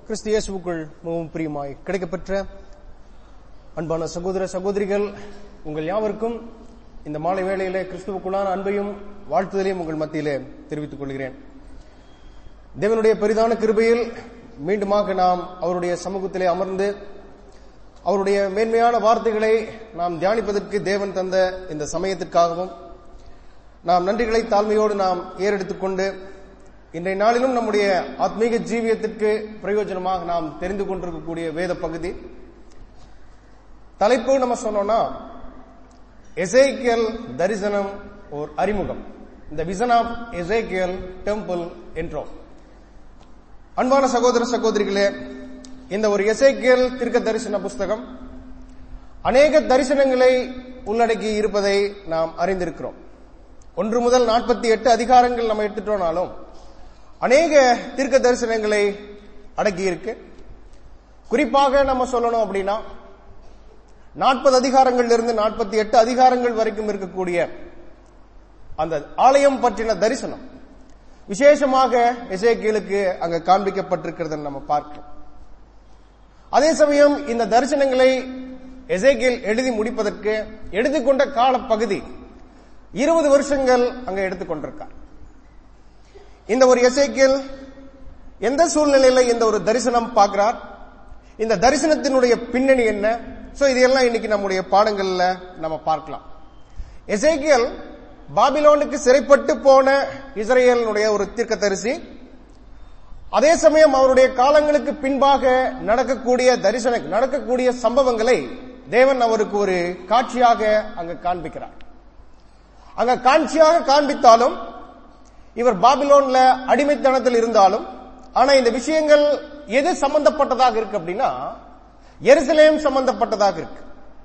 கிறிஸ்து இயேசுவுக்குள் மிகவும் பிரியமாய் கிடைக்கப்பெற்ற அன்பான சகோதர சகோதரிகள் உங்கள் யாவருக்கும் இந்த மாலை வேளையிலே கிறிஸ்துவுக்குள்ளான அன்பையும் வாழ்த்துதலையும் உங்கள் மத்தியிலே தெரிவித்துக் கொள்கிறேன் தேவனுடைய பெரிதான கிருபையில் மீண்டுமாக நாம் அவருடைய சமூகத்திலே அமர்ந்து அவருடைய மேன்மையான வார்த்தைகளை நாம் தியானிப்பதற்கு தேவன் தந்த இந்த சமயத்திற்காகவும் நாம் நன்றிகளை தாழ்மையோடு நாம் ஏறெடுத்துக் கொண்டு இன்றைய நாளிலும் நம்முடைய ஆத்மீக ஜீவியத்திற்கு பிரயோஜனமாக நாம் தெரிந்து கொண்டிருக்கக்கூடிய வேத பகுதி தலைப்பு நம்ம சொன்னோம்னா எசேக்கியல் தரிசனம் ஒரு அறிமுகம் இந்த விசன் ஆஃப் எசேக்கியல் டெம்பிள் என்றோம் அன்பான சகோதர சகோதரிகளே இந்த ஒரு எசேக்கியல் திருக்க தரிசன புஸ்தகம் அநேக தரிசனங்களை உள்ளடக்கி இருப்பதை நாம் அறிந்திருக்கிறோம் ஒன்று முதல் நாற்பத்தி எட்டு அதிகாரங்கள் நம்ம எடுத்துட்டோம்னாலும் அநேக தீர்க்க தரிசனங்களை அடக்கி இருக்கு குறிப்பாக நம்ம சொல்லணும் அப்படின்னா நாற்பது அதிகாரங்கள்ல இருந்து நாற்பத்தி எட்டு அதிகாரங்கள் வரைக்கும் இருக்கக்கூடிய அந்த ஆலயம் பற்றின தரிசனம் விசேஷமாக எசேக்கியலுக்கு அங்க காண்பிக்கப்பட்டிருக்கிறத நம்ம பார்க்கிறோம் அதே சமயம் இந்த தரிசனங்களை எசேக்கியல் எழுதி முடிப்பதற்கு எடுத்துக்கொண்ட கால பகுதி இருபது வருஷங்கள் அங்க எடுத்துக்கொண்டிருக்கார் இந்த ஒரு எசேக்கியல் எந்த சூழ்நிலையில இந்த ஒரு தரிசனம் பார்க்கிறார் இந்த தரிசனத்தினுடைய பின்னணி என்ன சோ இதெல்லாம் இன்னைக்கு நம்முடைய பாடங்கள்ல நம்ம பார்க்கலாம் எசேக்கியல் பாபிலோனுக்கு சிறைப்பட்டு போன இஸ்ரேலினுடைய ஒரு தீர்க்கதரிசி அதே சமயம் அவருடைய காலங்களுக்கு பின்பாக நடக்கக்கூடிய தரிசன நடக்கக்கூடிய சம்பவங்களை தேவன் அவருக்கு ஒரு காட்சியாக அங்க காண்பிக்கிறார் அங்க காட்சியாக காண்பித்தாலும் இவர் பாபிலோன்ல அடிமைத்தனத்தில் இருந்தாலும் ஆனா இந்த விஷயங்கள் எது சம்பந்தப்பட்டதாக இருக்கு அப்படின்னா எருசலேம் சம்பந்தப்பட்டதாக இருக்கு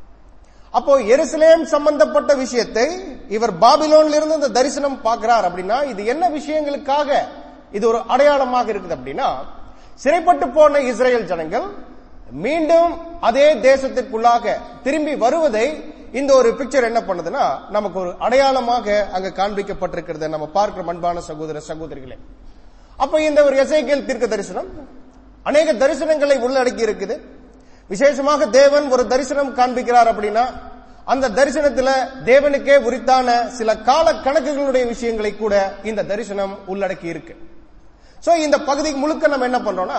அப்போ எருசலேம் சம்பந்தப்பட்ட விஷயத்தை இவர் பாபிலோன்ல இருந்து இந்த தரிசனம் பார்க்கிறார் அப்படின்னா இது என்ன விஷயங்களுக்காக இது ஒரு அடையாளமாக இருக்குது அப்படின்னா சிறைப்பட்டு போன இஸ்ரேல் ஜனங்கள் மீண்டும் அதே தேசத்திற்குள்ளாக திரும்பி வருவதை இந்த ஒரு பிக்சர் என்ன பண்ணுதுன்னா நமக்கு ஒரு அடையாளமாக அங்க காண்பிக்கப்பட்டிருக்கிறத நம்ம பார்க்கிற அன்பான சகோதர சகோதரிகளே அப்ப இந்த ஒரு எசைக்கேல் தீர்க்க தரிசனம் அநேக தரிசனங்களை உள்ளடக்கி இருக்குது விசேஷமாக தேவன் ஒரு தரிசனம் காண்பிக்கிறார் அப்படின்னா அந்த தரிசனத்துல தேவனுக்கே உரித்தான சில கால கணக்குகளுடைய விஷயங்களை கூட இந்த தரிசனம் உள்ளடக்கி இருக்கு சோ இந்த பகுதி முழுக்க நம்ம என்ன பண்றோம்னா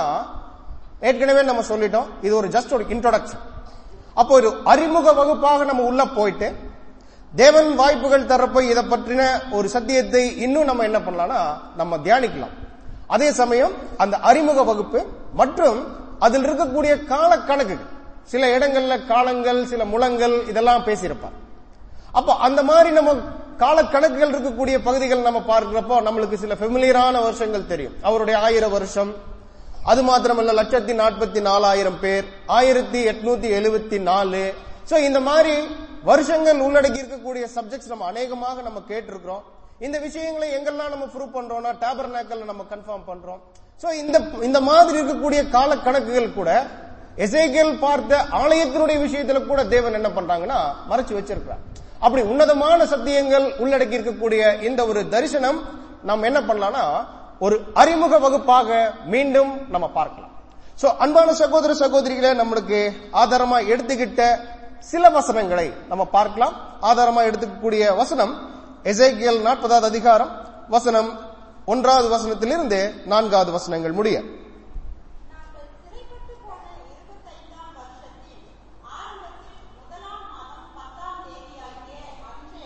ஏற்கனவே நம்ம சொல்லிட்டோம் இது ஒரு ஜஸ்ட் ஒரு இன்ட்ரோடக்ஷன் அப்போ ஒரு அறிமுக வகுப்பாக நம்ம உள்ள போயிட்டு தேவன் வாய்ப்புகள் தரப்போ இதை பற்றின ஒரு சத்தியத்தை இன்னும் நம்ம என்ன பண்ணலாம்னா நம்ம தியானிக்கலாம் அதே சமயம் அந்த அறிமுக வகுப்பு மற்றும் அதில் இருக்கக்கூடிய கால கணக்குகள் சில இடங்கள்ல காலங்கள் சில முழங்கள் இதெல்லாம் பேசியிருப்பார் அப்போ அந்த மாதிரி நம்ம கால கணக்குகள் இருக்கக்கூடிய பகுதிகள் நம்ம பார்க்கிறப்போ நம்மளுக்கு சில ஃபெமிலியரான வருஷங்கள் தெரியும் அவருடைய ஆயிரம் வருஷம் அது மாத்திரமல்ல லட்சத்தி நாற்பத்தி நாலாயிரம் பேர் ஆயிரத்தி எட்நூத்தி எழுபத்தி நாலு சோ இந்த மாதிரி வருஷங்கள் உள்ளடக்கி இருக்கக்கூடிய சப்ஜெக்ட்ஸ் நம்ம அநேகமாக நம்ம கேட்டிருக்கிறோம் இந்த விஷயங்களை எங்கெல்லாம் நம்ம ப்ரூவ் பண்றோம்னா டேபர் நேக்கல் நம்ம கன்ஃபார்ம் பண்றோம் சோ இந்த இந்த மாதிரி இருக்கக்கூடிய கால கணக்குகள் கூட எசேக்கியல் பார்த்த ஆலயத்தினுடைய விஷயத்துல கூட தேவன் என்ன பண்றாங்கன்னா மறைச்சு வச்சிருக்கிறார் அப்படி உன்னதமான சத்தியங்கள் உள்ளடக்கி இருக்கக்கூடிய இந்த ஒரு தரிசனம் நம்ம என்ன பண்ணலாம்னா ஒரு அறிமுக வகுப்பாக மீண்டும் நம்ம பார்க்கலாம் சோ அன்பான சகோதர சகோதரிகளை நம்மளுக்கு ஆதாரமா எடுத்துக்கிட்ட சில வசனங்களை நம்ம பார்க்கலாம் ஆதாரமா எடுத்துக்கக்கூடிய வசனம் எசேக்கியல் நாற்பதாவது அதிகாரம் வசனம் ஒன்றாவது வசனத்திலிருந்து நான்காவது வசனங்கள் முடிய நாங்கள் சிறைப்பட்டு போன இருபத்தைந்தாம் வருஷத்தில் ஆரம்பத்தில் முதலாம் மாதம் பத்தாம் தேதியாகிய அன்றே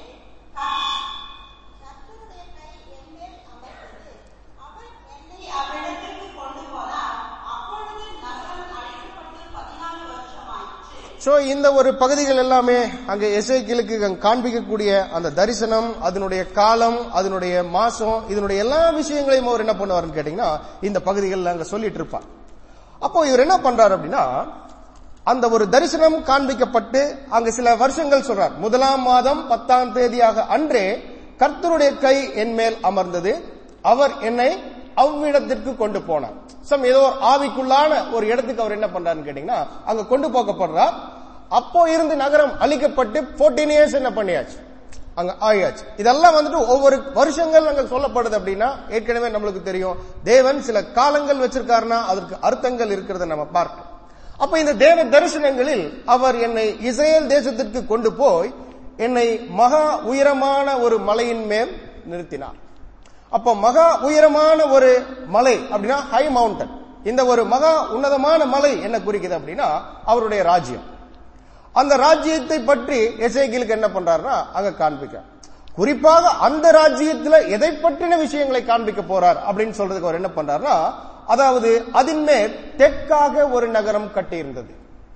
கர்த்தருடைய கை என்மேல் அமர்ந்தது அவர் என்னை அவ்விடத்திற்கு கொண்டு போனார் அப்பொழுது நகரம் அழைக்கப்பட்டு பதினாலு வருஷம் ஆயிற்று சோ இந்த ஒரு பகுதிகள் எல்லாமே அங்க எசேக்கியலுக்கு அங்க காண்பிக்கக்கூடிய அந்த தரிசனம் அதனுடைய காலம் அதனுடைய மாசம் இதனுடைய எல்லா விஷயங்களையும் அவர் என்ன பண்ணுவாருன்னு கேட்டீங்கன்னா இந்த பகுதிகளில் அங்க சொல்லிட்டு இருப்பார் அப்போ இவர் என்ன பண்றாரு அப்படின்னா அந்த ஒரு தரிசனம் காண்பிக்கப்பட்டு அங்க சில வருஷங்கள் சொல்றார் முதலாம் மாதம் பத்தாம் தேதியாக அன்றே கர்த்தருடைய கை என் மேல் அமர்ந்தது அவர் என்னை அவ்விடத்திற்கு கொண்டு போனார் சம் ஏதோ ஒரு ஆவிக்குள்ளான ஒரு இடத்துக்கு அவர் என்ன பண்றாருன்னு கேட்டீங்கன்னா அங்க கொண்டு போக்கப்படுறார் அப்போ இருந்து நகரம் அழிக்கப்பட்டு 14 இயர்ஸ் என்ன பண்ணியாச்சு அங்க ஆயாச்சு இதெல்லாம் வந்துட்டு ஒவ்வொரு வருஷங்கள் அங்க சொல்லப்படுது அப்படின்னா ஏற்கனவே நம்மளுக்கு தெரியும் தேவன் சில காலங்கள் வச்சிருக்காருன்னா அதற்கு அர்த்தங்கள் இருக்கிறத நம்ம பார்க்கணும் அப்ப இந்த தேவ தரிசனங்களில் அவர் என்னை இஸ்ரேல் தேசத்திற்கு கொண்டு போய் என்னை மகா உயரமான ஒரு மலையின் மேல் நிறுத்தினார் அப்ப மகா உயரமான ஒரு மலை அப்படின்னா ஹை மவுண்டன் இந்த ஒரு மகா உன்னதமான மலை என்ன குறிக்குது அப்படின்னா அவருடைய ராஜ்யம் அந்த ராஜ்யத்தை பற்றி எசேக்கியலுக்கு என்ன பண்றாருன்னா அங்க காண்பிக்க குறிப்பாக அந்த ராஜ்யத்துல எதை பற்றின விஷயங்களை காண்பிக்க போறார் அப்படின்னு சொல்றதுக்கு அவர் என்ன பண்றாருன்னா அதாவது அதன் மேல் தெற்காக ஒரு நகரம் கட்டி இருந்தது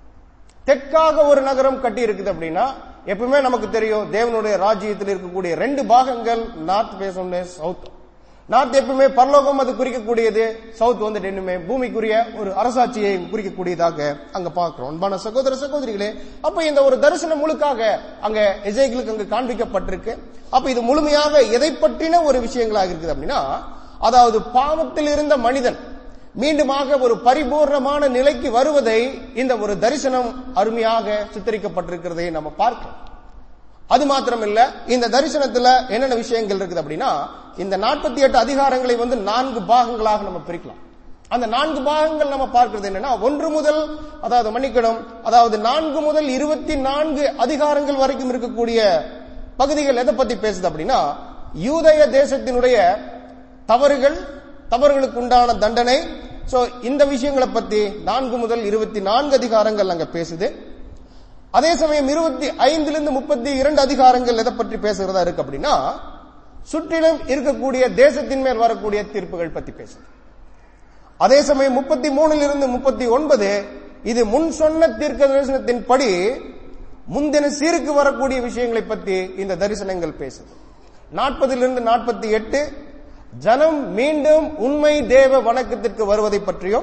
தெற்காக ஒரு நகரம் கட்டி இருக்குது அப்படின்னா எப்பவுமே நமக்கு தெரியும் தேவனுடைய ராஜ்யத்தில் இருக்கக்கூடிய ரெண்டு பாகங்கள் நார்த் பேஸ் ஒன்று சவுத் நார்த் எப்பவுமே பரலோகம் அது குறிக்கக்கூடியது சவுத் வந்து இன்னுமே பூமிக்குரிய ஒரு அரசாட்சியை குறிக்கக்கூடியதாக அங்க பார்க்கிறோம் அன்பான சகோதர சகோதரிகளே அப்ப இந்த ஒரு தரிசனம் முழுக்காக அங்க எஜைகளுக்கு அங்கு காண்பிக்கப்பட்டிருக்கு அப்ப இது முழுமையாக எதை பற்றின ஒரு விஷயங்களாக இருக்குது அப்படின்னா அதாவது பாவத்தில் இருந்த மனிதன் மீண்டுமாக ஒரு பரிபூர்ணமான நிலைக்கு வருவதை இந்த ஒரு தரிசனம் அருமையாக சித்தரிக்கப்பட்டிருக்கிறதை நம்ம பார்க்கிறோம் அது மாத்திரம் இல்ல இந்த தரிசனத்துல என்னென்ன விஷயங்கள் இருக்குது அப்படின்னா இந்த நாற்பத்தி எட்டு அதிகாரங்களை வந்து நான்கு பாகங்களாக நம்ம பிரிக்கலாம் அந்த நான்கு பாகங்கள் நம்ம பார்க்கிறது என்னன்னா ஒன்று முதல் அதாவது மன்னிக்கணும் அதாவது நான்கு முதல் இருபத்தி நான்கு அதிகாரங்கள் வரைக்கும் இருக்கக்கூடிய பகுதிகள் எதை பத்தி பேசுது அப்படின்னா யூதய தேசத்தினுடைய தவறுகள் தவறுகளுக்கு உண்டான தண்டனை சோ இந்த விஷயங்களை பத்தி நான்கு முதல் இருபத்தி நான்கு அதிகாரங்கள் அங்க பேசுது அதே சமயம் இருபத்தி ஐந்துல இருந்து முப்பத்தி இரண்டு அதிகாரங்கள் எதை பற்றி பேசுகிறதா இருக்கு அப்படின்னா சுற்றிலும் இருக்கக்கூடிய தேசத்தின் மேல் வரக்கூடிய தீர்ப்புகள் பத்தி பேசுது அதே சமயம் முப்பத்தி மூணுல இருந்து முப்பத்தி ஒன்பது இது முன் சொன்ன தீர்க்க தரிசனத்தின் படி முந்தின சீருக்கு வரக்கூடிய விஷயங்களை பத்தி இந்த தரிசனங்கள் பேசுது நாற்பதிலிருந்து நாற்பத்தி எட்டு ஜனம் மீண்டும் உண்மை தேவ வணக்கத்திற்கு வருவதை பற்றியும்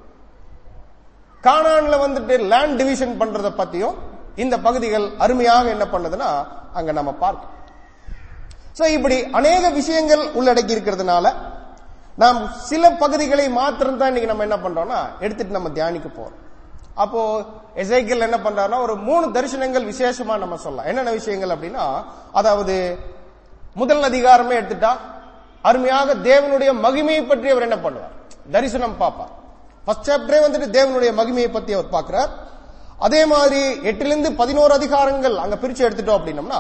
கானான்ல வந்துட்டு லேண்ட் டிவிஷன் பண்றத பத்தியும் இந்த பகுதிகள் அருமையாக என்ன பண்ணுதுன்னா அங்க நம்ம பார்க்கணும் சோ இப்படி அநேக விஷயங்கள் உள்ளடக்கி இருக்கிறதுனால நாம் சில பகுதிகளை மாத்திரம் தான் இன்னைக்கு நம்ம என்ன பண்றோம்னா எடுத்துட்டு நம்ம தியானிக்க போறோம் அப்போ எசைக்கல் என்ன பண்றாருன்னா ஒரு மூணு தரிசனங்கள் விசேஷமா நம்ம சொல்லலாம் என்னென்ன விஷயங்கள் அப்படின்னா அதாவது முதல் அதிகாரமே எடுத்துட்டா அருமையாக தேவனுடைய மகிமையை பற்றி அவர் என்ன பண்ணுவார் தரிசனம் பார்ப்பார் ஃபர்ஸ்ட் சாப்டரே வந்துட்டு தேவனுடைய மகிமையை பத்தி அவர் பார்க்கிறார் அதே மாதிரி எட்டிலிருந்து பதினோரு அதிகாரங்கள் அங்க பிரிச்சு எடுத்துட்டோம் அப்படின்னம்னா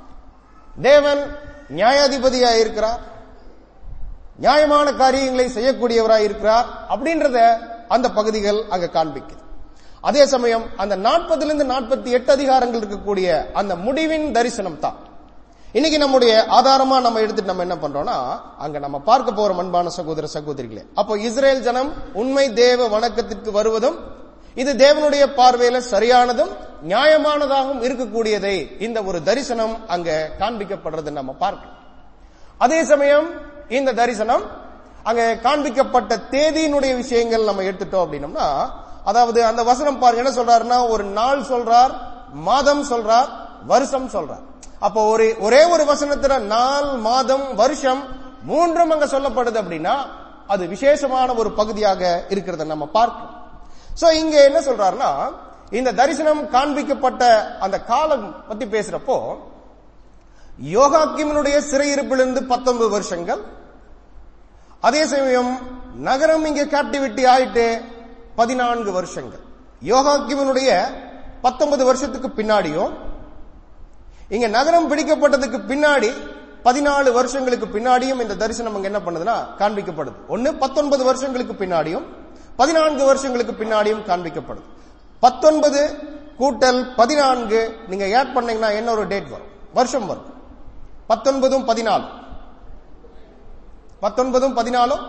தேவன் நியாயாதிபதியா இருக்கிறார் நியாயமான காரியங்களை செய்யக்கூடியவராய் இருக்கிறார் அப்படின்றத அந்த பகுதிகள் அங்க காண்பிக்குது அதே சமயம் அந்த நாற்பதிலிருந்து நாற்பத்தி எட்டு அதிகாரங்கள் இருக்கக்கூடிய அந்த முடிவின் தரிசனம் தான் இன்னைக்கு நம்முடைய ஆதாரமா நம்ம எடுத்துட்டு நம்ம என்ன பண்றோம்னா அங்க நம்ம பார்க்க போற அன்பான சகோதர சகோதரிகளே அப்போ இஸ்ரேல் ஜனம் உண்மை தேவ வணக்கத்திற்கு வருவதும் இது தேவனுடைய பார்வையில சரியானதும் நியாயமானதாகவும் இருக்கக்கூடியதை இந்த ஒரு தரிசனம் அங்க காண்பிக்கப்படுறது நம்ம பார்க்கலாம் அதே சமயம் இந்த தரிசனம் அங்க காண்பிக்கப்பட்ட தேதியினுடைய விஷயங்கள் நம்ம எடுத்துட்டோம் அப்படின்னம்னா அதாவது அந்த வசனம் பாருங்க என்ன சொல்றாருன்னா ஒரு நாள் சொல்றார் மாதம் சொல்றார் வருஷம் சொல்றார் அப்போ ஒரு ஒரே ஒரு வசனத்துல நாள் மாதம் வருஷம் மூன்றும் அங்க சொல்லப்படுது அப்படின்னா அது விசேஷமான ஒரு பகுதியாக இருக்கிறத நம்ம பார்க்கணும் சோ இங்க என்ன சொல்றாருன்னா இந்த தரிசனம் காண்பிக்கப்பட்ட அந்த காலம் பத்தி பேசுறப்போ யோகாக்கிமனுடைய சிறையிருப்பிலிருந்து பத்தொன்பது வருஷங்கள் அதே சமயம் நகரம் இங்க கேப்டிவிட்டி ஆயிட்டு பதினான்கு வருஷங்கள் யோகாக்கிமனுடைய பத்தொன்பது வருஷத்துக்கு பின்னாடியும் இங்க நகரம் பிடிக்கப்பட்டதுக்கு பின்னாடி பதினாலு வருஷங்களுக்கு பின்னாடியும் இந்த தரிசனம் அங்க என்ன பண்ணுதுன்னா காண்பிக்கப்படுது ஒன்னு பத்தொன்பது வருஷங்களுக்கு பின்னாடியும் பதினான்கு வருஷங்களுக்கு பின்னாடியும் காண்பிக்கப்படுது பத்தொன்பது கூட்டல் பதினான்கு நீங்க ஆட் பண்ணீங்கன்னா என்ன ஒரு டேட் வரும் வருஷம் வரும் பத்தொன்பதும் பதினாலு பத்தொன்பதும் பதினாலும்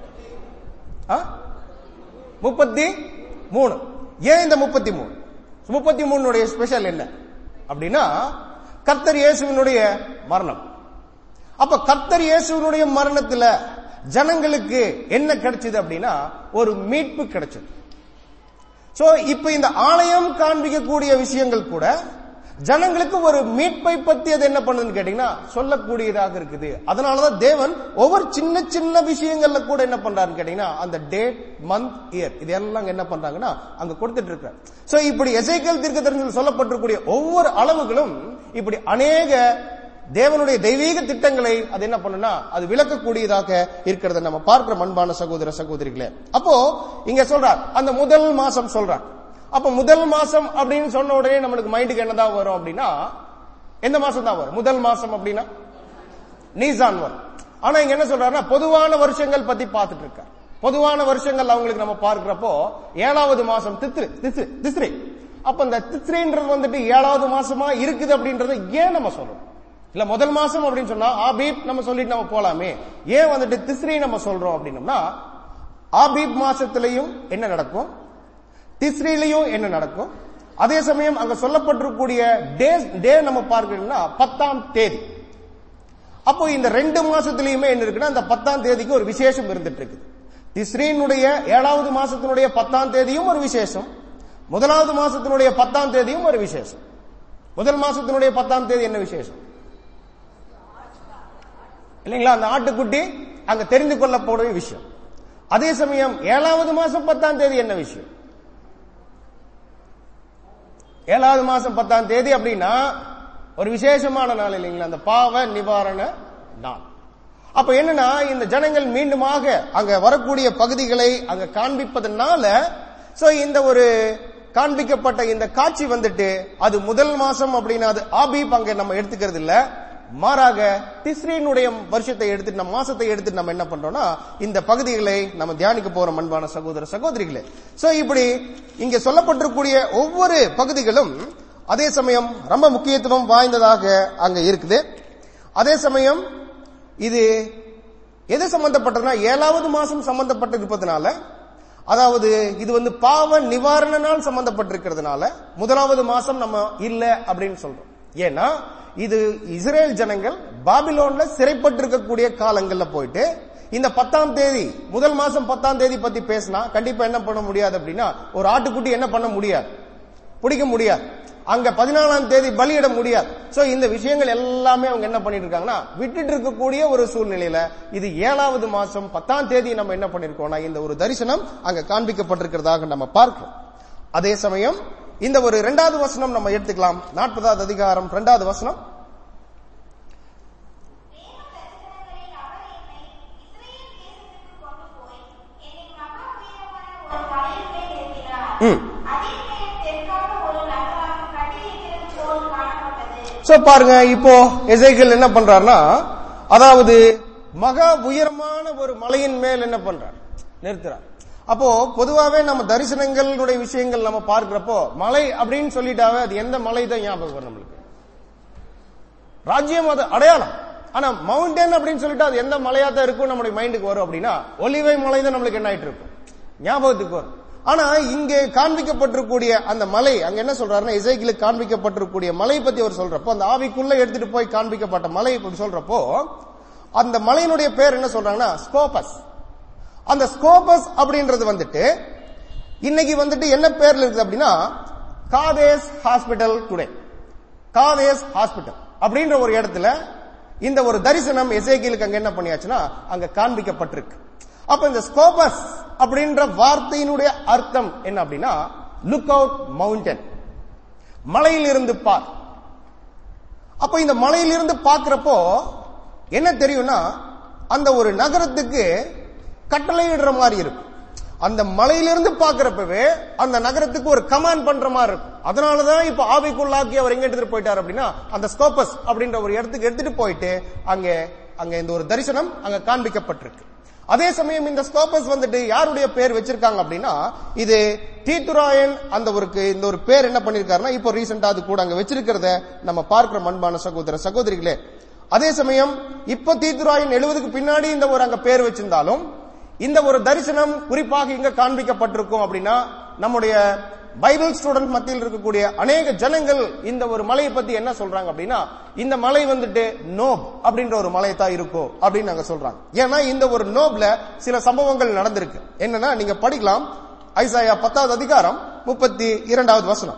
முப்பத்தி மூணு ஏன் இந்த முப்பத்தி மூணு முப்பத்தி மூணுடைய ஸ்பெஷல் என்ன அப்படின்னா கர்த்தர் இயேசுவினுடைய மரணம் அப்ப கர்த்தர் இயேசுவினுடைய மரணத்துல ஜனங்களுக்கு என்ன கிடைச்சது அப்படின்னா ஒரு மீட்பு கிடைச்சது சோ இப்ப இந்த ஆலயம் காண்பிக்கக்கூடிய விஷயங்கள் கூட ஜனங்களுக்கு ஒரு மீட்பை பத்தி அது என்ன பண்ணுதுன்னு கேட்டீங்கன்னா சொல்லக்கூடியதாக இருக்குது அதனாலதான் தேவன் ஒவ்வொரு சின்ன சின்ன விஷயங்கள்ல கூட என்ன பண்றாருன்னு கேட்டீங்கன்னா அந்த டேட் மந்த் இயர் இதெல்லாம் என்ன பண்றாங்கன்னா அங்க கொடுத்துட்டு இருக்காரு சோ இப்படி எசைக்கல் தீர்க்க சொல்லப்பட்டிருக்கூடிய ஒவ்வொரு அளவுகளும் இப்படி அநேக தேவனுடைய தெய்வீக திட்டங்களை அது என்ன பண்ணுனா அது விளக்கக்கூடியதாக இருக்கிறத நம்ம பார்க்கிற அன்பான சகோதர சகோதரிகளே அப்போ இங்க சொல்றார் அந்த முதல் மாசம் சொல்றார் அப்ப முதல் மாசம் அப்படின்னு சொன்ன உடனே நம்மளுக்கு மைண்டுக்கு என்னதான் வரும் அப்படின்னா எந்த மாசம் தான் வரும் முதல் மாசம் அப்படின்னா நீசான் வரும் ஆனா இங்க என்ன சொல்றாருன்னா பொதுவான வருஷங்கள் பத்தி பார்த்துட்டு இருக்கார் பொதுவான வருஷங்கள் அவங்களுக்கு நம்ம பார்க்கிறப்போ ஏழாவது மாசம் தித்ரு தித்ரு திஸ்ரே அப்ப இந்த திஸ்ரேன்றது வந்துட்டு ஏழாவது மாசமா இருக்குது அப்படின்றத ஏன் நம்ம சொல்றோம் இல்ல முதல் மாசம் அப்படின்னு சொன்னா ஆபீப் நம்ம சொல்லிட்டு நம்ம போலாமே ஏன் வந்துட்டு திஸ்ரீ நம்ம சொல்றோம் அப்படின்னம்னா ஆபீப் மாசத்திலையும் என்ன நடக்கும் திஸ்ரீலையும் என்ன நடக்கும் அதே சமயம் அங்க சொல்லப்பட்டிருக்கக்கூடிய டே டே நம்ம பார்க்கணும்னா பத்தாம் தேதி அப்போ இந்த ரெண்டு மாசத்திலயுமே என்ன இருக்குன்னா அந்த பத்தாம் தேதிக்கு ஒரு விசேஷம் இருந்துட்டு இருக்குது திஸ்ரீனுடைய ஏழாவது மாசத்தினுடைய பத்தாம் தேதியும் ஒரு விசேஷம் முதலாவது மாசத்தினுடைய பத்தாம் தேதியும் ஒரு விசேஷம் முதல் மாசத்தினுடைய பத்தாம் தேதி என்ன விசேஷம் இல்லைங்களா அந்த ஆட்டுக்குட்டி அங்க தெரிந்து கொள்ளக்கூடிய விஷயம் அதே சமயம் ஏழாவது மாசம் பத்தாம் தேதி என்ன விஷயம் ஏழாவது மாசம் பத்தாம் தேதி அப்படின்னா ஒரு விசேஷமான நாள் இல்லைங்களா அந்த பாவ நிவாரண நாள் அப்ப என்னன்னா இந்த ஜனங்கள் மீண்டுமாக அங்க வரக்கூடிய பகுதிகளை அங்க காண்பிப்பதனால சோ இந்த ஒரு காண்பிக்கப்பட்ட இந்த காட்சி வந்துட்டு அது முதல் மாசம் அப்படின்னா அது ஆபீப் அங்க நம்ம எடுத்துக்கிறது இல்ல மாறாக திஸ்ரீனுடைய வருஷத்தை எடுத்துட்டு நம்ம மாசத்தை எடுத்துட்டு நம்ம என்ன பண்றோம்னா இந்த பகுதிகளை நம்ம தியானிக்க போறோம் அன்பான சகோதர சகோதரிகளே சோ இப்படி இங்க சொல்லப்பட்டிருக்கூடிய ஒவ்வொரு பகுதிகளும் அதே சமயம் ரொம்ப முக்கியத்துவம் வாய்ந்ததாக அங்க இருக்குது அதே சமயம் இது எது சம்பந்தப்பட்டதுன்னா ஏழாவது மாசம் சம்பந்தப்பட்டு இருப்பதனால அதாவது இது வந்து பாவ நிவாரண நாள் சம்பந்தப்பட்டிருக்கிறதுனால முதலாவது மாசம் நம்ம இல்ல அப்படின்னு சொல்றோம் ஏன்னா இது இஸ்ரேல் ஜனங்கள் பாபிலோன்ல சிறைப்பட்டிருக்கக்கூடிய காலங்கள்ல போயிட்டு இந்த பத்தாம் தேதி முதல் மாசம் பத்தாம் தேதி பத்தி பேசினா கண்டிப்பா என்ன பண்ண முடியாது அப்படின்னா ஒரு ஆட்டுக்குட்டி என்ன பண்ண முடியாது பிடிக்க முடியாது அங்க பதினாலாம் தேதி பலியிட முடியாது சோ இந்த விஷயங்கள் எல்லாமே அவங்க என்ன பண்ணிட்டு இருக்காங்கன்னா விட்டுட்டு இருக்கக்கூடிய ஒரு சூழ்நிலையில இது ஏழாவது மாசம் பத்தாம் தேதி நம்ம என்ன பண்ணிருக்கோம்னா இந்த ஒரு தரிசனம் அங்க காண்பிக்கப்பட்டிருக்கிறதாக நம்ம பார்க்கிறோம் அதே சமயம் இந்த ஒரு இரண்டாவது வசனம் நம்ம எடுத்துக்கலாம் நாற்பதாவது அதிகாரம் இரண்டாவது வசனம் தேவதரிசனங்களில் அவர் என்னை இஸ்ரவேல் தேசத்திற்கு கொண்டு போய் என்னை மகா உயரமான ஒரு மலையின் மேல் நிறுத்தினார். ம். அதின் மேல் தெற்காக ஒரு நகரம் கட்டியிருக்கிறது போல் காணப்பட்டது. சோ பாருங்க இப்போ எசேக்கியேல் என்ன பண்றாருன்னா அதாவது மகா உயரமான ஒரு மலையின் மேல் என்ன பண்றார் நிறுத்துறார் அப்போ பொதுவாவே நம்ம தரிசனங்களுடைய விஷயங்கள் நம்ம பார்க்கிறப்போ மலை அப்படின்னு சொல்லிட்டாவே அது எந்த மலை தான் ஞாபகம் வரும் நம்மளுக்கு ராஜ்யம் அது அடையாளம் ஆனா மவுண்டன் அப்படின்னு சொல்லிட்டு அது எந்த மலையா தான் இருக்கும் நம்மளுடைய மைண்டுக்கு வரும் அப்படின்னா ஒலிவை மலை தான் நம்மளுக்கு என்ன ஆயிட்டு இருக்கும் ஞாபகத்துக்கு வரும் ஆனா இங்கே காண்பிக்கப்பட்டிருக்கூடிய அந்த மலை அங்க என்ன சொல்றாருன்னா இசைக்கிலுக்கு காண்பிக்கப்பட்டிருக்கூடிய மலை பத்தி அவர் சொல்றப்போ அந்த ஆவிக்குள்ள எடுத்துட்டு போய் காண்பிக்கப்பட்ட மலை இப்படி சொல்றப்போ அந்த மலையினுடைய பேர் என்ன சொல்றாங்கன்னா ஸ்கோபஸ் அந்த ஸ்கோபஸ் அப்படின்றது வந்துட்டு இன்னைக்கு வந்துட்டு என்ன பேர்ல இருக்குது அப்படின்னா Kadesh hospital today Kadesh hospital அப்படின்ற ஒரு இடத்துல இந்த ஒரு தரிசனம் எசேக்கியலுக்கு அங்க என்ன பண்ணியாச்சுன்னா அங்க காண்பிக்கப்பட்டிருக்கு அப்ப இந்த ஸ்கோபஸ் அப்படின்ற வார்த்தையினுடைய அர்த்தம் என்ன அப்படின்னா லுக் அவுட் மவுண்டன் மலையிலிருந்து பார் அப்ப இந்த மலையிலிருந்து பார்க்கிறப்போ என்ன தெரியும்னா அந்த ஒரு நகரத்துக்கு கட்டளையிடுற மாதிரி இருக்கும் அந்த மலையிலிருந்து பார்க்கிறப்பவே அந்த நகரத்துக்கு ஒரு கமாண்ட் பண்ற மாதிரி இருக்கும் அதனாலதான் இப்ப ஆவிக்குள்ளாக்கி அவர் எங்க எடுத்துட்டு போயிட்டார் அப்படின்னா அந்த ஸ்கோபஸ் அப்படின்ற ஒரு இடத்துக்கு எடுத்துட்டு போயிட்டு அங்க அங்க இந்த ஒரு தரிசனம் அங்க காண்பிக்கப்பட்டிருக்கு அதே சமயம் இந்த ஸ்கோபஸ் வந்துட்டு யாருடைய பேர் வச்சிருக்காங்க அப்படின்னா இது தீத்துராயன் அந்த ஒரு இந்த ஒரு பேர் என்ன பண்ணிருக்காருன்னா இப்போ ரீசெண்டா அது கூட அங்க வச்சிருக்கிறத நம்ம பார்க்கிற மண்பான சகோதர சகோதரிகளே அதே சமயம் இப்போ தீத்துராயன் எழுவதுக்கு பின்னாடி இந்த ஒரு அங்க பேர் வச்சிருந்தாலும் இந்த ஒரு தரிசனம் குறிப்பாக இங்க காண்பிக்கப்பட்டிருக்கும் அப்படின்னா நம்முடைய பைபிள் ஸ்டூடெண்ட் மத்தியில் இருக்கக்கூடிய அநேக ஜனங்கள் இந்த ஒரு மலையை பத்தி என்ன சொல்றாங்க அப்படின்னா இந்த மலை வந்துட்டு நோப் அப்படின்ற ஒரு மலை தான் இருக்கும் அப்படின்னு நாங்க சொல்றாங்க ஏன்னா இந்த ஒரு நோப்ல சில சம்பவங்கள் நடந்திருக்கு என்னன்னா நீங்க படிக்கலாம் ஐசாயா பத்தாவது அதிகாரம் முப்பத்தி இரண்டாவது வசனம்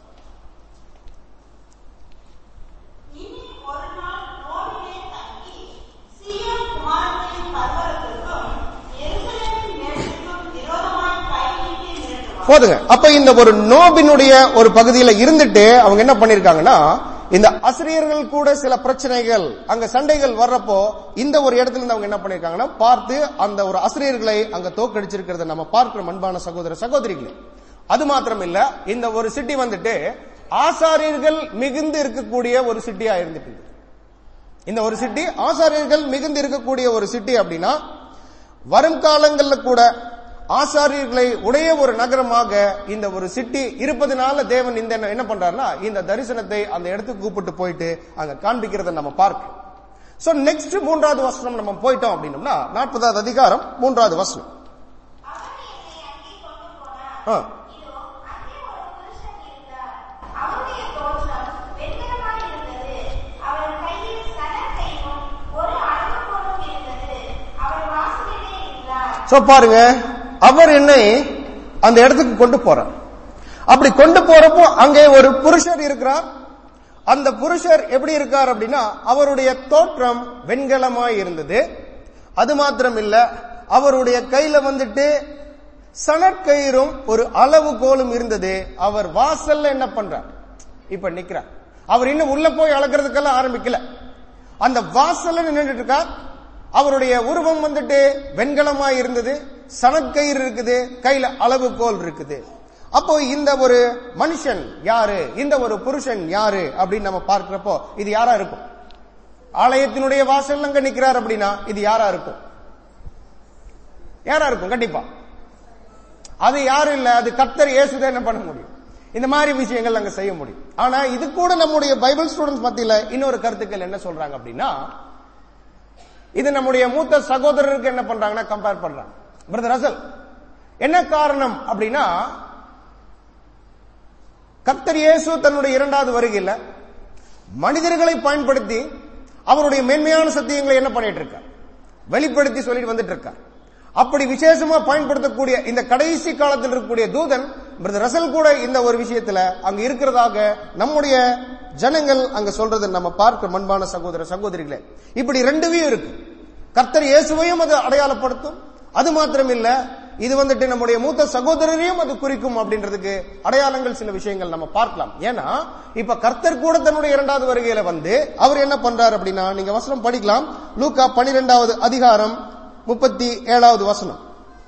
இனி ஒரு நாள் நோவிலே தங்கி சீயோன் குமாரத்தின் பர்வதத்திற்கும் எருசலேமின் மேட்டிற்கும் விரோதமாய் கை நீட்டி நிறுத்துவார் போதுங்க அப்ப இந்த ஒரு நோபினுடைய ஒரு பகுதியில இருந்துட்டு அவங்க என்ன பண்ணிருக்காங்கன்னா இந்த அசிரியர்கள் கூட சில பிரச்சனைகள் அங்க சண்டைகள் வர்றப்போ இந்த ஒரு இடத்துல இருந்து அவங்க என்ன பண்ணிருக்காங்கன்னா பார்த்து அந்த ஒரு அசிரியர்களை அங்க தோக்கடிச்சிருக்கிறத நம்ம பார்க்கிறோம் அன்பான சகோதர சகோதரிகளே அது மாத்திரம் இல்ல இந்த ஒரு சிட்டி வந்துட்டு ஆசாரியர்கள் மிகுந்து இருக்கக்கூடிய ஒரு சிட்டியா இருந்துட்டு இருக்கு. இந்த ஒரு சிட்டி ஆசாரியர்கள் மிகுந்து இருக்கக்கூடிய ஒரு சிட்டி அப்படின்னா வரும் காலங்கள்ல கூட ஆசாரியர்களை உடைய ஒரு நகரமாக இந்த ஒரு சிட்டி இருப்பதனால தேவன் இந்த என்ன- என்ன பண்றாருன்னா இந்த தரிசனத்தை அந்த இடத்துக்கு கூப்பிட்டு போயிட்டு அங்க காண்பிக்கிறத நம்ம பார்க்கிறோம் சோ நெக்ஸ்ட் மூன்றாவது வசனம் நம்ம போயிட்டோம் அப்படின்னோம்னா நாற்பதாவது அதிகாரம் மூன்றாவது வசனம் அவர் என்னை அங்கே கொண்டு போனார் ஆ. இதோ அங்கே ஒரு புருஷன் இருந்தார் அவருடைய தோற்றம் வெண்கலமாய் இருந்தது அவர் கையில் சன கையும் ஒரு அளவுகோலும் இருந்தது அவர் வாசலிலே நின்றார் சோ பாருங்க அவர் என்னை அந்த இடத்துக்கு கொண்டு போறார் அப்படி கொண்டு போறப்போ அங்கே ஒரு புருஷர் இருக்கிறார் அந்த புருஷர் எப்படி இருக்கார் அப்படின்னா அவருடைய தோற்றம் வெண்கலமாய் இருந்தது அது மாத்திரம் இல்ல அவருடைய கையில வந்துட்டு சணற்கயிறும் ஒரு அளவுகோலும் இருந்தது அவர் வாசல்ல என்ன பண்றார் இப்ப நிக்கிறார் அவர் இன்னும் உள்ள போய் அளக்கிறதுக்கெல்லாம் ஆரம்பிக்கல அந்த வாசல்ல நின்றுட்டு இருக்கார் அவருடைய உருவம் வந்துட்டு வெண்கலமாய் இருந்தது சணற்கயிறு இருக்குது கையில அளவுகோல் இருக்குது அப்போ இந்த ஒரு மனுஷன் யாரு இந்த ஒரு புருஷன் யாரு அப்படின்னு நம்ம பார்க்கிறப்போ இது யாரா இருக்கும் ஆலயத்தினுடைய வாசல் அங்க நிக்கிறார் அப்படின்னா இது யாரா இருக்கும் யாரா இருக்கும் கண்டிப்பா அது யாரும் இல்ல அது கர்த்தர் இயேசுதான் என்ன பண்ண முடியும் இந்த மாதிரி விஷயங்கள் அங்க செய்ய முடியும் ஆனா இது கூட நம்முடைய பைபிள் ஸ்டூடெண்ட்ஸ் மத்தியில இன்னொரு கருத்துக்கள் என்ன சொல்றாங்க அப்படின்னா இது நம்முடைய மூத்த சகோதரருக்கு என்ன பண்றாங்கன்னா கம்பேர் பண்றாங்க பிரதர் அசல் என்ன காரணம் அப்படின்னா கர்த்தர் இயேசு தன்னுடைய இரண்டாவது வருகையில மனிதர்களை பயன்படுத்தி அவருடைய மேன்மையான சத்தியங்களை என்ன பண்ணிட்டு இருக்கார் வெளிப்படுத்தி சொல்லிட்டு வந்துட்டு இருக்கார் அப்படி விசேஷமா பயன்படுத்தக்கூடிய இந்த கடைசி காலத்தில் இருக்கக்கூடிய தூதன் பிரதர் ரசல் கூட இந்த ஒரு விஷயத்துல அங்க இருக்கிறதாக நம்முடைய ஜனங்கள் அங்க சொல்றது நம்ம பார்க்க மண்பான சகோதர சகோதரிகளே இப்படி ரெண்டு வியூ இருக்கு கர்த்தர் இயேசுவையும் அது அடையாளப்படுத்தும் அது மாத்திரம் இல்ல இது வந்துட்டு நம்முடைய மூத்த சகோதரரையும் அது குறிக்கும் அப்படின்றதுக்கு அடையாளங்கள் சில விஷயங்கள் நம்ம பார்க்கலாம் ஏன்னா இப்ப கர்த்தர் கூட தன்னுடைய இரண்டாவது வருகையில வந்து அவர் என்ன பண்றாரு அப்படின்னா நீங்க வசனம் படிக்கலாம் லூக்கா பனிரெண்டாவது அதிகாரம் முப்பத்தி ஏழாவது வசனம்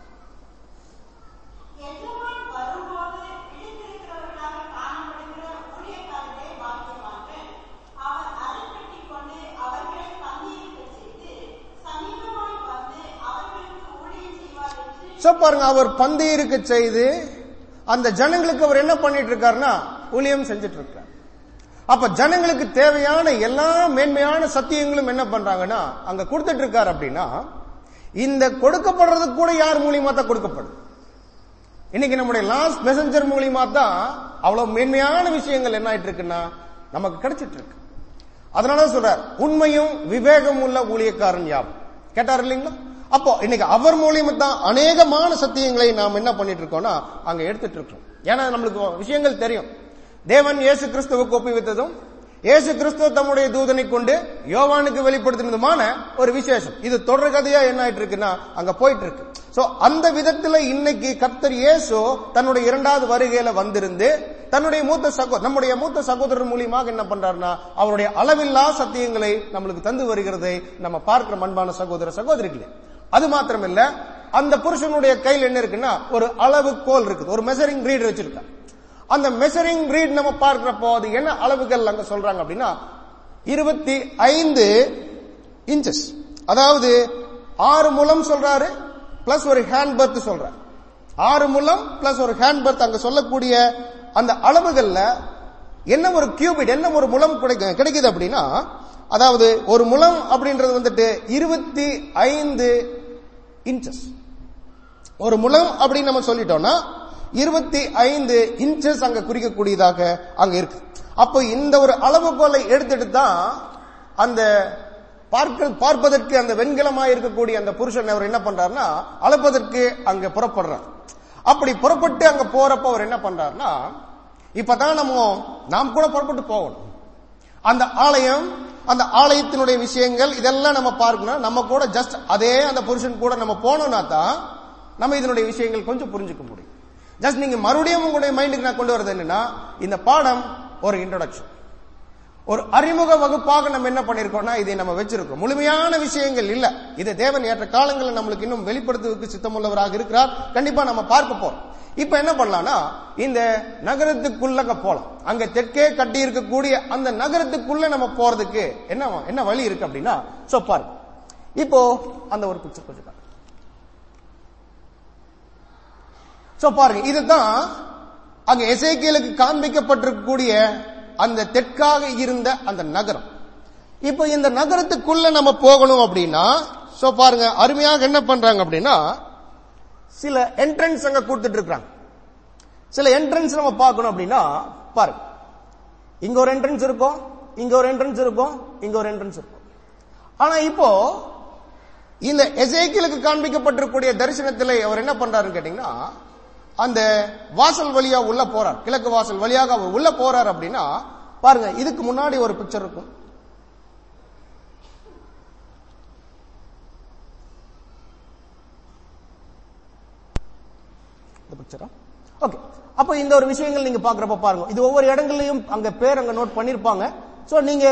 எஜமான் வரும்போது பிடித்திருக்கிறவர்களாக காணப்படுகிற ஊழியக்காரரே பாக்கியவான்கள். அவர் அரைக்கட்டிக் கொண்டு அவர்களை பந்தியிருக்கச் செய்து, சமீபமாய் வந்து அவர்களுக்கு ஊழியம் செய்வார் என்று சோ பாருங்க அவர் பந்தி இருக்க செய்து அந்த ஜனங்களுக்கு அவர் என்ன பண்ணிட்டு இருக்காருன்னா ஊழியம் செஞ்சுட்டு இருக்கார் அப்ப ஜனங்களுக்கு தேவையான எல்லா மேன்மையான சத்தியங்களும் என்ன பண்றாங்கன்னா அங்க கொடுத்துட்டு இருக்காரு அப்படின்னா இந்த கொடுக்கப்படுறது கூட யார் மூலியமா தான் கொடுக்கப்படுது இன்னைக்கு நம்முடைய லாஸ்ட் மெசஞ்சர் மூலியமா தான் அவ்வளவு மேன்மையான விஷயங்கள் என்ன ஆயிட்டு இருக்குன்னா நமக்கு கிடைச்சிட்டு இருக்கு அதனால சொல்றார் உண்மையும் விவேகம் உள்ள ஊழியக்காரன் யாவும் கேட்டார் இல்லைங்களா அப்போ இன்னைக்கு அவர் மூலியமா தான் அநேகமான சத்தியங்களை நாம் என்ன பண்ணிட்டு இருக்கோம்னா அங்க எடுத்துட்டு இருக்கோம் ஏன்னா நம்மளுக்கு விஷயங்கள் தெரியும் தேவன் இயேசு கிறிஸ்துவுக்கு ஒப்புவித்ததும் இயேசு கிறிஸ்துவ தம்முடைய தூதனை கொண்டு யோவானுக்கு வெளிப்படுத்தினதுமான ஒரு விசேஷம் இது தொடர் கதையா என்ன ஆயிட்டு இருக்குன்னா அங்க போயிட்டு இருக்கு சோ அந்த விதத்துல இன்னைக்கு கர்த்தர் இயேசு தன்னுடைய இரண்டாவது வருகையில வந்திருந்து தன்னுடைய மூத்த சகோ நம்முடைய மூத்த சகோதரர் மூலியமாக என்ன பண்றாருன்னா அவருடைய அளவில்லா சத்தியங்களை நம்மளுக்கு தந்து வருகிறதை நம்ம பார்க்கிற அன்பான சகோதர சகோதரிகளே அது மாத்திரமில்ல அந்த புருஷனுடைய கையில் என்ன இருக்குன்னா ஒரு அளவு கோல் இருக்குது ஒரு மெசரிங் ரீட் வச்சிருக்கான் அந்த மெசரிங் ரீட் நம்ம பார்க்கிறப்போ அது என்ன அளவுகள் அங்க சொல்றாங்க அப்படின்னா இருபத்தி ஐந்து இன்ச்சஸ் அதாவது ஆறு முலம் சொல்றாரு பிளஸ் ஒரு ஹேண்ட் பர்த் சொல்றாரு ஆறு முலம் பிளஸ் ஒரு ஹேண்ட் பர்த் அங்க சொல்லக்கூடிய அந்த அளவுகள்ல என்ன ஒரு கியூபிட் என்ன ஒரு முலம் கிடைக்க கிடைக்குது அப்படின்னா அதாவது ஒரு முலம் அப்படின்றது வந்துட்டு இருபத்தி ஐந்து இன்ச்சஸ் ஒரு முலம் அப்படின்னு நம்ம சொல்லிட்டோம்னா இருபத்தி ஐந்து இன்ச்சஸ் அங்க குறிக்கக்கூடியதாக அங்க இருக்கு அப்போ இந்த ஒரு அளவுகோலை எடுத்துட்டு தான் அந்த பார்க்க பார்ப்பதற்கு அந்த வெண்கலமா இருக்கக்கூடிய அந்த புருஷன் அவர் என்ன பண்றாருன்னா அளப்பதற்கு அங்க புறப்படுறார் அப்படி புறப்பட்டு அங்க போறப்ப அவர் என்ன பண்றாருன்னா இப்பதான் நம்ம நாம் கூட புறப்பட்டு போகணும் அந்த ஆலயம் அந்த ஆலயத்தினுடைய விஷயங்கள் இதெல்லாம் நம்ம பார்க்கணும் நம்ம கூட ஜஸ்ட் அதே அந்த புருஷன் கூட நம்ம போனோம்னா தான் நம்ம இதனுடைய விஷயங்கள் கொஞ்சம் புரிஞ்சுக்க முடியும் ஜஸ்ட் நீங்க மறுபடியும் உங்களுடைய மைண்டுக்கு நான் கொண்டு வரது என்னன்னா இந்த பாடம் ஒரு இன்ட்ரோடக்ஷன் ஒரு அறிமுக வகுப்பாக நம்ம என்ன பண்ணிருக்கோம்னா இதை நம்ம வச்சிருக்கோம் முழுமையான விஷயங்கள் இல்ல இதை தேவன் ஏற்ற காலங்களில் நம்மளுக்கு இன்னும் வெளிப்படுத்துவதற்கு சித்தமுள்ளவராக இருக்கிறார் கண்டிப்பா நம்ம பார்க்க போறோம் இப்ப என்ன பண்ணலாம்னா இந்த நகரத்துக்குள்ள போலாம் அங்க தெற்கே கட்டி இருக்கக்கூடிய அந்த நகரத்துக்குள்ள நம்ம போறதுக்கு என்ன என்ன வழி இருக்கு அப்படின்னா சோ பாருங்க இப்போ அந்த ஒரு பிக்சர் கொஞ்சம் பாருங்க. சோ பாருங்க இதுதான் அங்க எசேக்கியலுக்கு காண்பிக்கப்பட்டிருக்கக்கூடிய அந்த தெற்காக இருந்த அந்த நகரம் இப்போ இந்த நகரத்துக்குள்ள நம்ம போகணும் அப்படின்னா சோ பாருங்க அருமையாக என்ன பண்றாங்க அப்படின்னா சில என்ட்ரன்ஸ் அங்க கொடுத்துட்டு இருக்காங்க சில என்ட்ரன்ஸ் நம்ம பார்க்கணும் அப்படின்னா பாருங்க இங்க ஒரு என்ட்ரன்ஸ் இருக்கும் இங்க ஒரு என்ட்ரன்ஸ் இருக்கும் இங்க ஒரு என்ட்ரன்ஸ் இருக்கும் ஆனா இப்போ இந்த எசேக்கியலுக்கு காண்பிக்கப்பட்டிருக்கக்கூடிய தரிசனத்தில் அவர் என்ன பண்றாருன்னு கேட்டீங்கன்னா அந்த வாசல் வழியா உள்ள போறார் கிழக்கு வாசல் வழியாக அவர் உள்ள போறார் அப்படின்னா பாருங்க இதுக்கு முன்னாடி ஒரு பிக்சர் இருக்கும் இந்த பிக்சரா ஓகே அப்ப இந்த ஒரு விஷயங்கள் நீங்க பாக்குறப்ப பாருங்க இது ஒவ்வொரு இடங்கள்லயும் அங்க பேர் அங்க நோட் பண்ணிருப்பாங்க சோ நீங்க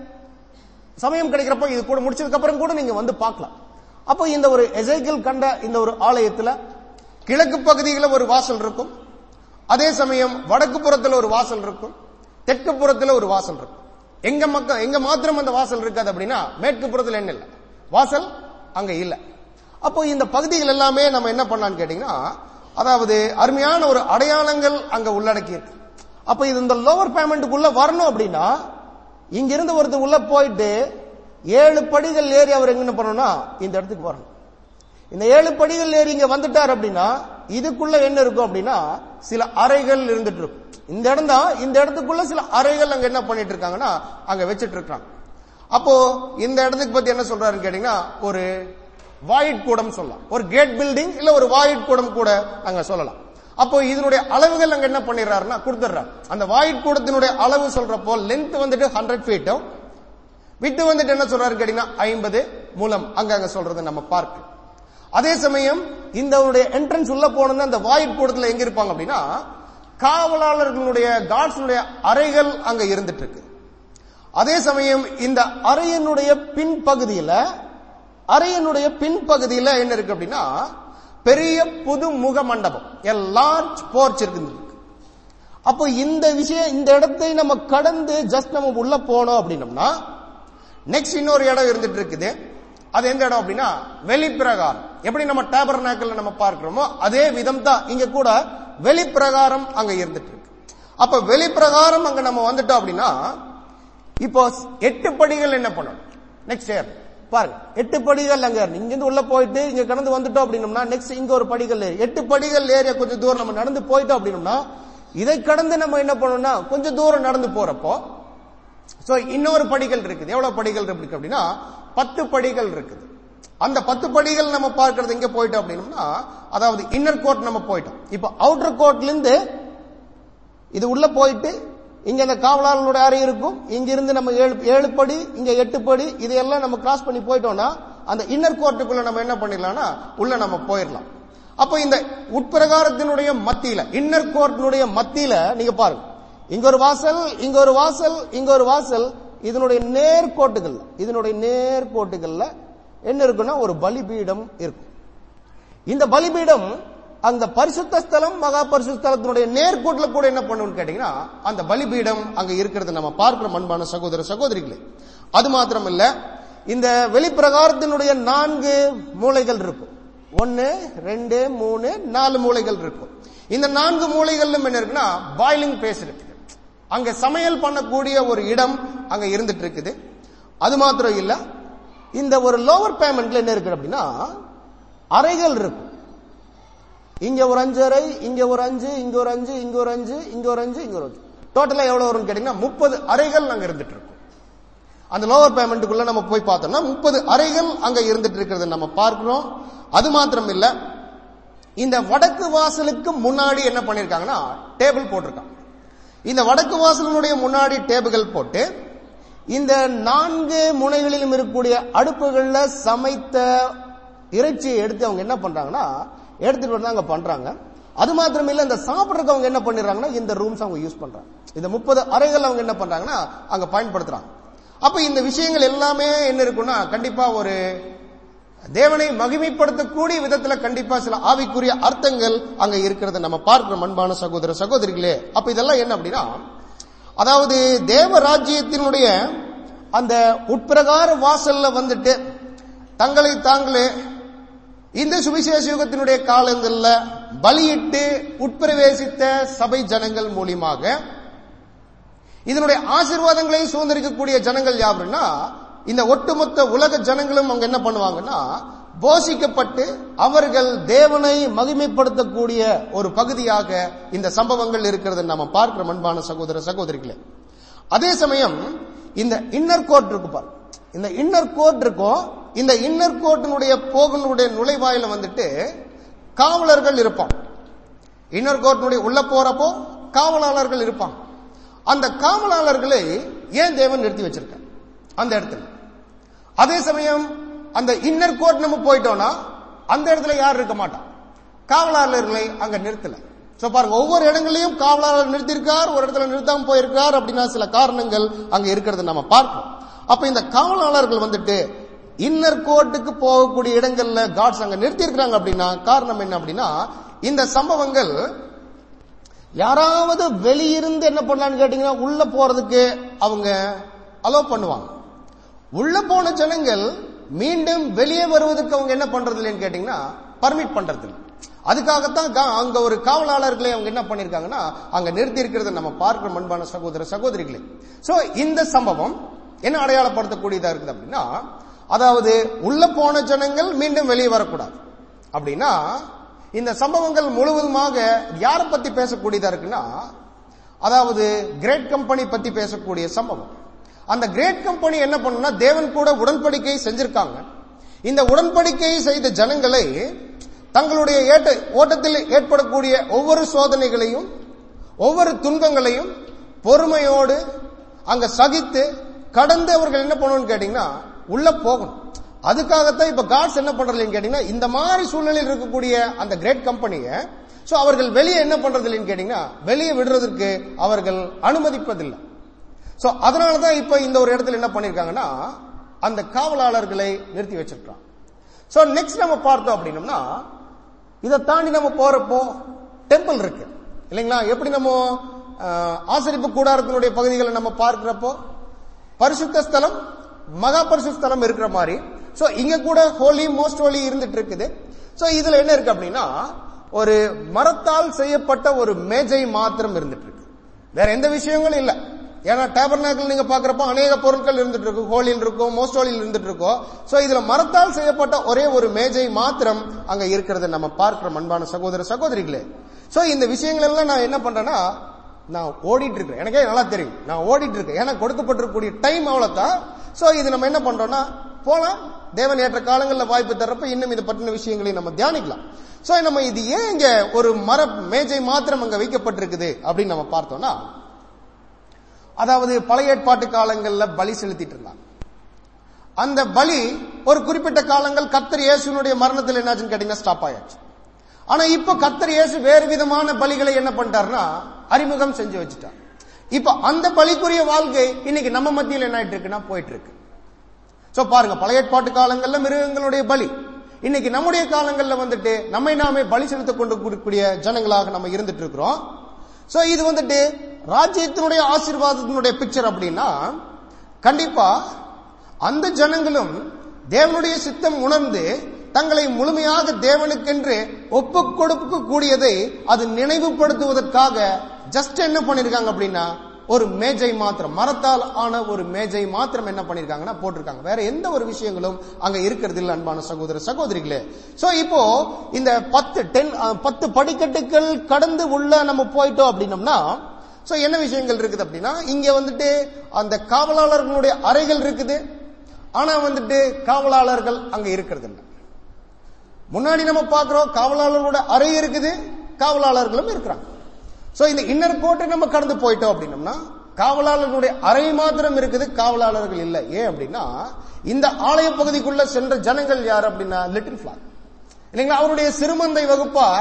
சமயம் கிடைக்கிறப்போ இது கூட முடிச்சதுக்கு அப்புறம் கூட நீங்க வந்து பார்க்கலாம் அப்போ இந்த ஒரு எசைக்கிள் கண்ட இந்த ஒரு ஆலயத்துல கிழக்கு பகுதியில் ஒரு வாசல் இருக்கும் அதே சமயம் வடக்கு புறத்துல ஒரு வாசல் இருக்கும் தெற்கு புறத்துல ஒரு வாசல் இருக்கும் எங்க மக்கள் எங்க மாத்திரம் அந்த வாசல் இருக்காது அப்படின்னா மேற்கு புறத்துல என்ன இல்ல வாசல் அங்க இல்ல அப்போ இந்த பகுதிகள் எல்லாமே நம்ம என்ன பண்ணலாம்னு கேட்டீங்கன்னா அதாவது அருமையான ஒரு அடையாளங்கள் அங்க உள்ளடக்கி இருக்கு அப்ப இது இந்த லோவர் பேமெண்ட்டுக்குள்ள வரணும் அப்படின்னா இங்க இருந்து ஒருத்தர் உள்ள போயிட்டு ஏழு படிகள் ஏறி அவர் எங்க பண்ணணும்னா இந்த இடத்துக்கு வரணும் இந்த ஏழு படிகள் ஏறி இங்க வந்துட்டார் அப்படின்னா இதுக்குள்ள என்ன இருக்கும் அப்படின்னா சில அறைகள் இருந்துட்டு இருக்கும் இந்த இடம் தான் இந்த இடத்துக்குள்ள சில அறைகள் அங்க என்ன பண்ணிட்டு இருக்காங்கன்னா அங்க வச்சிட்டு இருக்காங்க அப்போ இந்த இடத்துக்கு பத்தி என்ன சொல்றாருன்னு கேட்டீங்கன்னா ஒரு வாயிட் கூடம் சொல்லலாம் ஒரு கேட் பில்டிங் இல்ல ஒரு வாயிட் கூடம் கூட அங்க சொல்லலாம் அப்போ இதனுடைய அளவுகள் அங்க என்ன பண்ணிடுறாருன்னா கொடுத்துடுறாரு அந்த வாயிட் கூடத்தினுடைய அளவு சொல்றப்போ லென்த் வந்துட்டு ஹண்ட்ரட் ஃபீட்டும் விட்டு வந்துட்டு என்ன சொல்றாரு கேட்டீங்கன்னா ஐம்பது மூலம் அங்க அங்க சொல்றது நம்ம பார்க்க அதே சமயம் இந்த என்ட்ரன்ஸ் உள்ள போனது அந்த வாயிட் கூடத்துல எங்க இருப்பாங்க அப்படின்னா காவலாளர்களுடைய காட்ஸுடைய அறைகள் அங்க இருந்துட்டு இருக்கு அதே சமயம் இந்த அறையினுடைய பின்பகுதியில அறையினுடைய பின்பகுதியில என்ன இருக்கு அப்படின்னா பெரிய புது முக மண்டபம் லார்ஜ் போர்ச் இருக்கு அப்போ இந்த விஷயம் இந்த இடத்தை நம்ம கடந்து ஜஸ்ட் நம்ம உள்ள போனோம் அப்படின்னம்னா நெக்ஸ்ட் இன்னொரு இடம் இருந்துட்டு இருக்குது அது எந்த இடம் அப்படின்னா வெளிப்பிரகாரம் எப்படி நம்ம டேபர் நாக்கல்ல நம்ம பார்க்கிறோமோ அதே விதம் தான் இங்க கூட வெளிப்பிரகாரம் அங்க இருந்துட்டு இருக்கு அப்ப வெளிப்பிரகாரம் அங்க நம்ம வந்துட்டோம் அப்படின்னா இப்போ எட்டு படிகள் என்ன பண்ணணும் நெக்ஸ்ட் இயர் பாருங்க எட்டு படிகள் அங்க இருந்து இங்க இருந்து உள்ள போயிட்டு இங்க கடந்து வந்துட்டோம் அப்படின்னம்னா நெக்ஸ்ட் இங்க ஒரு படிகள் ஏறி எட்டு படிகள் ஏறிய கொஞ்சம் தூரம் நம்ம நடந்து போயிட்டோம் அப்படின்னம்னா இதை கடந்து நம்ம என்ன பண்ணணும்னா கொஞ்சம் தூரம் நடந்து போறப்போ சோ இன்னொரு படிகள் இருக்குது எவ்வளவு படிகள் இருக்கு அப்படின்னா பத்து படிகள் இருக்குது அந்த பத்து படிகள் நம்ம பார்க்கறது எங்க போயிட்டோம் அப்படின்னா அதாவது இன்னர் கோர்ட் நம்ம போயிட்டோம் இப்ப அவுட்டர் கோர்ட்ல இருந்து இது உள்ள போயிட்டு இங்க அந்த காவலாளர்களுடைய அறை இருக்கும் இங்க இருந்து நம்ம ஏழு ஏழு படி இங்க எட்டு படி இதையெல்லாம் நம்ம கிராஸ் பண்ணி போயிட்டோம்னா அந்த இன்னர் கோர்ட்டுக்குள்ள நம்ம என்ன பண்ணிடலாம்னா உள்ள நம்ம போயிடலாம் அப்ப இந்த உட்பிரகாரத்தினுடைய மத்தியில இன்னர் கோர்ட்டினுடைய மத்தியில நீங்க பாருங்க இங்க ஒரு வாசல் இங்க ஒரு வாசல் இங்க ஒரு வாசல் இதனுடைய நேர்கோட்டுகள் இதனுடைய நேர்கோட்டுகள்ல என்ன இருக்குன்னா ஒரு பலிபீடம் இருக்கும் இந்த பலிபீடம் அந்த பரிசுத்த ஸ்தலம் மகா பரிசுத்த ஸ்தலத்தினுடைய நேர்கோட்டுல கூட என்ன பண்ணுன்னு கேட்டீங்கன்னா அந்த பலிபீடம் அங்க இருக்கிறது நம்ம பார்க்கிறோம் அன்பான சகோதர சகோதரிகளே அது மாத்திரம் இல்ல இந்த வெளிப்பிரகாரத்தினுடைய நான்கு மூலைகள் இருக்கும் ஒன்னு ரெண்டு மூணு நாலு மூலைகள் இருக்கும் இந்த நான்கு மூலைகளிலும் என்ன இருக்குன்னா பாய்லிங் பேஸ் இருக்குது அங்க சமையல் பண்ணக்கூடிய ஒரு இடம் அங்க இருந்துட்டு இருக்குது அது மாத்திரம் இல்ல இந்த ஒரு லோவர் பேமெண்ட்ல என்ன இருக்கு அப்படின்னா அறைகள் இருக்கும் இங்க ஒரு அஞ்சு அறை இங்க ஒரு அஞ்சு இங்க ஒரு அஞ்சு இங்க ஒரு அஞ்சு இங்க ஒரு அஞ்சு இங்க ஒரு அஞ்சு டோட்டலா எவ்வளவு வரும்னு கேட்டீங்கன்னா முப்பது அறைகள் அங்க இருந்துட்டு இருக்கும் அந்த லோவர் பேமெண்ட்டுக்குள்ள நம்ம போய் பார்த்தோம்னா முப்பது அறைகள் அங்க இருந்துட்டு இருக்கிறத நம்ம பார்க்கிறோம் அது மாத்திரம் இல்ல இந்த வடக்கு வாசலுக்கு முன்னாடி என்ன பண்ணிருக்காங்கன்னா டேபிள் போட்டிருக்காங்க இந்த வடக்கு வாசலினுடைய முன்னாடி டேபிள்கள் போட்டு இந்த நான்கு முனைகளிலும் இருக்கக்கூடிய அடுப்புகள்ல சமைத்த இறைச்சியை எடுத்து அவங்க என்ன பண்றாங்கன்னா எடுத்துட்டு வந்து அங்க பண்றாங்க அது மாத்திரம் இல்ல இந்த சாப்பிடறதுக்கு அவங்க என்ன பண்ணிடுறாங்கன்னா இந்த ரூம்ஸ் அவங்க யூஸ் பண்றாங்க இந்த முப்பது அறைகள் அவங்க என்ன பண்றாங்கன்னா அங்க பயன்படுத்துறாங்க அப்ப இந்த விஷயங்கள் எல்லாமே என்ன இருக்குன்னா கண்டிப்பா ஒரு தேவனை மகிமைப்படுத்தக்கூடிய விதத்துல கண்டிப்பா சில ஆவிக்குரிய அர்த்தங்கள் அங்க இருக்கிறத நம்ம பார்க்கிறோம் அன்பான சகோதர சகோதரிகளே அப்ப இதெல்லாம் என்ன அப்படின்னா அதாவது தேவ ராஜ்யத்தினுடைய அந்த உட்பிரகார வாசல்ல வந்துட்டு தங்களை தாங்களே இந்த சுவிசேஷ யுகத்தினுடைய காலங்கள்ல பலியிட்டு உட்பிரவேசித்த சபை ஜனங்கள் மூலியமாக இதனுடைய ஆசீர்வாதங்களை சுதந்திரிக்கக்கூடிய ஜனங்கள் யாருன்னா இந்த ஒட்டுமொத்த உலக ஜனங்களும் அவங்க என்ன பண்ணுவாங்கன்னா போஷிக்கப்பட்டு அவர்கள் தேவனை மகிமைப்படுத்தக்கூடிய ஒரு பகுதியாக இந்த சம்பவங்கள் இருக்கிறது நாம பார்க்கிறோம் அன்பான சகோதர சகோதரிகளே அதே சமயம் இந்த இன்னர் கோர்ட் இருக்கு பாரு இந்த இன்னர் கோர்ட் இருக்கும் இந்த இன்னர் கோர்ட்டினுடைய போகனுடைய நுழைவாயில வந்துட்டு காவலர்கள் இருப்பான் இன்னர் கோர்ட்டினுடைய உள்ள போறப்போ காவலாளர்கள் இருப்பாங்க அந்த காவலாளர்களை ஏன் தேவன் நிறுத்தி வச்சிருக்க அந்த இடத்துல அதே சமயம் அந்த இன்னர் கோர்ட் நம்ம போயிட்டோம்னா அந்த இடத்துல யார் இருக்க மாட்டான் காவலாளர்களை அங்க நிறுத்தல சோ பாருங்க ஒவ்வொரு இடங்களையும் காவலாளர் நிறுத்தியிருக்கார் ஒரு இடத்துல நிறுத்தாம போயிருக்கார் அப்படின்னா சில காரணங்கள் அங்க இருக்கிறத நம்ம பார்ப்போம் அப்ப இந்த காவலாளர்கள் வந்துட்டு இன்னர் கோர்ட்டுக்கு போகக்கூடிய இடங்கள்ல காட்ஸ் அங்க நிறுத்தி இருக்கிறாங்க அப்படின்னா காரணம் என்ன அப்படின்னா இந்த சம்பவங்கள் யாராவது வெளியிருந்து என்ன பண்ணலான்னு கேட்டீங்கன்னா உள்ள போறதுக்கு அவங்க அலோ பண்ணுவாங்க உள்ள போன ஜனங்கள் மீண்டும் வெளியே வருவதற்கு அவங்க என்ன பண்றது இல்லைன்னு கேட்டீங்கன்னா பர்மிட் பண்றது இல்லை அதுக்காகத்தான் கா- அங்க ஒரு காவலாளர்களை அவங்க என்ன பண்ணிருக்காங்கன்னா அங்க நிறுத்தி இருக்கிறத நம்ம பார்க்கிற அன்பான சகோதர சகோதரிகளே சோ இந்த சம்பவம் என்ன அடையாளப்படுத்தக்கூடியதா இருக்குது அப்படின்னா அதாவது உள்ள போன ஜனங்கள் மீண்டும் வெளியே வரக்கூடாது அப்படின்னா இந்த சம்பவங்கள் முழுவதுமாக யாரை பத்தி பேசக்கூடியதா இருக்குன்னா அதாவது கிரேட் கம்பெனி பத்தி பேசக்கூடிய சம்பவம் அந்த கிரேட் கம்பெனி என்ன பண்ணுனா தேவன் கூட உடன்படிக்கை செஞ்சிருக்காங்க இந்த உடன்படிக்கை செய்த ஜனங்களை தங்களுடைய ஏட்ட ஓட்டத்தில் ஏற்படக்கூடிய ஒவ்வொரு சோதனைகளையும் ஒவ்வொரு துன்பங்களையும் பொறுமையோடு அங்க சகித்து கடந்து அவர்கள் என்ன பண்ணணும்னு கேட்டீங்கன்னா உள்ள போகணும் அதுக்காகத்தான் இப்ப காட்ஸ் என்ன பண்றதுன்னு கேட்டீங்கன்னா இந்த மாதிரி சூழ்நிலையில் இருக்கக்கூடிய அந்த கிரேட் கம்பெனியை சோ அவர்கள் வெளியே என்ன பண்றது இல்லைன்னு கேட்டீங்கன்னா வெளியே விடுறதுக்கு அவர்கள் அனுமதிப்பதில்லை சோ அதனாலதான் இப்ப இந்த ஒரு இடத்துல என்ன பண்ணிருக்காங்கன்னா அந்த காவலாளர்களை நிறுத்தி வச்சிருக்காங்க சோ நெக்ஸ்ட் நம்ம பார்த்தோம் அப்படின்னம்னா இதை தாண்டி நம்ம போறப்போ டெம்பிள் இருக்கு இல்லைங்களா எப்படி நம்ம ஆஹ், ஆசரிப்பு கூடாரத்தினுடைய பகுதிகளை நம்ம பார்க்கிறப்போ பரிசுத்த ஸ்தலம் மகா பரிசுத்த ஸ்தலம் இருக்கிற மாதிரி சோ இங்க கூட ஹோலி மோஸ்ட் ஹோலி இருந்துட்டு இருக்குது சோ இதுல என்ன இருக்கு அப்படின்னா ஒரு மரத்தால் செய்யப்பட்ட ஒரு மேஜை மாத்திரம் இருந்துட்டு இருக்கு வேற எந்த விஷயங்களும் இல்ல ஏன்னா டேபர்னாக்கில் நீங்க பாக்குறப்போ அநேக பொருட்கள் இருந்துட்டு இருக்கும் ஹோலியில் இருக்கும் மோஸ்ட் ஹோலியில் இருந்துட்டு இருக்கும் சோ இதுல மரத்தால் செய்யப்பட்ட ஒரே ஒரு மேஜை மாத்திரம் அங்க இருக்கிறத நம்ம பார்க்கிறோம் அன்பான சகோதர சகோதரிகளே சோ இந்த விஷயங்கள் எல்லாம் நான் என்ன பண்றேன்னா நான் ஓடிட்டு இருக்கேன் எனக்கே நல்லா தெரியும் நான் ஓடிட்டு இருக்கேன் ஏன்னா கொடுக்கப்பட்டிருக்கக்கூடிய டைம் அவ்வளவுதான் சோ இது நம்ம என்ன பண்றோம்னா போலாம் தேவன் ஏற்ற காலங்களில் வாய்ப்பு தர்றப்ப இன்னும் இது பற்றின விஷயங்களை நம்ம தியானிக்கலாம் சோ நம்ம இது ஏன் இங்க ஒரு மர மேஜை மாத்திரம் அங்க வைக்கப்பட்டிருக்குது அப்படின்னு நம்ம பார்த்தோம்னா அதாவது பழைய ஏற்பாட்டு காலங்கள்ல பலி செலுத்திட்டு இருந்தாங்க அந்த பலி ஒரு குறிப்பிட்ட காலங்கள் கத்தர் இயேசுனுடைய மரணத்தில் என்னாச்சுன்னு கேட்டீங்கன்னா ஸ்டாப் ஆயாச்சு ஆனா இப்ப கத்தர் இயேசு வேறு விதமான பலிகளை என்ன பண்ணிட்டாருன்னா அறிமுகம் செஞ்சு வச்சுட்டார் இப்ப அந்த பலிக்குரிய வாழ்க்கை இன்னைக்கு நம்ம மத்தியில் என்ன ஆயிட்டு இருக்குன்னா போயிட்டு இருக்கு சோ பாருங்க பழைய ஏற்பாட்டு காலங்கள்ல மிருகங்களுடைய பலி இன்னைக்கு நம்முடைய காலங்கள்ல வந்துட்டு நம்மை நாமே பலி செலுத்த கொண்டு கூடிய ஜனங்களாக நம்ம இருந்துட்டு இருக்கிறோம் சோ இது வந்துட்டு ராஜ்யத்தினுடைய ஆசீர்வாதத்தினுடைய பிக்சர் அப்படின்னா கண்டிப்பா அந்த ஜனங்களும் தேவனுடைய சித்தம் உணர்ந்து தங்களை முழுமையாக தேவனுக்கென்று ஒப்பு கொடுக்க கூடியதை அது நினைவுபடுத்துவதற்காக ஜஸ்ட் என்ன பண்ணிருக்காங்க அப்படின்னா ஒரு மேஜை மாத்திரம் மரத்தால் ஆன ஒரு மேஜை மாத்திரம் என்ன பண்ணிருக்காங்கன்னா போட்டிருக்காங்க வேற எந்த ஒரு விஷயங்களும் அங்க இருக்கிறது இல்ல அன்பான சகோதர சகோதரிகளே சோ இப்போ இந்த பத்து டென் பத்து படிக்கட்டுகள் கடந்து உள்ள நம்ம போயிட்டோம் அப்படின்னம்னா சோ என்ன விஷயங்கள் இருக்குது அப்படின்னா இங்க வந்துட்டு அந்த காவலாளர்களுடைய அறைகள் இருக்குது ஆனா வந்துட்டு காவலாளர்கள் அங்க இருக்கிறது இல்ல முன்னாடி நம்ம பார்க்கிறோம் காவலாளர்களோட அறை இருக்குது காவலாளர்களும் இருக்கிறாங்க சோ இந்த இன்னர் கோட்டை நம்ம கடந்து போயிட்டோம் அப்படின்னம்னா காவலாளர்களுடைய அறை மாத்திரம் இருக்குது காவலாளர்கள் இல்லை ஏன் அப்படின்னா இந்த ஆலய பகுதிக்குள்ள சென்ற ஜனங்கள் யார் அப்படின்னா லிட்டில் பிளாக் இல்லைங்களா அவருடைய சிறுமந்தை வகுப்பார்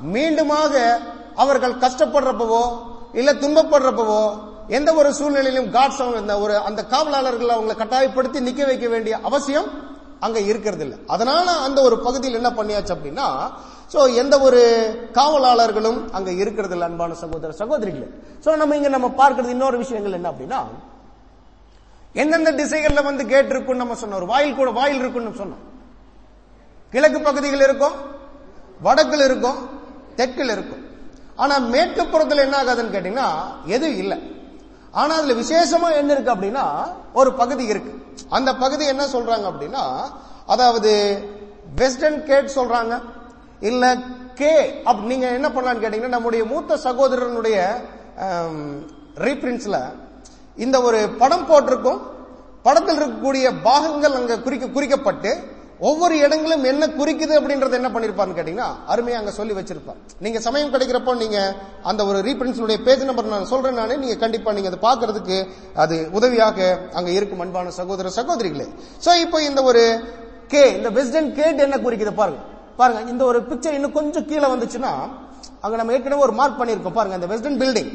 மீண்டுமாக அவர்கள் கஷ்டப்படுறப்பவோ இல்ல துன்பப்படுறப்பவோ எந்த ஒரு சூழ்நிலையிலும் காட்ஸ் அவங்க இந்த ஒரு அந்த காவலாளர்கள் அவங்களை கட்டாயப்படுத்தி நிக்க வைக்க வேண்டிய அவசியம் அங்க இருக்கிறது இல்ல அதனால அந்த ஒரு பகுதியில் என்ன பண்ணியாச்சு அப்படின்னா சோ எந்த ஒரு காவலாளர்களும் அங்க இருக்கிறது இல்ல அன்பான சகோதர சகோதரிகளே சோ நம்ம இங்க நம்ம பார்க்கிறது இன்னொரு விஷயங்கள் என்ன அப்படின்னா எந்தெந்த திசைகள்ல வந்து கேட் இருக்கும்னு நம்ம சொன்னோம் ஒரு வாயில் கூட வாயில் இருக்கும்னு சொன்னோம் கிழக்கு பகுதிகள் இருக்கும் வடக்குல இருக்கும் தெற்குல இருக்கும் ஆனா மேற்கு புறத்துல என்ன ஆகாதுன்னு கேட்டீங்கன்னா எதுவும் இல்லை ஆனா அதுல விசேஷமா என்ன இருக்கு அப்படின்னா ஒரு பகுதி இருக்கு அந்த பகுதி என்ன சொல்றாங்க அப்படின்னா அதாவது வெஸ்டர்ன் கேட் சொல்றாங்க இல்ல கே அப் நீங்க என்ன பண்ணலாம்னு கேட்டீங்கன்னா நம்முடைய மூத்த சகோதரனுடைய ரீபிரின்ஸ்ல இந்த ஒரு படம் போட்டிருக்கும் படத்தில் இருக்கக்கூடிய பாகங்கள் அங்க குறிக்க குறிக்கப்பட்டு ஒவ்வொரு இடங்களும் என்ன குறிக்குது அப்படின்றத என்ன பண்ணிருப்பான்னு கேட்டீங்கன்னா அருமையா அங்க சொல்லி வச்சிருப்பார் நீங்க சமயம் கிடைக்கிறப்போ நீங்க அந்த ஒரு ரீபிரின்ஸுடைய பேஜ் நம்பர் நான் சொல்றேன் நானே நீங்க கண்டிப்பா நீங்க அதை பாக்குறதுக்கு அது உதவியாக அங்க இருக்கும் அன்பான சகோதர சகோதரிகளே சோ இப்போ இந்த ஒரு கே இந்த வெஸ்டர்ன் கேட் என்ன குறிக்குது பாருங்க பாருங்க இந்த ஒரு பிக்சர் இன்னும் கொஞ்சம் கீழே வந்துச்சுன்னா அங்க நம்ம ஏற்கனவே ஒரு மார்க் பண்ணிருக்கோம் பாருங்க இந்த வெஸ்டர்ன் பில்டிங்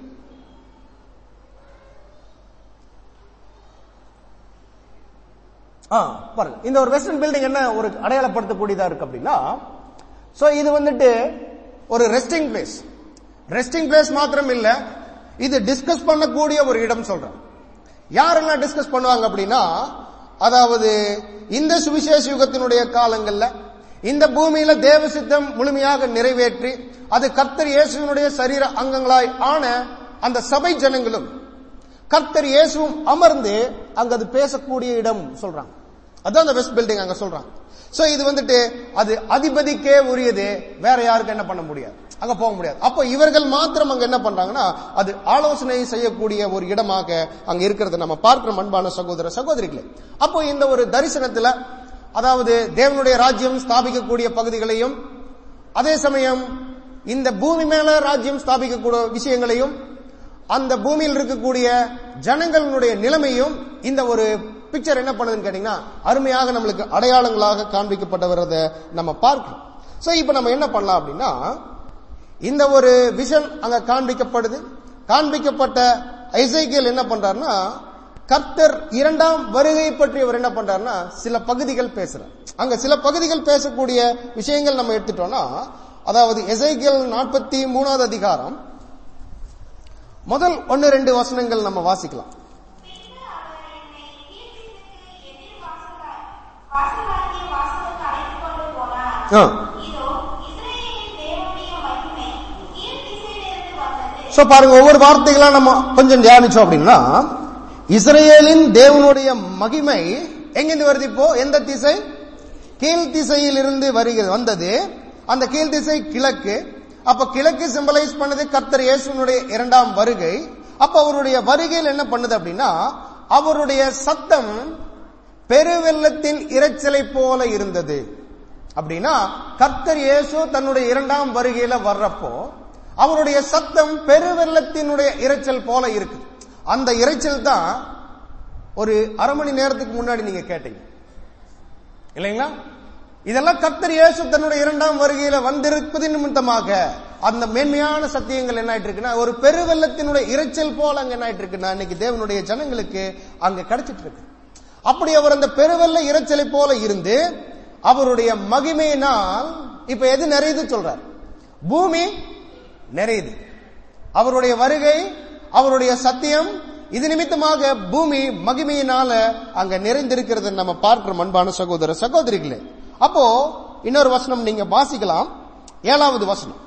ஆ பாருங்க இந்த ஒரு வெஸ்டர்ன் பில்டிங் என்ன ஒரு அடையாளப்படுத்தக்கூடியதா இருக்கு அப்படின்னா சோ இது வந்துட்டு ஒரு ரெஸ்டிங் பிளேஸ் ரெஸ்டிங் பிளேஸ் மாத்திரம் இல்ல இது டிஸ்கஸ் பண்ணக்கூடிய ஒரு இடம் சொல்றேன் யாரெல்லாம் டிஸ்கஸ் பண்ணுவாங்க அப்படின்னா அதாவது இந்த சுவிசேஷ யுகத்தினுடைய காலங்கள்ல இந்த பூமியில தேவ சித்தம் முழுமையாக நிறைவேற்றி அது கர்த்தர் இயேசுவினுடைய சரீர அங்கங்களாய் ஆன அந்த சபை ஜனங்களும் கர்த்தர் இயேசுவும் அமர்ந்து அங்க அது பேசக்கூடிய இடம் சொல்றாங்க அதான் அந்த வெஸ்ட் பில்டிங் அங்க சொல்றாங்க சோ இது வந்துட்டு அது அதிபதிக்கே உரியது வேற யாருக்கு என்ன பண்ண முடியாது அங்க போக முடியாது அப்போ இவர்கள் மாத்திரம் அங்க என்ன பண்றாங்கன்னா அது ஆலோசனை செய்யக்கூடிய ஒரு இடமாக அங்க இருக்கிறது நம்ம பார்க்கிற அன்பான சகோதர சகோதரிகளே அப்போ இந்த ஒரு தரிசனத்துல அதாவது தேவனுடைய ராஜ்யம் ஸ்தாபிக்கக்கூடிய பகுதிகளையும் அதே சமயம் இந்த பூமி மேல ராஜ்யம் ஸ்தாபிக்கக்கூடிய விஷயங்களையும் அந்த பூமியில் இருக்கக்கூடிய ஜனங்களுடைய நிலைமையும் இந்த ஒரு பிக்சர் என்ன பண்ணுதுன்னு கேட்டீங்கன்னா அருமையாக நம்மளுக்கு அடையாளங்களாக காண்பிக்கப்பட்டு வர்றதை நம்ம பார்க்கிறோம் சோ இப்ப நம்ம என்ன பண்ணலாம் அப்படின்னா இந்த ஒரு விஷன் அங்க காண்பிக்கப்படுது காண்பிக்கப்பட்ட ஐசைக்கியல் என்ன பண்றாருன்னா கர்த்தர் இரண்டாம் வருகை பற்றி அவர் என்ன பண்றாருன்னா சில பகுதிகள் பேசுறார் அங்க சில பகுதிகள் பேசக்கூடிய விஷயங்கள் நம்ம எடுத்துட்டோம்னா அதாவது எசைக்கியல் நாற்பத்தி மூணாவது அதிகாரம் முதல் ஒன்னு ரெண்டு வசனங்கள் நம்ம வாசிக்கலாம் பின்பு அவர் என்னை கீழ்த்திசைக்கு எதிர் வாசலா- வாசலாகிய வாசலுக்கு அழைத்துக் கொண்டு போனார். ஆ. இதோ, இஸ்ரவேலின் தேவனுடைய மகிமை கீழ்த்திசையிலிருந்து வந்தது. சோ பாருங்க ஒவ்வொரு வார்த்தைகளா நம்ம கொஞ்சம் தியானிச்சோம் அப்படின்னா இஸ்ரேலின் தேவனுடைய மகிமை எங்கிருந்து வருது இப்போ எந்த திசை கீழ் திசையில் இருந்து வருகிறது வந்தது அந்த கீழ் திசை கிழக்கு அப்ப கிழக்கு சிம்பலைஸ் பண்ணது கர்த்தர் இயேசுனுடைய இரண்டாம் வருகை அப்ப அவருடைய வருகையில் என்ன பண்ணுது அப்படின்னா அவருடைய சத்தம் பெருவெள்ளத்தின் இரைச்சலை போல இருந்தது அப்படின்னா கர்த்தர் இயேசு தன்னுடைய இரண்டாம் வருகையில வர்றப்போ அவருடைய சத்தம் பெருவெள்ளத்தினுடைய இரைச்சல் போல இருக்கு அந்த இரைச்சல் தான் ஒரு அரை மணி நேரத்துக்கு முன்னாடி நீங்க கேட்டீங்க இல்லைங்களா இதெல்லாம் கர்த்தர் இயேசு தன்னுடைய இரண்டாம் வருகையில வந்திருப்பது நிமித்தமாக அந்த மேன்மையான சத்தியங்கள் என்ன ஆயிட்டு இருக்குன்னா ஒரு பெருவெள்ளத்தினுடைய இரைச்சல் போல அங்க என்ன ஆயிட்டு இருக்குன்னா இன்னைக்கு தேவனுடைய ஜனங்களுக்கு அங்க கிடைச்சிட்டு இருக்கு அப்படி அவர் அந்த பெருவெள்ள இரைச்சலை போல இருந்து அவருடைய மகிமையினால் இப்ப எது நிறையுது சொல்றார் பூமி நிறையுது அவருடைய வருகை அவருடைய சத்தியம் இது நிமித்தமாக பூமி மகிமையினால அங்க நிறைந்திருக்கிறது நம்ம பார்க்கிறோம் அன்பான சகோதர சகோதரிகளே அப்போ இன்னொரு வசனம் நீங்க வாசிக்கலாம் ஏழாவது வசனம்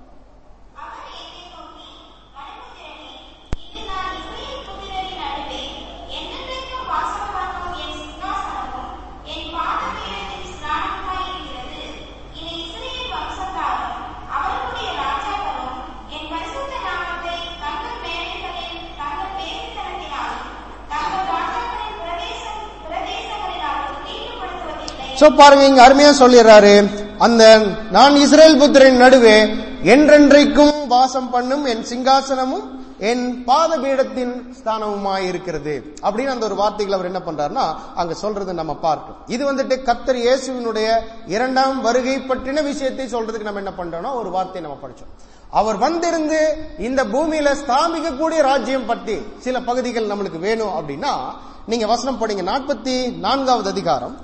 அவர் என்னை நோக்கி, மனுபுத்திரனே, இன்று நான் இஸ்ரவேல் புத்திரரின் நடுவே என்றென்றைக்கும் வாசம் பண்ணும் என் சிங்காசனமும், என் பாதபீடத்தின் ஸ்நானமுமாயிருக்கிறது. இனி இஸ்ரவேல் வம்சத்தாரும், அவர்களுடைய ராஜாக்களும், என் பரிசுத்த நாமத்தை தங்கள் மேடைகளில், தங்கள் பேசித்தனத்தினாலும், தங்கள் ராஜாக்களின் பிரதேசம் பிரதேசங்களினாலும் தீட்டுப்படுத்துவதில்லை. சோ பாருங்க இங்க அருமையா சொல்லிடுறாரு அந்த நான் இஸ்ரேல் புத்திரின் நடுவே என்றென்றைக்கும் வாசம் பண்ணும் என் சிங்காசனமும் என் பாதபீடத்தின் ஸ்தானமுமாய் இருக்கிறது அப்படின்னு அந்த ஒரு வார்த்தைகள் அவர் என்ன பண்றாருன்னா அங்க சொல்றது நம்ம பார்க்கிறோம் இது வந்துட்டு கத்தர் இயேசுவினுடைய இரண்டாம் வருகை பற்றின விஷயத்தை சொல்றதுக்கு நம்ம என்ன பண்றோம்னா ஒரு வார்த்தையை நம்ம படிச்சோம் அவர் வந்திருந்து இந்த பூமியில ஸ்தாபிக்கக்கூடிய ராஜ்யம் பற்றி சில பகுதிகள் நம்மளுக்கு வேணும் அப்படின்னா நீங்க வசனம் படிங்க நாற்பத்தி நான்காவது அதிகாரம்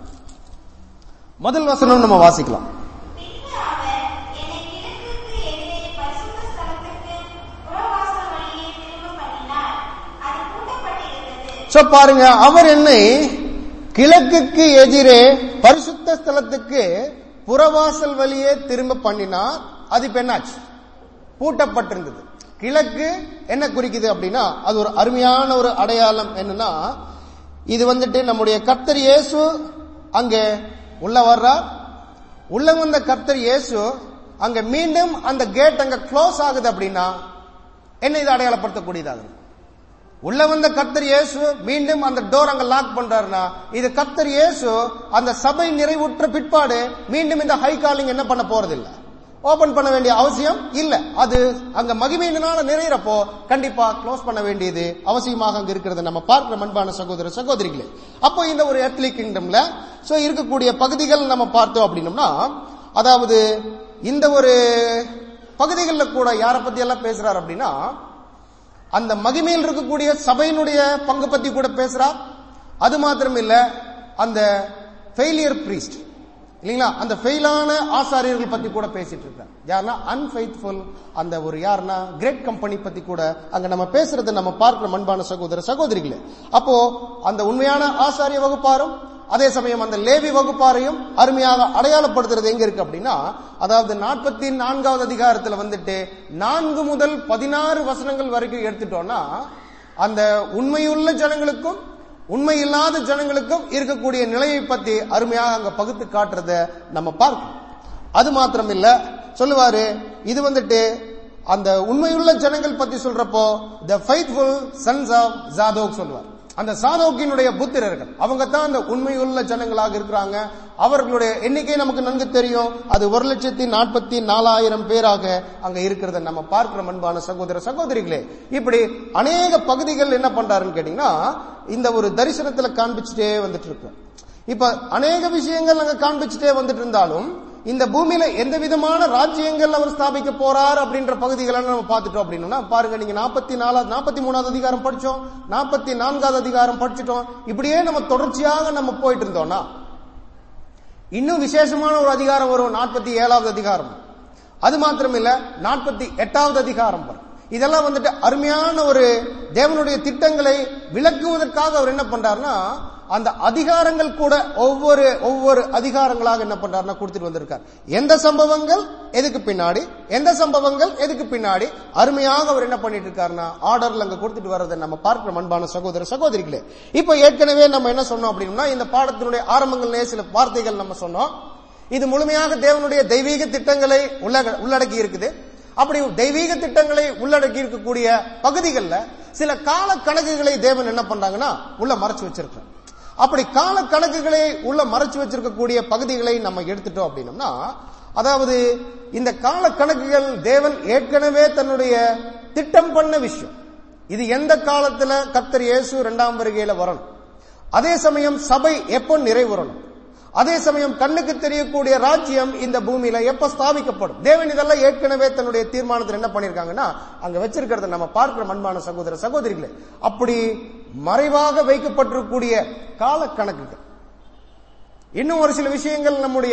முதல் வசனம் நம்ம வாசிக்கலாம் பின்பு அவர் என்னை கிழக்குக்கு எதிரே பரிசுத்த ஸ்தலத்துக்கு புறவாசல் வழியே திரும்ப பண்ணினார் அது பூட்டப்பட்டிருந்தது சோ பாருங்க அவர் என்னை கிழக்குக்கு எதிரே பரிசுத்த ஸ்தலத்துக்கு புறவாசல் வழியே திரும்ப பண்ணினார் அது இப்ப என்னாச்சு பூட்டப்பட்டிருந்தது கிழக்கு என்ன குறிக்குது அப்படின்னா அது ஒரு அருமையான ஒரு அடையாளம் என்னன்னா இது வந்துட்டு நம்முடைய கர்த்தர் இயேசு அங்க உள்ள வர்றார் உள்ள வந்த கர்த்தர் இயேசு அங்க மீண்டும் அந்த கேட் அங்க க்ளோஸ் ஆகுது அப்படின்னா என்ன இது அடையாளப்படுத்தக்கூடியதாகுது உள்ள வந்த கர்த்தர் இயேசு மீண்டும் அந்த டோர் அங்க லாக் பண்றாருன்னா இது கர்த்தர் இயேசு அந்த சபை நிறைவுற்ற பிற்பாடு மீண்டும் இந்த ஹை காலிங் என்ன பண்ண போறது இல்ல ஓபன் பண்ண வேண்டிய அவசியம் இல்ல அது அங்க மகிமையினால நிறையிறப்போ கண்டிப்பா க்ளோஸ் பண்ண வேண்டியது அவசியமாக அங்க இருக்கிறது நம்ம பார்க்கிற மண்பான சகோதர சகோதரிகளே அப்போ இந்த ஒரு எர்த்லி கிங்டம்ல சோ இருக்கக்கூடிய பகுதிகள் நம்ம பார்த்தோம் அப்படின்னம்னா அதாவது இந்த ஒரு பகுதிகளில் கூட யாரை பத்தி எல்லாம் பேசுறாரு அப்படின்னா அந்த மகிமையில் இருக்கக்கூடிய சபையினுடைய பங்கு பத்தி கூட பேசுறார் அது மாத்திரம் இல்ல அந்த ஃபெயிலியர் பிரீஸ்ட் இல்லைங்களா அந்த ஃபெயிலான ஆசாரியர்கள் பத்தி கூட பேசிட்டு இருக்கார் யாருன்னா அன்ஃபெய்த்ஃபுல் அந்த ஒரு யாருன்னா கிரேட் கம்பெனி பத்தி கூட அங்க நம்ம பேசுறதை நம்ம பார்க்கிற மண்பான சகோதர சகோதரிகளே அப்போ அந்த உண்மையான ஆசாரிய வகுப்பாரும் அதே சமயம் அந்த லேவி வகுப்பாரையும் அருமையாக அடையாளப்படுத்துறது எங்க இருக்கு அப்படின்னா அதாவது நாற்பத்தி நான்காவது அதிகாரத்துல வந்துட்டு நான்கு முதல் பதினாறு வசனங்கள் வரைக்கும் எடுத்துட்டோம்னா அந்த உண்மையுள்ள ஜனங்களுக்கும் உண்மை இல்லாத ஜனங்களுக்கும் இருக்கக்கூடிய நிலையை பத்தி அருமையாக அங்க பகுத்து காட்டுறத நம்ம பார்க்கணும் அது மாத்திரம் இல்ல சொல்லுவாரு இது வந்துட்டு அந்த உண்மையுள்ள ஜனங்கள் பத்தி சொல்றப்போ the faithful sons of Zadok சொல்லுவார் அந்த சாதோக்கினுடைய புத்திரர்கள் அவங்க தான் அந்த உண்மையுள்ள ஜனங்களாக இருக்கிறாங்க அவர்களுடைய எண்ணிக்கை நமக்கு நன்கு தெரியும் அது ஒரு லட்சத்தி நாற்பத்தி நாலாயிரம் பேராக அங்க இருக்கிறத நம்ம பார்க்கிற அன்பான சகோதர சகோதரிகளே இப்படி அநேக பகுதிகள் என்ன பண்றாருன்னு கேட்டீங்கன்னா இந்த ஒரு தரிசனத்துல காண்பிச்சுட்டே வந்துட்டு இருக்கோம் இப்ப அநேக விஷயங்கள் அங்க காண்பிச்சுட்டே வந்துட்டு இருந்தாலும் இந்த பூமியில எந்த விதமான ராஜ்யங்கள் அவர் ஸ்தாபிக்க போறார் அப்படின்ற பகுதிகளை நம்ம பார்த்துட்டோம் அப்படின்னா பாருங்க நீங்க நாற்பத்தி நாலாவது நாற்பத்தி மூணாவது அதிகாரம் படிச்சோம் நாற்பத்தி நான்காவது அதிகாரம் படிச்சிட்டோம் இப்படியே நம்ம தொடர்ச்சியாக நம்ம போயிட்டு இருந்தோம்னா இன்னும் விசேஷமான ஒரு அதிகாரம் வரும் நாற்பத்தி ஏழாவது அதிகாரம் அது மாத்திரம் இல்ல நாற்பத்தி எட்டாவது அதிகாரம் வரும் இதெல்லாம் வந்துட்டு அருமையான ஒரு தேவனுடைய திட்டங்களை விளக்குவதற்காக அவர் என்ன பண்றாருன்னா அந்த அதிகாரங்கள் கூட ஒவ்வொரு ஒவ்வொரு அதிகாரங்களாக என்ன பண்றாருன்னா கொடுத்துட்டு வந்திருக்கார் எந்த சம்பவங்கள் எதுக்கு பின்னாடி எந்த சம்பவங்கள் எதுக்கு பின்னாடி அருமையாக அவர் என்ன பண்ணிட்டு இருக்காருன்னா ஆர்டர்ல அங்க கொடுத்துட்டு வர்றதை நம்ம பார்க்கிற அன்பான சகோதர சகோதரிகளே இப்ப ஏற்கனவே நம்ம என்ன சொன்னோம் அப்படின்னா இந்த பாடத்தினுடைய ஆரம்பங்கள்லயே சில வார்த்தைகள் நம்ம சொன்னோம் இது முழுமையாக தேவனுடைய தெய்வீக திட்டங்களை உள்ள- உள்ளடக்கி இருக்குது அப்படி தெய்வீக திட்டங்களை உள்ளடக்கி இருக்கக்கூடிய பகுதிகளில் சில கால கணக்குகளை தேவன் என்ன பண்றாங்கன்னா உள்ள மறைச்சு வச்சிருக்கார் அப்படி கால கணக்குகளை உள்ள மறைச்சு வச்சிருக்கக்கூடிய பகுதிகளை நம்ம எடுத்துட்டோம் அப்படின்னம்னா அதாவது இந்த கால கணக்குகள் தேவன் ஏற்கனவே தன்னுடைய திட்டம் பண்ண விஷயம் இது எந்த காலத்துல கர்த்தர் இயேசு இரண்டாம் வருகையில வரணும் அதே சமயம் சபை எப்போ நிறைவுறணும் அதே சமயம் கண்ணுக்கு தெரியக்கூடிய ராஜ்யம் இந்த பூமியில எப்ப ஸ்தாபிக்கப்படும் தேவன் இதெல்லாம் ஏற்கனவே தன்னுடைய தீர்மானத்தில் என்ன பண்ணிருக்காங்கன்னா அங்க வச்சிருக்கிறத நம்ம பார்க்கிற மண்பான சகோதர சகோதரிகளே அப்படி மறைவாக வைக்கப்பட்டிருக்கக்கூடிய கால கணக்குகள் இன்னும் ஒரு சில விஷயங்கள் நம்முடைய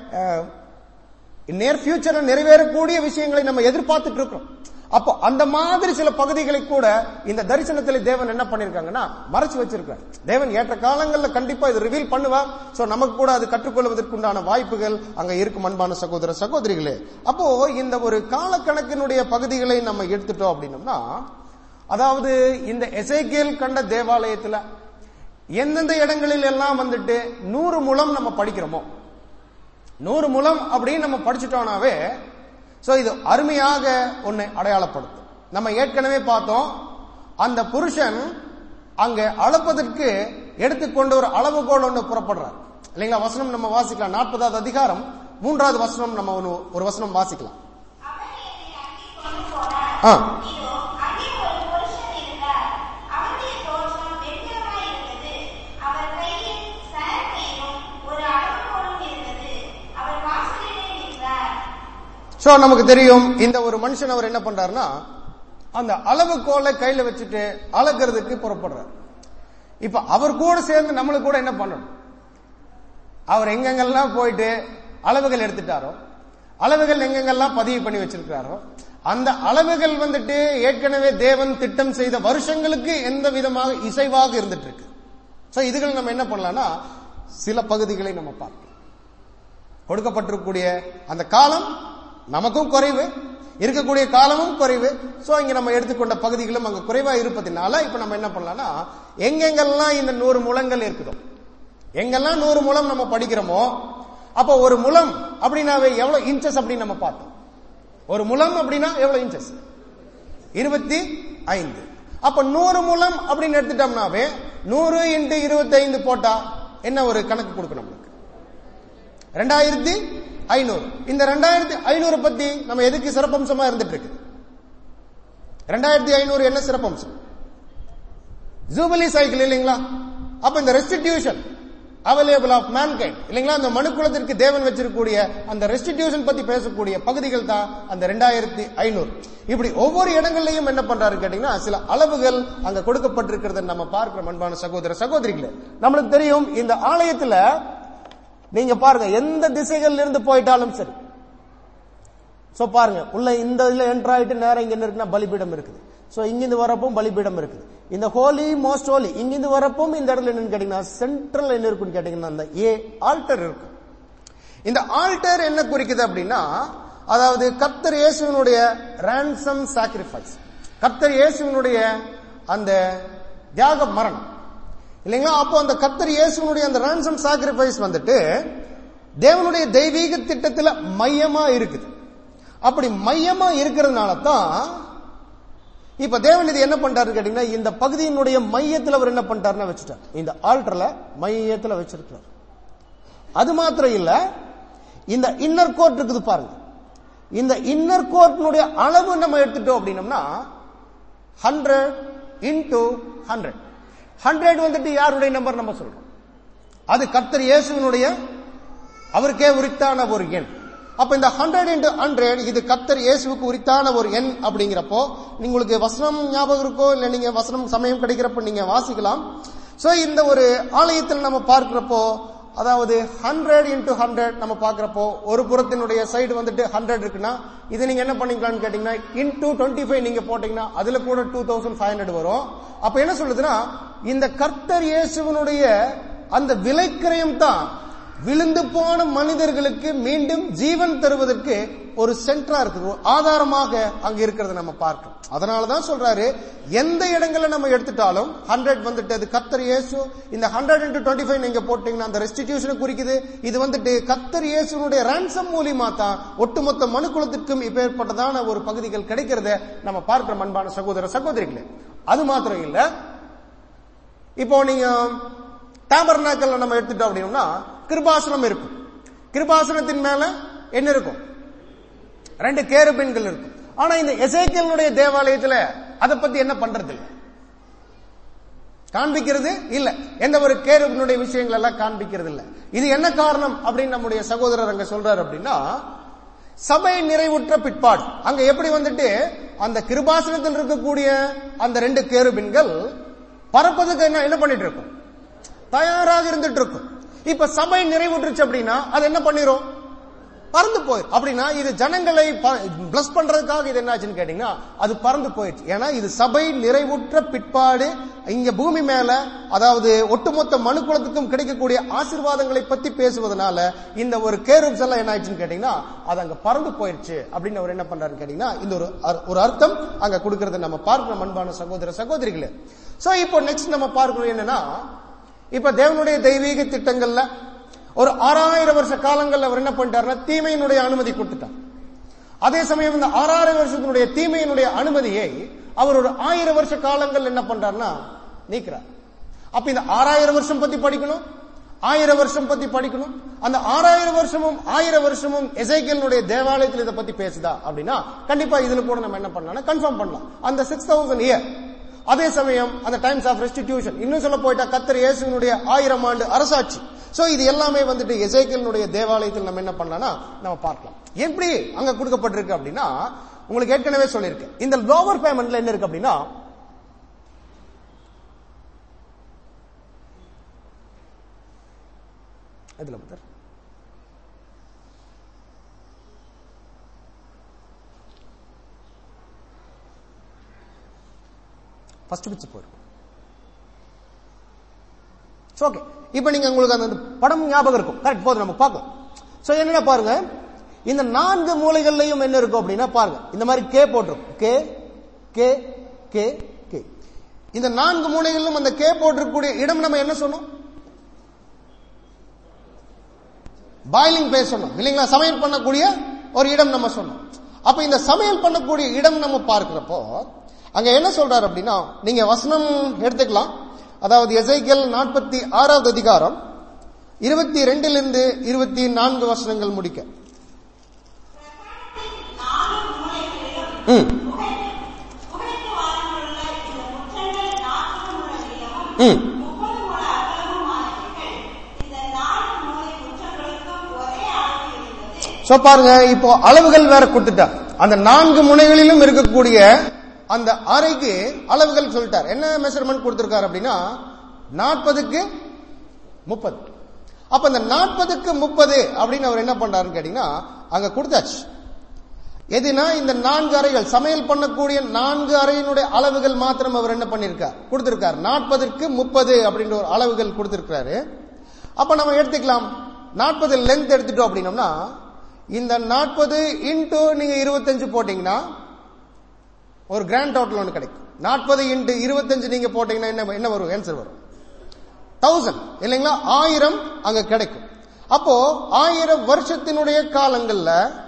நேர் ஃபியூச்சர்ல நிறைவேறக்கூடிய விஷயங்களை நம்ம எதிர்பார்த்துட்டு இருக்கோம் அப்போ அந்த மாதிரி சில பகுதிகளை கூட இந்த தரிசனத்துல தேவன் என்ன பண்ணிருக்காங்கன்னா மறைச்சு வச்சிருக்கார் தேவன் ஏற்ற காலங்கள்ல கண்டிப்பா இது ரிவீல் பண்ணுவார் சோ நமக்கு கூட அது கற்றுக்கொள்வதற்குண்டான வாய்ப்புகள் அங்க இருக்கும் அன்பான சகோதர சகோதரிகளே அப்போ இந்த ஒரு காலக்கணக்கினுடைய பகுதிகளை நம்ம எடுத்துட்டோம் அப்படின்னம்னா அதாவது இந்த எசைக்கியல் கண்ட தேவாலயத்துல எந்தெந்த இடங்களில் எல்லாம் வந்துட்டு நூறு முழம் நம்ம படிக்கிறோமோ நூறு முழம் அப்படின்னு நம்ம படிச்சுட்டோம்னாவே சோ இது அருமையாக ஒன்னு அடையாளப்படுத்தும் நம்ம ஏற்கனவே பார்த்தோம் அந்த புருஷன் அங்க அளப்பதற்கு எடுத்துக்கொண்ட ஒரு அளவுகோல் ஒன்று புறப்படுறார் இல்லைங்களா வசனம் நம்ம வாசிக்கலாம் நாற்பதாவது அதிகாரம் மூன்றாவது வசனம் நம்ம ஒண்ணு- ஒரு வசனம் வாசிக்கலாம் அவர் என்னை அங்கே கொண்டு போனார் ஆ இதோ அங்கே ஒரு சோ நமக்கு தெரியும் இந்த ஒரு மனுஷன் அவர் என்ன பண்றாருன்னா அந்த அளவுகோலை கையில வச்சுட்டு அளக்கிறதுக்கு புறப்படுறார் இப்ப அவர் கூட சேர்ந்து நம்மளுக்கு கூட என்ன பண்ணணும் அவர் எங்கெங்கெல்லாம் போயிட்டு அளவுகள் எடுத்துட்டாரோ அளவுகள் எங்கெங்கெல்லாம் பதிவு பண்ணி வச்சிருக்கிறாரோ அந்த அளவுகள் வந்துட்டு ஏற்கனவே தேவன் திட்டம் செய்த வருஷங்களுக்கு எந்த விதமாக இசைவாக இருந்துட்டு இருக்கு சோ இதுகள் நம்ம என்ன பண்ணலாம்னா சில பகுதிகளை நம்ம பார்க்கலாம் கொடுக்கப்பட்டிருக்கக்கூடிய அந்த காலம் நமக்கும் குறைவு இருக்கக்கூடிய காலமும் குறைவு சோ இங்க நம்ம எடுத்துக்கொண்ட பகுதிகளும் அங்க குறைவா இருப்பதனால இப்ப நம்ம என்ன பண்ணலாம்னா எங்கெங்கெல்லாம் இந்த நூறு முழங்கள் இருக்குதோ எங்கெல்லாம் நூறு முழம் நம்ம படிக்கிறோமோ அப்ப ஒரு முழம் அப்படின்னாவே எவ்வளவு இன்ச்சஸ் அப்படின்னு நம்ம பார்த்தோம் ஒரு முழம் அப்படின்னா எவ்வளவு இன்ச்சஸ் இருபத்தி ஐந்து அப்ப நூறு முழம் அப்படின்னு எடுத்துட்டோம்னாவே நூறு இன்ட்டு இருபத்தி ஐந்து போட்டா என்ன ஒரு கணக்கு கொடுக்கணும் நம்மளுக்கு ரெண்டாயிரத்தி ஐநூறு இந்த ரெண்டாயிரத்தி ஐநூறு பத்தி நம்ம எதுக்கு சிறப்பம்சமா இருந்துட்டு இருக்கு ரெண்டாயிரத்தி ஐநூறு என்ன சிறப்பம்சம் ஜூபிலி சைக்கிள் இல்லைங்களா அப்ப இந்த ரெஸ்டிடியூஷன் அவைலபிள் ஆஃப் மேன்கைண்ட் இல்லைங்களா அந்த மனுக்குலத்திற்கு தேவன் வச்சிருக்கக்கூடிய அந்த ரெஸ்டிடியூஷன் பத்தி பேசக்கூடிய பகுதிகள் தான் அந்த ரெண்டாயிரத்தி ஐநூறு இப்படி ஒவ்வொரு இடங்கள்லயும் என்ன பண்றாரு கேட்டீங்கன்னா சில அளவுகள் அங்க கொடுக்கப்பட்டிருக்கிறத நம்ம பார்க்கிற அன்பான சகோதர சகோதரிகளே நம்மளுக்கு தெரியும் இந்த ஆலயத்துல நீங்க பாருங்க எந்த திசைகள்ல இருந்து போயிட்டாலும் சரி சோ பாருங்க உள்ள இந்த இதுல என்டர் ஆயிட்டு நேரம் இங்க என்ன இருக்குன்னா பலிபீடம் இருக்குது சோ இங்கிருந்து வரப்பும் பலிபீடம் இருக்குது இந்த ஹோலி மோஸ்ட் ஹோலி இங்கிருந்து வரப்பும் இந்த இடத்துல என்னன்னு கேட்டீங்கன்னா சென்ட்ரல் என்ன இருக்குன்னு கேட்டீங்கன்னா அந்த ஏ ஆல்டர் இருக்கும் இந்த ஆல்டர் என்ன குறிக்குது அப்படின்னா அதாவது கர்த்தர் இயேசுவினுடைய ransom sacrifice கர்த்தர் இயேசுவினுடைய அந்த தியாக மரணம் இல்லைங்களா அப்போ அந்த கர்த்தர் இயேசுவினுடைய அந்த ransom sacrifice வந்துட்டு தேவனுடைய தெய்வீக திட்டத்துல மையமா இருக்குது அப்படி மையமா இருக்கிறதுனால தான் இப்ப தேவன் இது என்ன பண்றாரு கேட்டீங்கன்னா இந்த பகுதியினுடைய மையத்துல அவர் என்ன பண்ணிட்டாருன்னா வச்சுட்டார் இந்த ஆல்டர்ல மையத்துல வச்சிருக்கிறார் அது மாத்திரம் இல்ல இந்த இன்னர் கோர்ட் இருக்குது பாருங்க இந்த இன்னர் கோர்ட்னுடைய அளவு நம்ம எடுத்துட்டோம் அப்படின்னம்னா ஹண்ட்ரட் இன்டூ ஹண்ட்ரட் ஹண்ட்ரட் வந்துட்டு யாருடைய நம்பர் நம்ம சொல்றோம் அது கர்த்தர் இயேசுவினுடைய அவருக்கே உரித்தான ஒரு எண் அப்ப இந்த ஹண்ட்ரட் இன்டு ஹண்ட்ரட் இது கர்த்தர் இயேசுவுக்கு உரித்தான ஒரு எண் அப்படிங்கிறப்போ உங்களுக்கு வசனம் ஞாபகம் இருக்கோ இல்ல நீங்க வசனம் சமயம் கிடைக்கிறப்ப நீங்க வாசிக்கலாம் சோ இந்த ஒரு ஆலயத்தில் நம்ம பார்க்கிறப்போ அதாவது ஹண்ட்ரட் இன்டு ஹண்ட்ரட் நம்ம பார்க்கிறப்போ ஒரு புறத்தினுடைய சைடு வந்துட்டு ஹண்ட்ரட் இருக்குன்னா இது நீங்க என்ன பண்ணிக்கலாம்னு கேட்டீங்கன்னா இன்டூ டுவெண்ட்டி ஃபைவ் நீங்க போட்டீங்கன்னா அதுல கூட டூ தௌசண்ட் ஃபைவ் ஹண்ட்ரட் வரும் அப்ப என்ன சொல்லுதுன்னா இந்த கர்த்தர் இயேசுவனுடைய அந்த விலைக்கிரயம் தான் விழுந்து போன மனிதர்களுக்கு மீண்டும் ஜீவன் தருவதற்கு ஒரு சென்டரா இருக்குது ஒரு ஆதாரமாக அங்க இருக்கிறத நம்ம பார்க்கிறோம் அதனாலதான் சொல்றாரு எந்த இடங்கள்ல நம்ம எடுத்துட்டாலும் ஹண்ட்ரட் வந்துட்டு அது கத்தர் இயேசு இந்த ஹண்ட்ரட் இன்டூ டுவெண்ட்டி ஃபைவ் நீங்க போட்டீங்கன்னா அந்த ரெஸ்டிடியூஷனை குறிக்குது இது வந்துட்டு கத்தர் இயேசுனுடைய ransom மூலியமா தான் ஒட்டுமொத்த மனுக்குலத்திற்கும் இப்பேற்பட்டதான ஒரு பகுதிகள் கிடைக்கிறத நம்ம பார்க்கிறோம் அன்பான சகோதர சகோதரிகளே அது மாத்திரம் இல்ல இப்போ நீங்க டேபர்னாக்கல்ல நம்ம எடுத்துட்டோம் அப்படின்னா கிருபாசனம் இருக்கும் கிருபாசனத்தின் மேல என்ன இருக்கும் ரெண்டு கேருபெண்கள் இருக்கும் ஆனா இந்த எசேக்கியலுடைய தேவாலயத்துல அதை பத்தி என்ன பண்றது இல்ல காண்பிக்கிறது இல்ல எந்த ஒரு கேருபினுடைய விஷயங்கள் எல்லாம் காண்பிக்கிறது இல்ல இது என்ன காரணம் அப்படின்னு நம்முடைய சகோதரர் அங்க சொல்றாரு அப்படின்னா சபை நிறைவுற்ற பிற்பாடு அங்க எப்படி வந்துட்டு அந்த கிருபாசனத்தில் இருக்கக்கூடிய அந்த ரெண்டு கேருபின்கள் பறப்பதுக்கு என்ன என்ன பண்ணிட்டு இருக்கும் தயாராக இருந்துட்டு இருக்கும் இப்ப சபை நிறைவுற்றுச்சு அப்படின்னா அது என்ன பண்ணிரும் பறந்து போயிடும் அப்படின்னா இது ஜனங்களை பிளஸ் பண்றதுக்காக இது என்னாச்சுன்னு கேட்டீங்கன்னா அது பறந்து போயிடுச்சு ஏன்னா இது சபை நிறைவுற்ற பிற்பாடு இங்க பூமி மேல அதாவது ஒட்டுமொத்த மனுக்குலத்துக்கும் கிடைக்கக்கூடிய ஆசீர்வாதங்களை பத்தி பேசுவதனால இந்த ஒரு கேரூப்ஸ் எல்லாம் என்ன ஆயிடுச்சுன்னு கேட்டீங்கன்னா அது அங்க பறந்து போயிடுச்சு அப்படின்னு அவர் என்ன பண்றாருன்னு கேட்டீங்கன்னா இந்த ஒரு அர்- ஒரு அர்த்தம் அங்க கொடுக்கறத நம்ம பார்க்கிறோம் அன்பான சகோதர சகோதரிகளே சோ இப்போ நெக்ஸ்ட் நம்ம பார்க்கணும் என்னன்னா இப்ப தேவனுடைய தெய்வீக திட்டங்கள்ல ஒரு ஆறாயிரம் வருஷ காலங்கள்ல அவர் என்ன பண்ணிட்டாருன்னா தீமையினுடைய அனுமதி கொடுத்துட்டார் அதே சமயம் இந்த ஆறாயிரம் வருஷத்தினுடைய தீமையினுடைய அனுமதியை அவர் ஒரு ஆயிரம் வருஷ காலங்கள் என்ன பண்றாருன்னா நீக்கிறார் அப்ப இந்த ஆறாயிரம் வருஷம் பத்தி படிக்கணும் ஆயிரம் வருஷம் பத்தி படிக்கணும் அந்த ஆறாயிரம் வருஷமும் ஆயிரம் வருஷமும் எசைக்கலுடைய தேவாலயத்தில் இதை பத்தி பேசுதா அப்படின்னா கண்டிப்பா இதுல கூட நம்ம என்ன பண்ணலாம் கன்ஃபார்ம் பண்ணலாம் அந்த சிக்ஸ் தௌசண்ட் இயர் அதே சமயம் அந்த டைம்ஸ் ஆஃப் ரெஸ்டிடியூஷன் இன்னும் சொல்ல போயிட்டா கத்தர் இயேசுனுடைய ஆயிரம் ஆண்டு அரசாட்சி சோ இது எல்லாமே வந்துட்டு எசேக்கியலினுடைய தேவாலயத்தில் நம்ம என்ன பண்ணலாம்னா நம்ம பார்க்கலாம் எப்படி அங்க கொடுக்கப்பட்டிருக்கு அப்படின்னா உங்களுக்கு ஏற்கனவே சொல்லியிருக்கேன் இந்த லோவர் பேமெண்ட்ல என்ன இருக்கு அப்படின்னா இதுல புத்தர் ஃபர்ஸ்ட் பிச்சு போயிருக்கும் ஓகே இப்போ நீங்க உங்களுக்கு அந்த படம் ஞாபகம் இருக்கும் கரெக்ட் போதும் நம்ம பார்க்கலாம் சோ என்னன்னா பாருங்க இந்த நான்கு மூலைகள்லயும் என்ன இருக்கும் அப்படின்னா பாருங்க இந்த மாதிரி கே போட்டிருக்கும் கே கே கே கே இந்த நான்கு மூலைகளிலும் அந்த கே போட்டிருக்கக்கூடிய இடம் நம்ம என்ன சொன்னோம் பாயிலிங் பிளேஸ் சொன்னோம் இல்லைங்களா சமையல் பண்ணக்கூடிய ஒரு இடம் நம்ம சொன்னோம் அப்ப இந்த சமையல் பண்ணக்கூடிய இடம் நம்ம பார்க்கிறப்போ அங்க என்ன சொல்றாரு அப்படின்னா நீங்க வசனம் எடுத்துக்கலாம் அதாவது எசைக்கல் நாற்பத்தி ஆறாவது அதிகாரம் இருபத்தி ரெண்டிலிருந்து இருபத்தி நான்கு வசனங்கள் முடிக்க ம் புகைக்கு வாரங்களுள்ள இந்த முற்றங்கள் நான்கு முழ நீளமும் ம் முப்பது முழ அகலமுமானவைகள் இந்த நான்கு மூலை முற்றங்களுக்கும் ஒரே அளவு இருந்தது சோ பாருங்க இப்போ அளவுகள் வேற கொடுத்துட்டா அந்த நான்கு முனைகளிலும் இருக்கக்கூடிய அந்த அறைக்கு அளவுகள் சொல்லிட்டார் என்ன மெஷர்மெண்ட் கொடுத்திருக்காரு அப்படின்னா நாற்பதுக்கு முப்பது அப்ப இந்த நாற்பதுக்கு முப்பது அப்படின்னு அவர் என்ன பண்றாருன்னு கேட்டீங்கன்னா அங்க கொடுத்தாச்சு எதுனா இந்த நான்கு அறைகள் சமையல் பண்ணக்கூடிய நான்கு அறையினுடைய அளவுகள் மாத்திரம் அவர் என்ன பண்ணிருக்கார் கொடுத்திருக்கார் நாற்பதற்கு முப்பது அப்படின்ற ஒரு அளவுகள் கொடுத்திருக்காரு அப்ப நம்ம எடுத்துக்கலாம் நாற்பது லென்த் எடுத்துட்டோம் அப்படின்னோம்னா இந்த நாற்பது இன்டூ நீங்க இருபத்தஞ்சு போட்டீங்கன்னா ஒரு கிராண்ட் டோட்டல் ஒன்று கிடைக்கும் நாற்பது இன்ட்டு இருபத்தஞ்சு நீங்க போட்டீங்கன்னா என்ன என்ன வரும் ஆன்சர் வரும் தௌசண்ட் இல்லைங்களா ஆயிரம் அங்க கிடைக்கும் அப்போ ஆயிரம் வருஷத்தினுடைய காலங்கள்ல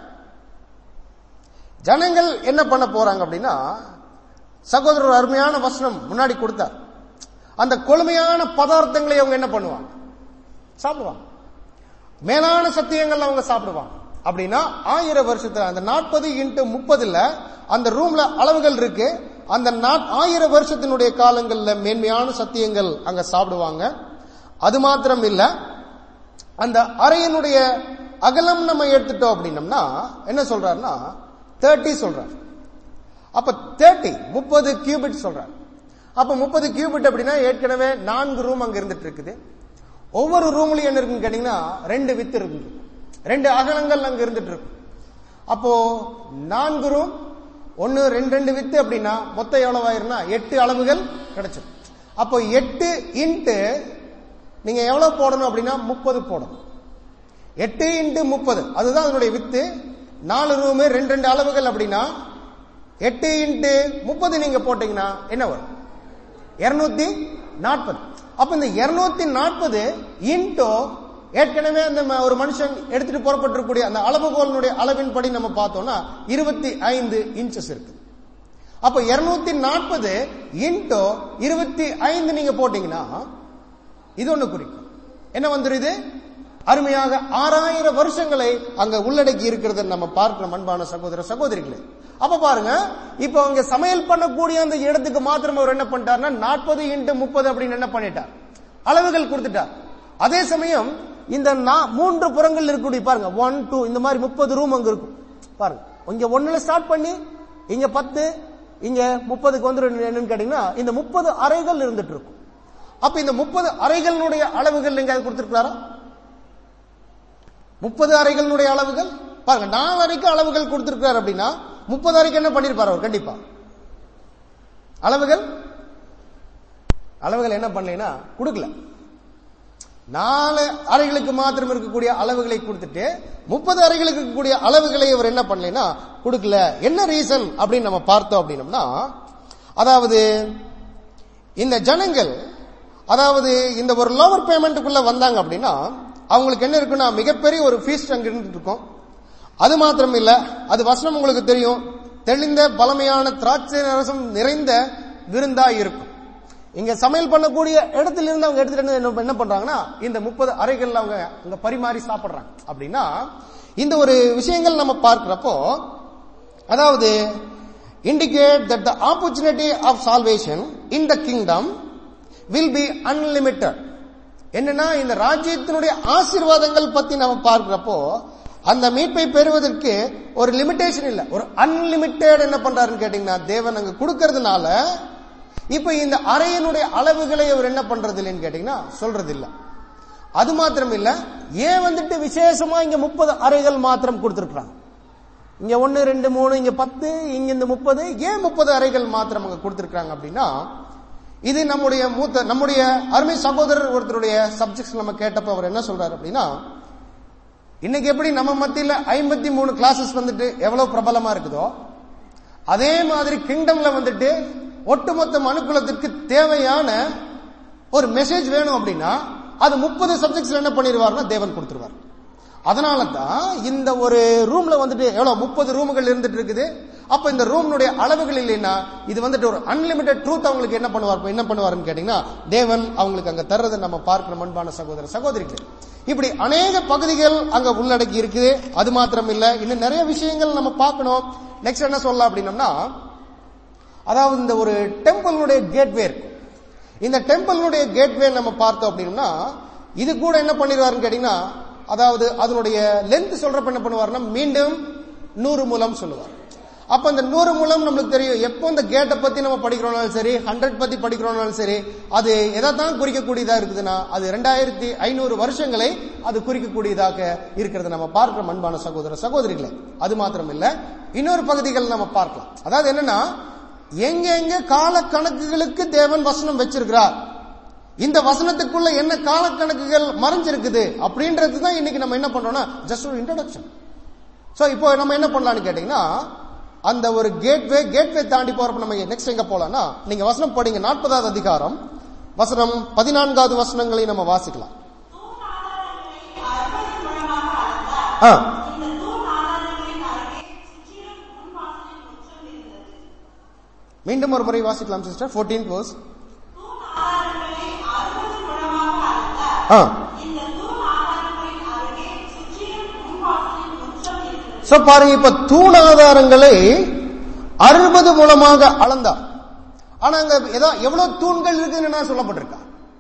ஜனங்கள் என்ன பண்ண போறாங்க அப்படின்னா சகோதரர் ஒரு அருமையான வசனம் முன்னாடி கொடுத்தார் அந்த கொழுமையான பதார்த்தங்களை அவங்க என்ன பண்ணுவாங்க சாப்பிடுவாங்க மேலான சத்தியங்கள் அவங்க சாப்பிடுவாங்க அப்படின்னா ஆயிரம் வருஷத்துல அந்த நாற்பது இன்ட்டு முப்பதுல அந்த ரூம்ல அளவுகள் இருக்கு அந்த நா- ஆயிரம் வருஷத்தினுடைய காலங்கள்ல மேன்மையான சத்தியங்கள் அங்க சாப்பிடுவாங்க அது மாத்திரம் இல்ல அந்த அறையினுடைய அகலம் நம்ம எடுத்துட்டோம் அப்படின்னம்னா என்ன சொல்றாருன்னா தேர்ட்டி சொல்றார் அப்ப தேர்ட்டி முப்பது கியூபிட் சொல்றார் அப்ப முப்பது கியூபிட் அப்படின்னா ஏற்கனவே நான்கு ரூம் அங்க இருந்துட்டு இருக்குது ஒவ்வொரு ரூம்லயும் என்ன இருக்குன்னு கேட்டீங்கன்னா ரெண்டு வித்து இருக்கு ரெண்டு அகலங்கள் அங்க இருந்துட்டு இருக்கு அப்போ நான்கு ரூம் ஒன்னு ரெண்டு ரெண்டு வித்து அப்படின்னா மொத்தம் எவ்வளவு ஆயிரும்னா எட்டு அளவுகள் கிடைச்சிடும் அப்போ எட்டு இன்ட்டு நீங்க எவ்வளவு போடணும் அப்படின்னா முப்பது போடணும் எட்டு இன்ட்டு முப்பது அதுதான் அதனுடைய வித்து நாலு ரூமு ரெண்டு ரெண்டு அளவுகள் அப்படின்னா எட்டு இன்ட்டு முப்பது நீங்க போட்டீங்கன்னா என்ன வரும் இருநூத்தி நாற்பது அப்ப இந்த இருநூத்தி நாற்பது இன்டோ ஏற்கனவே அந்த ம- ஒரு மனுஷன் எடுத்துட்டு புறப்பட்டிருக்கக்கூடிய அந்த அளவுகோலினுடைய அளவின்படி நம்ம பார்த்தோம்னா இருபத்தி ஐந்து இன்ச்சஸ் இருக்கு அப்ப இருநூத்தி நாற்பது இன்டோ இருபத்தி ஐந்து நீங்க போட்டீங்கன்னா இது ஒண்ணு குறிக்கும் என்ன வந்துருது அருமையாக ஆறாயிரம் வருஷங்களை அங்க உள்ளடக்கி இருக்கிறத நம்ம பார்க்கிறோம் அன்பான சகோதர சகோதரிகளே அப்ப பாருங்க இப்ப அவங்க சமையல் பண்ணக்கூடிய அந்த இடத்துக்கு மாத்திரம் அவர் என்ன பண்ணிட்டார்னா நாற்பது இன்ட்டு முப்பது அப்படின்னு என்ன பண்ணிட்டார் அளவுகள் கொடுத்துட்டார் அதே சமயம் இந்த நா- மூன்று புறங்கள் இருக்கக்கூடிய பாருங்க ஒன் டூ இந்த மாதிரி முப்பது ரூம் அங்க இருக்கும் பாருங்க இங்க ஒண்ணுல ஸ்டார்ட் பண்ணி இங்க பத்து இங்க முப்பதுக்கு வந்து என்னன்னு கேட்டீங்கன்னா இந்த முப்பது அறைகள் இருந்துட்டு இருக்கும் அப்ப இந்த முப்பது அறைகளினுடைய அளவுகள் எங்க கொடுத்திருக்காரா முப்பது அறைகளினுடைய அளவுகள் பாருங்க நாலு அறைக்கு அளவுகள் கொடுத்திருக்காரு அப்படின்னா முப்பது அறைக்கு என்ன பண்ணிருப்பாரு அவர் கண்டிப்பா அளவுகள் அளவுகள் என்ன பண்ணலைன்னா கொடுக்கல நாலு அறைகளுக்கு மாத்திரம் இருக்கக்கூடிய அளவுகளை கொடுத்துட்டு முப்பது அறைகளுக்கு இருக்கக்கூடிய அளவுகளை இவர் என்ன பண்ணலைன்னா கொடுக்கல என்ன ரீசன் அப்படின்னு நம்ம பார்த்தோம் அப்படின்னம்னா அதாவது இந்த ஜனங்கள் அதாவது இந்த ஒரு லோவர் பேமெண்ட்டுக்குள்ள வந்தாங்க அப்படின்னா அவங்களுக்கு என்ன இருக்குன்னா மிகப்பெரிய ஒரு ஃபீஸ்ட் அங்க இருந்துட்டு இருக்கும் அது மாத்திரம் இல்ல அது வசனம் உங்களுக்கு தெரியும் தெளிந்த பழமையான திராட்சை ரசம் நிறைந்த விருந்தா இருக்கும் இங்க சமையல் பண்ணக்கூடிய இடத்துல இருந்து அவங்க எடுத்துட்டு வந்து என்ன- என்ன பண்றாங்கன்னா இந்த முப்பது அறைகள் அவங்க அங்க பரிமாறி சாப்பிடுறாங்க அப்படின்னா இந்த ஒரு விஷயங்கள் நம்ம பார்க்கிறப்போ அதாவது indicate that the opportunity of salvation in the kingdom will be unlimited என்னன்னா இந்த ராஜ்யத்தினுடைய ஆசீர்வாதங்கள் பத்தி நம்ம பார்க்கிறப்போ அந்த மீட்பை பெறுவதற்கு ஒரு லிமிடேஷன் இல்ல ஒரு அன்லிமிட்டெட் என்ன பண்றாருன்னு கேட்டீங்கன்னா தேவன் அங்க கொடுக்கறதுனால இப்ப இந்த அறையினுடைய அளவுகளை அவர் என்ன பண்றது இல்லைன்னு கேட்டீங்கன்னா சொல்றது இல்ல அது மாத்திரம் இல்ல ஏன் வந்துட்டு விசேஷமா இங்க முப்பது அறைகள் மாத்திரம் கொடுத்திருக்கிறாங்க இங்க ஒன்னு ரெண்டு மூணு இங்க பத்து இங்க இந்த முப்பது ஏன் முப்பது அறைகள் மாத்திரம் அங்க கொடுத்திருக்காங்க அப்படின்னா இது நம்முடைய மூத்த நம்முடைய அருமை சகோதரர் ஒருத்தருடைய சப்ஜெக்ட்ஸ் நம்ம கேட்டப்ப அவர் என்ன சொல்றாரு அப்படின்னா இன்னைக்கு எப்படி நம்ம மத்தியில ஐம்பத்தி மூணு கிளாஸஸ் வந்துட்டு எவ்வளவு பிரபலமா இருக்குதோ அதே மாதிரி கிங்டம்ல வந்துட்டு ஒட்டுமொத்த மனுக்குலத்திற்கு தேவையான ஒரு மெசேஜ் வேணும் அப்படின்னா அது முப்பது சப்ஜெக்ட்ஸ்ல என்ன பண்ணிடுவார்னா தேவன் கொடுத்துருவார் அதனால தான் இந்த ஒரு ரூம்ல வந்துட்டு எவ்வளவு முப்பது ரூமுகள் இருந்துட்டு இருக்குது அப்ப இந்த ரூம்னுடைய அளவுகள் இல்லைன்னா இது வந்துட்டு ஒரு அன்லிமிட்டெட் ட்ரூத் அவங்களுக்கு என்ன பண்ணுவார் என்ன பண்ணுவாருன்னு கேட்டீங்கன்னா தேவன் அவங்களுக்கு அங்க தர்றதை நம்ம பார்க்கிற அன்பான சகோதர சகோதரிகள் இப்படி அநேக பகுதிகள் அங்க உள்ளடக்கி இருக்குது அது மாத்திரம் இல்ல இன்னும் நிறைய விஷயங்கள் நம்ம பார்க்கணும் நெக்ஸ்ட் என்ன சொல்லலாம் அப்படின்னம்னா அதாவது இந்த ஒரு டெம்பிளுடைய கேட்வே இருக்கும் இந்த டெம்பிளுடைய கேட்வே நம்ம பார்த்தோம் அப்படின்னா இது கூட என்ன பண்ணிடுவாருன்னு கேட்டீங்கன்னா அதாவது அதனுடைய லென்த் சொல்றப்ப என்ன பண்ணுவாருன்னா மீண்டும் நூறு மூலம் சொல்லுவார் அப்ப இந்த நூறு மூலம் நம்மளுக்கு தெரியும் எப்போ இந்த கேட்டை பத்தி நம்ம படிக்கிறோம்னாலும் சரி ஹண்ட்ரட் பத்தி படிக்கிறோம்னாலும் சரி அது எதை தான் குறிக்கக்கூடியதா இருக்குதுன்னா அது ரெண்டாயிரத்தி ஐநூறு வருஷங்களை அது குறிக்கக்கூடியதாக இருக்கிறது நம்ம பார்க்கிறோம் அன்பான சகோதர சகோதரிகளை அது மாத்திரம் இல்ல இன்னொரு பகுதிகள் நம்ம பார்க்கலாம் அதாவது என்னன்னா எங்க எங்க கால கணக்குகளுக்கு தேவன் வசனம் வச்சிருக்கிறார் இந்த வசனத்துக்குள்ள என்ன கால கணக்குகள் மறைஞ்சிருக்குது அப்படின்றது தான் இன்னைக்கு நம்ம என்ன பண்றோம்னா ஜஸ்ட் ஒரு இன்ட்ரடக்ஷன் சோ இப்போ நம்ம என்ன பண்ணலாம்னு கேட்டீங்கன்னா அந்த ஒரு கேட்வே கேட்வே தாண்டி போறப்ப நம்ம நெக்ஸ்ட் எங்க போலாம்னா நீங்க வசனம் படிங்க நாற்பதாவது அதிகாரம் வசனம் பதினான்காவது வசனங்களை நம்ம வாசிக்கலாம் அறுபது முழமாக அளந்தார் ஆ, இந்த தூண் ஆதாரங்களின் அருகே சுற்றிலும் முன்வாசலில் முற்றம் இருந்தது மீண்டும் ஒரு முறை வாசிக்கலாம் சிஸ்டர் ஃபோர்டீன் க்ளோஸ் தூண் ஆதாரங்களை அறுபது முழமாக அளந்தார் ஆ இந்த தூண் ஆதாரங்களின் அருகே சுற்றிலும் முன்வாசலில் முற்றம் இருந்தது சோ பாருங்க இப்ப தூணாதாரங்களை அறுபது மூலமாக அளந்தார் ஆனா அங்க ஏதோ எவ்வளவு தூண்கள் இருக்குன்னு என்ன சொல்லப்பட்டிருக்கா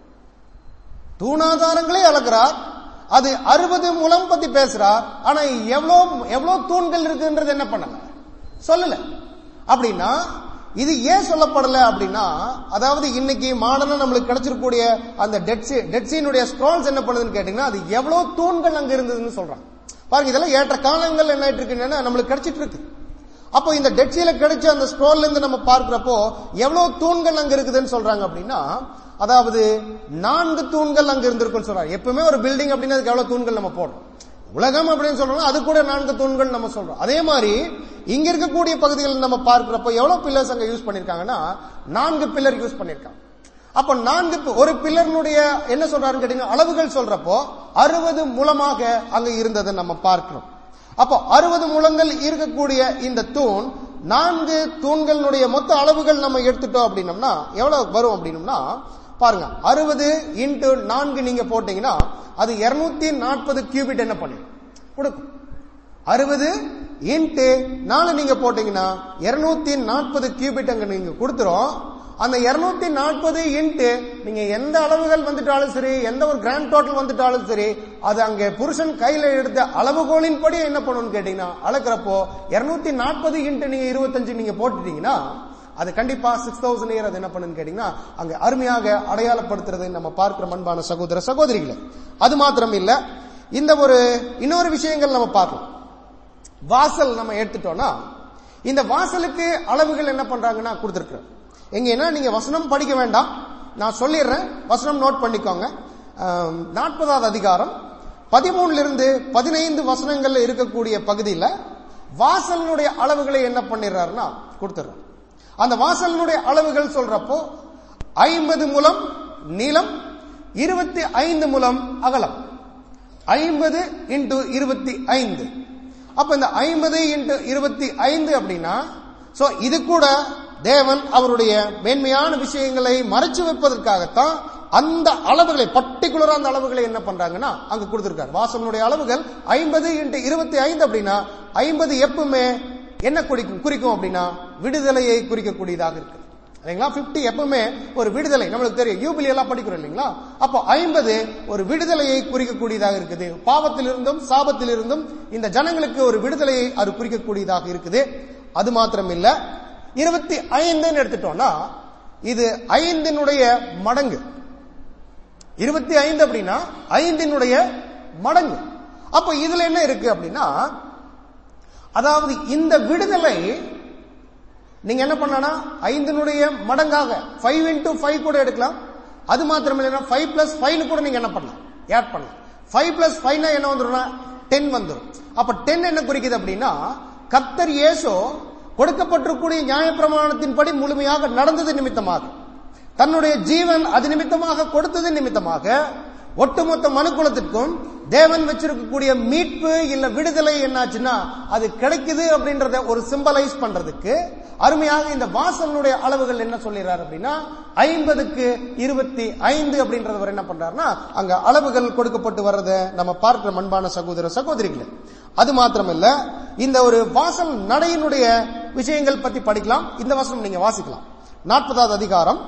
தூணாதாரங்களே அளக்கிறார் அது அறுபது முலம் பத்தி பேசுறார் ஆனா எவ்வளவு எவ்வளவு தூண்கள் இருக்குன்றது என்ன பண்ணல சொல்லல அப்படின்னா இது ஏன் சொல்லப்படல அப்படின்னா அதாவது இன்னைக்கு மாடர்னா நம்மளுக்கு கிடைச்சிருக்கக்கூடிய அந்த டெட்சி டெட்சியினுடைய ஸ்க்ரால்ஸ் என்ன பண்ணுதுன்னு கேட்டீங்கன்னா அது எவ்வளவு தூண்கள் அங்க இருந்ததுன்னு சொல்றாங்க பாருங்க இதெல்லாம் ஏற்ற காலங்கள் என்ன ஆயிட்டு இருக்குன்னா நம்மளுக்கு கிடைச்சிட்டு இருக்கு அப்போ இந்த டெட்சியில கிடைச்ச அந்த ஸ்க்ரோல்ல இருந்து நம்ம பார்க்கிறப்போ எவ்வளவு தூண்கள் அங்க இருக்குதுன்னு சொல்றாங்க அப்படின்னா அதாவது நான்கு தூண்கள் அங்க இருந்திருக்குன்னு சொல்றாங்க எப்பவுமே ஒரு பில்டிங் அப்படின்னா அதுக்கு எவ்வளவு தூண்கள் நம்ம போடுறோம் உலகம் அப்படின்னு சொல்றோம் அது கூட நான்கு தூண்கள் நம்ம சொல்றோம் அதே மாதிரி இங்க இருக்கக்கூடிய பகுதிகள் நம்ம பார்க்கிறப்போ எவ்வளவு பில்லர்ஸ் அங்க யூஸ் பண்ணிருக்காங்கன்னா நான்கு பில்லர் யூஸ் பண்ணிருக்காங்க அப்ப நான்கு பி- ஒரு பில்லர்னுடைய என்ன சொல்றாருன்னு கேட்டீங்கன்னா அளவுகள் சொல்றப்போ அறுபது மூலமாக அங்க இருந்ததை நம்ம பார்க்கிறோம் அப்போ அறுபது முழங்கள் இருக்கக்கூடிய இந்த தூண் நான்கு தூண்களுடைய மொத்த அளவுகள் நம்ம எடுத்துட்டோம் அப்படின்னம்னா எவ்வளவு வரும் அப்படின்னம்னா பாருங்க அறுபது இன்டு நான்கு நீங்க போட்டீங்கன்னா அது இருநூத்தி நாற்பது கியூபிட் என்ன பண்ணிடும் கொடுக்கும் அறுபது இன்ட்டு நாலு நீங்க போட்டீங்கன்னா இருநூத்தி நாற்பது கியூபிட் அங்க நீங்க கொடுத்துரும் அந்த இருநூத்தி நாற்பது இன்ட்டு நீங்க எந்த அளவுகள் வந்துட்டாலும் சரி எந்த ஒரு கிராண்ட் டோட்டல் வந்துட்டாலும் சரி அது அங்க புருஷன் கையில எடுத்த அளவுகோலின் படி என்ன பண்ணணும்னு கேட்டீங்கன்னா அளக்கிறப்போ இருநூத்தி நாற்பது இன்ட்டு நீங்க இருபத்தஞ்சு நீங்க போட்டுட்டீங்கன்னா அது கண்டிப்பா சிக்ஸ் தௌசண்ட் இயர் அது என்ன பண்ணுன்னு கேட்டீங்கன்னா அங்க அருமையாக அடையாளப்படுத்துறதை நம்ம பார்க்கிற அன்பான சகோதர சகோதரிகளே அது மாத்திரம் இல்ல இந்த ஒரு இன்னொரு விஷயங்கள் நம்ம பார்க்கலாம் வாசல் நம்ம எடுத்துட்டோம்னா இந்த வாசலுக்கு அளவுகள் என்ன பண்றாங்கன்னா கொடுத்துருக்குறோம் எங்கன்னா நீங்க வசனம் படிக்க வேண்டாம் நான் சொல்லிடுறேன் வசனம் நோட் பண்ணிக்கோங்க ஆம், நாற்பதாவது அதிகாரம் பதிமூணுல இருந்து பதினைந்து வசனங்கள்ல இருக்கக்கூடிய பகுதியில வாசலினுடைய அளவுகளை என்ன பண்ணிடுறாருன்னா கொடுத்துடுறாரு அந்த வாசலினுடைய அளவுகள் சொல்றப்போ ஐம்பது முலம் நீளம் இருபத்தி ஐந்து முலம் அகலம் ஐம்பது இன்டு இருபத்தி ஐந்து அப்ப இந்த ஐம்பது இன்டு இருபத்தி ஐந்து அப்படின்னா சோ இது கூட தேவன் அவருடைய மேன்மையான விஷயங்களை மறைச்சு வைப்பதற்காகத்தான் அந்த அளவுகளை பர்டிகுலரா அந்த அளவுகளை என்ன பண்றாங்கன்னா அங்க கொடுத்திருக்காரு வாசனுடைய அளவுகள் ஐம்பது இன்டு இருபத்தி ஐந்து அப்படின்னா ஐம்பது எப்பவுமே என்ன குறிக்கும் குறிக்கும் அப்படின்னா விடுதலையை குறிக்கக்கூடியதாக இருக்கு சரிங்களா 50 எப்பவுமே ஒரு விடுதலை நம்மளுக்கு தெரியும் யூபிலி எல்லாம் படிக்கிறோம் இல்லைங்களா அப்போ ஐம்பது ஒரு விடுதலையை குறிக்கக்கூடியதாக இருக்குது பாவத்திலிருந்தும் சாபத்திலிருந்தும் இந்த ஜனங்களுக்கு ஒரு விடுதலையை அது குறிக்கக்கூடியதாக இருக்குது அது மாத்திரம் இல்ல இருபத்தி ஐந்துன்னு எடுத்துட்டோம்னா இது ஐந்தினுடைய மடங்கு இருபத்தி ஐந்து அப்படின்னா ஐந்தினுடைய மடங்கு அப்ப இதுல என்ன இருக்கு அப்படின்னா அதாவது இந்த விடுதலை நீங்க என்ன பண்ணலாம் ஐந்தினுடைய மடங்காக ஃபைவ் இன்டூ ஃபைவ் கூட எடுக்கலாம் அது மாத்திரம் இல்லைன்னா ஃபைவ் பிளஸ் ஃபைவ்னு கூட நீங்க என்ன பண்ணலாம் ஆட் பண்ணலாம் ஃபைவ் பிளஸ் ஃபைவ்னா என்ன வந்துரும்னா டென் வந்துடும் அப்ப டென் என்ன குறிக்குது அப்படின்னா கத்தர் இயேசு கொடுக்கப்பட்டிருக்கூடிய நியாயப்பிரமாணத்தின்படி முழுமையாக நடந்தது நிமித்தமாக தன்னுடைய ஜீவன் அது நிமித்தமாக கொடுத்தது நிமித்தமாக ஒட்டுமொத்த மனுக்குலத்திற்கும் தேவன் வச்சிருக்கக்கூடிய மீட்பு இல்ல விடுதலை என்னாச்சுன்னா அது கிடைக்குது அப்படின்றத ஒரு சிம்பலைஸ் பண்றதுக்கு அருமையாக இந்த வாசனுடைய அளவுகள் என்ன சொல்லிடுறாரு அப்படின்னா ஐம்பதுக்கு இருபத்தி ஐந்து அப்படின்றவர் என்ன பண்றாருன்னா அங்க அளவுகள் கொடுக்கப்பட்டு வர்றதை நம்ம பார்க்கிற மண்பான சகோதர சகோதரிகளே அது மாத்திரமல்ல இந்த ஒரு வாசல் நடையினுடைய விஷயங்கள் பத்தி படிக்கலாம் இந்த வசனம் நீங்க வாசிக்கலாம் நாற்பதாவது அதிகாரம்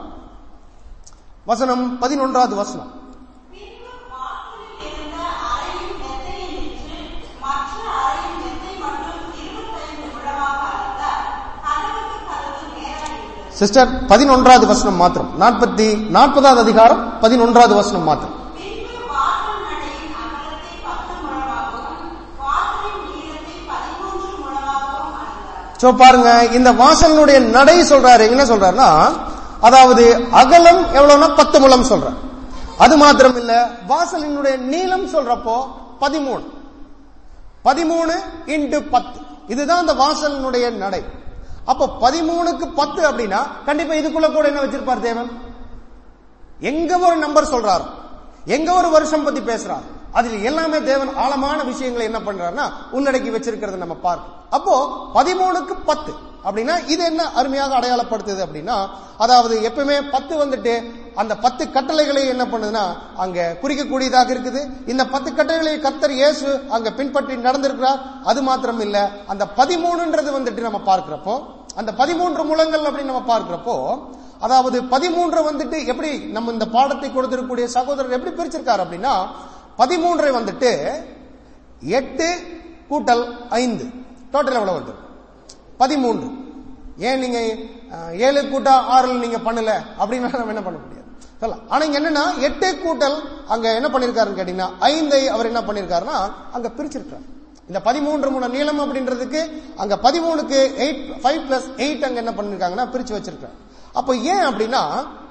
வசனம் பதினொன்றாவது வசனம் பின்பு வாசலில் இருந்த அறையின் மெத்தையை விற்று மற்ற அறையின் மெத்தை மட்டும் இருபத்தைந்து முழமாக அளந்தார் கதவுக்கு கதவு நேராயிருந்தது சிஸ்டர் பதினொன்றாவது வசனம் மாத்திரம் நாற்பத்தி நாற்பதாவது அதிகாரம் பதினொன்றாவது வசனம் மாத்திரம் பின்பு வாசல் நடையின் அகலத்தை பத்து முழமாகவும் வாசலின் நீளத்தை பதிமூன்று முழமாகவும் அளந்தார் சோ பாருங்க இந்த வாசலுடைய நடை சொல்றாரு என்ன சொல்றாருன்னா அதாவது அகலம் எவ்வளவுன்னா பத்து முழம் சொல்ற அது மாத்திரம் இல்ல வாசலினுடைய நீளம் சொல்றப்போ பதிமூணு பதிமூணு இன்டு பத்து இதுதான் அந்த வாசலினுடைய நடை அப்ப பதிமூணுக்கு பத்து அப்படின்னா கண்டிப்பா இதுக்குள்ள கூட என்ன வச்சிருப்பார் தேவன் எங்க ஒரு நம்பர் சொல்றாரு எங்க ஒரு வருஷம் பத்தி பேசுறாரு அதுல எல்லாமே தேவன் ஆழமான விஷயங்களை என்ன பண்றாருன்னா உள்ளடக்கி வச்சிருக்கிறத நம்ம பார்க்கணும் அப்போ பதிமூணுக்கு பத்து அப்படின்னா இது என்ன அருமையாக அடையாளப்படுத்துது அப்படின்னா அதாவது எப்பவுமே பத்து வந்துட்டு அந்த பத்து கட்டளைகளை என்ன பண்ணுதுன்னா அங்க குறிக்கக்கூடியதாக இருக்குது இந்த பத்து கட்டளைகளை கர்த்தர் இயேசு அங்க பின்பற்றி நடந்திருக்கிறார் அது மாத்திரம் இல்ல அந்த பதிமூணுன்றது வந்துட்டு நம்ம பார்க்கிறப்போ அந்த பதிமூன்று முழங்கள் அப்படின்னு நம்ம பார்க்கிறப்போ அதாவது பதிமூன்று வந்துட்டு எப்படி நம்ம இந்த பாடத்தை கொடுத்திருக்கக்கூடிய சகோதரர் எப்படி பிரிச்சிருக்காரு அப்படின்னா பதிமூன்றை வந்துட்டு எட்டு கூட்டல் ஐந்து டோட்டல் எவ்வளவு வருது பதிமூன்று ஏன் நீங்க அஹ், ஏழு கூட்டா ஆறு நீங்க பண்ணல அப்படின்னா நம்ம என்ன பண்ண முடியாது சொல்லலாம் ஆனா இங்க என்னன்னா எட்டு கூட்டல் அங்க என்ன பண்ணிருக்காருன்னு கேட்டீங்கன்னா ஐந்தை அவர் என்ன பண்ணிருக்காருன்னா அங்க பிரிச்சிருக்காரு இந்த பதிமூன்று மூணு நீளம் அப்படின்றதுக்கு அங்க பதிமூணுக்கு எயிட் ஃபைவ் பிளஸ் எயிட் அங்க என்ன பண்ணிருக்காங்கன்னா பிரிச்சு வச்சிருக்காரு அப்போ ஏன் அப்படின்னா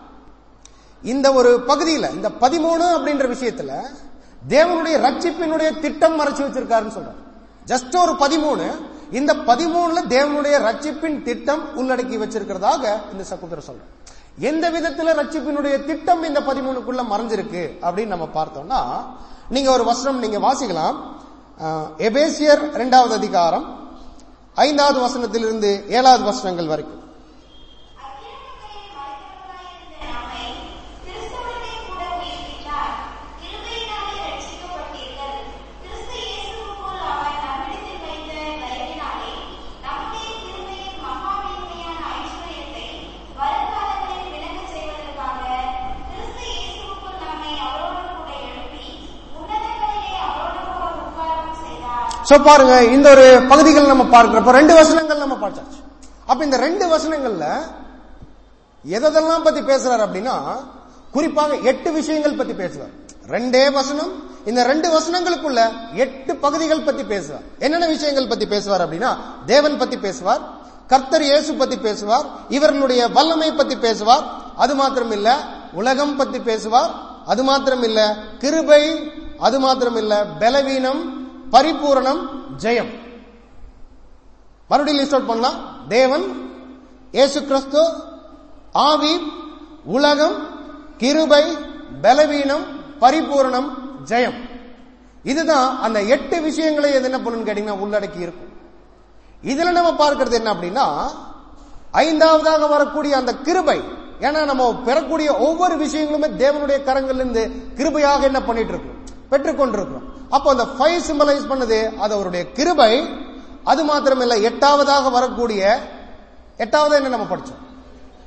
இந்த ஒரு பகுதியில இந்த பதிமூணு அப்படின்ற விஷயத்துல தேவனுடைய ரட்சிப்பினுடைய திட்டம் மறைச்சு வச்சிருக்காருன்னு சொல்றாரு ஜஸ்ட் ஒரு பதிமூணு இந்த பதிமூணுல தேவனுடைய ரட்சிப்பின் திட்டம் உள்ளடக்கி வச்சிருக்கிறதாக இந்த சகோதரர் சொல்றார் எந்த விதத்துல ரட்சிப்பினுடைய திட்டம் இந்த பதிமூணுக்குள்ள மறைஞ்சிருக்கு அப்படின்னு நம்ம பார்த்தோம்னா நீங்க ஒரு வசனம் நீங்க வாசிக்கலாம் அஹ், எபேசியர் இரண்டாவது அதிகாரம் ஐந்தாவது வசனத்திலிருந்து ஏழாவது வசனங்கள் வரைக்கும் அக்கிரமங்களில் மறைத்தவர்களாயிருந்த நம்மை கிறிஸ்துவுடனே கூட உயிர்ப்பித்தார். கிருபையினாலே ரட்சிக்கப்பட்டீர்கள். கிறிஸ்து இயேசுவுக்குள் அவர் நம்மிடத்தில் வைத்த தயவினாலே நம்முடைய கிருபையின் மகா மேன்மையான ஐஸ்வர்யத்தை வருங்காலங்களில் விளங்கச் செய்வதற்காக கிறிஸ்து இயேசுவுக்குள் நம்மை அவரோடு கூட எழுப்பி உன்னதங்களிலே அவரோடு கூட உட்காரவும் செய்தார் சோ பாருங்க இந்த ஒரு பகுதிகள் நம்ம பார்க்கிறப்ப ரெண்டு வசனங்கள் நம்ம பார்த்தாச்சு அப்ப இந்த ரெண்டு வசனங்கள்ல எதெல்லாம் பத்தி பேசுறாரு அப்படின்னா குறிப்பாக எட்டு விஷயங்கள் பத்தி பேசுவார் ரெண்டே வசனம் இந்த ரெண்டு வசனங்களுக்குள்ள எட்டு பகுதிகள் பத்தி பேசுவார் என்னென்ன விஷயங்கள் பத்தி பேசுவார் அப்படின்னா தேவன் பத்தி பேசுவார் கர்த்தர் இயேசு பத்தி பேசுவார் இவர்களுடைய வல்லமை பத்தி பேசுவார் அது மாத்திரம் இல்ல உலகம் பத்தி பேசுவார் அது மாத்திரம் இல்ல கிருபை அது மாத்திரம் இல்ல பலவீனம் பரிபூரணம் ஜெயம் மறுபடியும் லிஸ்ட் அவுட் பண்ணலாம் தேவன் இயேசு கிறிஸ்து ஆவி உலகம் கிருபை பலவீனம் பரிபூரணம் ஜெயம் இதுதான் அந்த எட்டு விஷயங்களை எது என்ன பண்ணுன்னு கேட்டீங்கன்னா உள்ளடக்கி இருக்கும் இதுல நம்ம பார்க்கிறது என்ன அப்படின்னா ஐந்தாவதாக வரக்கூடிய அந்த கிருபை ஏன்னா நம்ம பெறக்கூடிய ஒவ்வொரு விஷயங்களுமே தேவனுடைய கரங்கள்ல இருந்து கிருபையாக என்ன பண்ணிட்டு இருக்கோம் பெற்றுக்கொண்டிருக்கிறோம் அப்போ அந்த ஃபைவ் சிம்பலைஸ் பண்ணது அது அவருடைய கிருபை அது மாத்திரமில்ல எட்டாவதாக வரக்கூடிய எட்டாவது என்ன நம்ம படிச்சோம்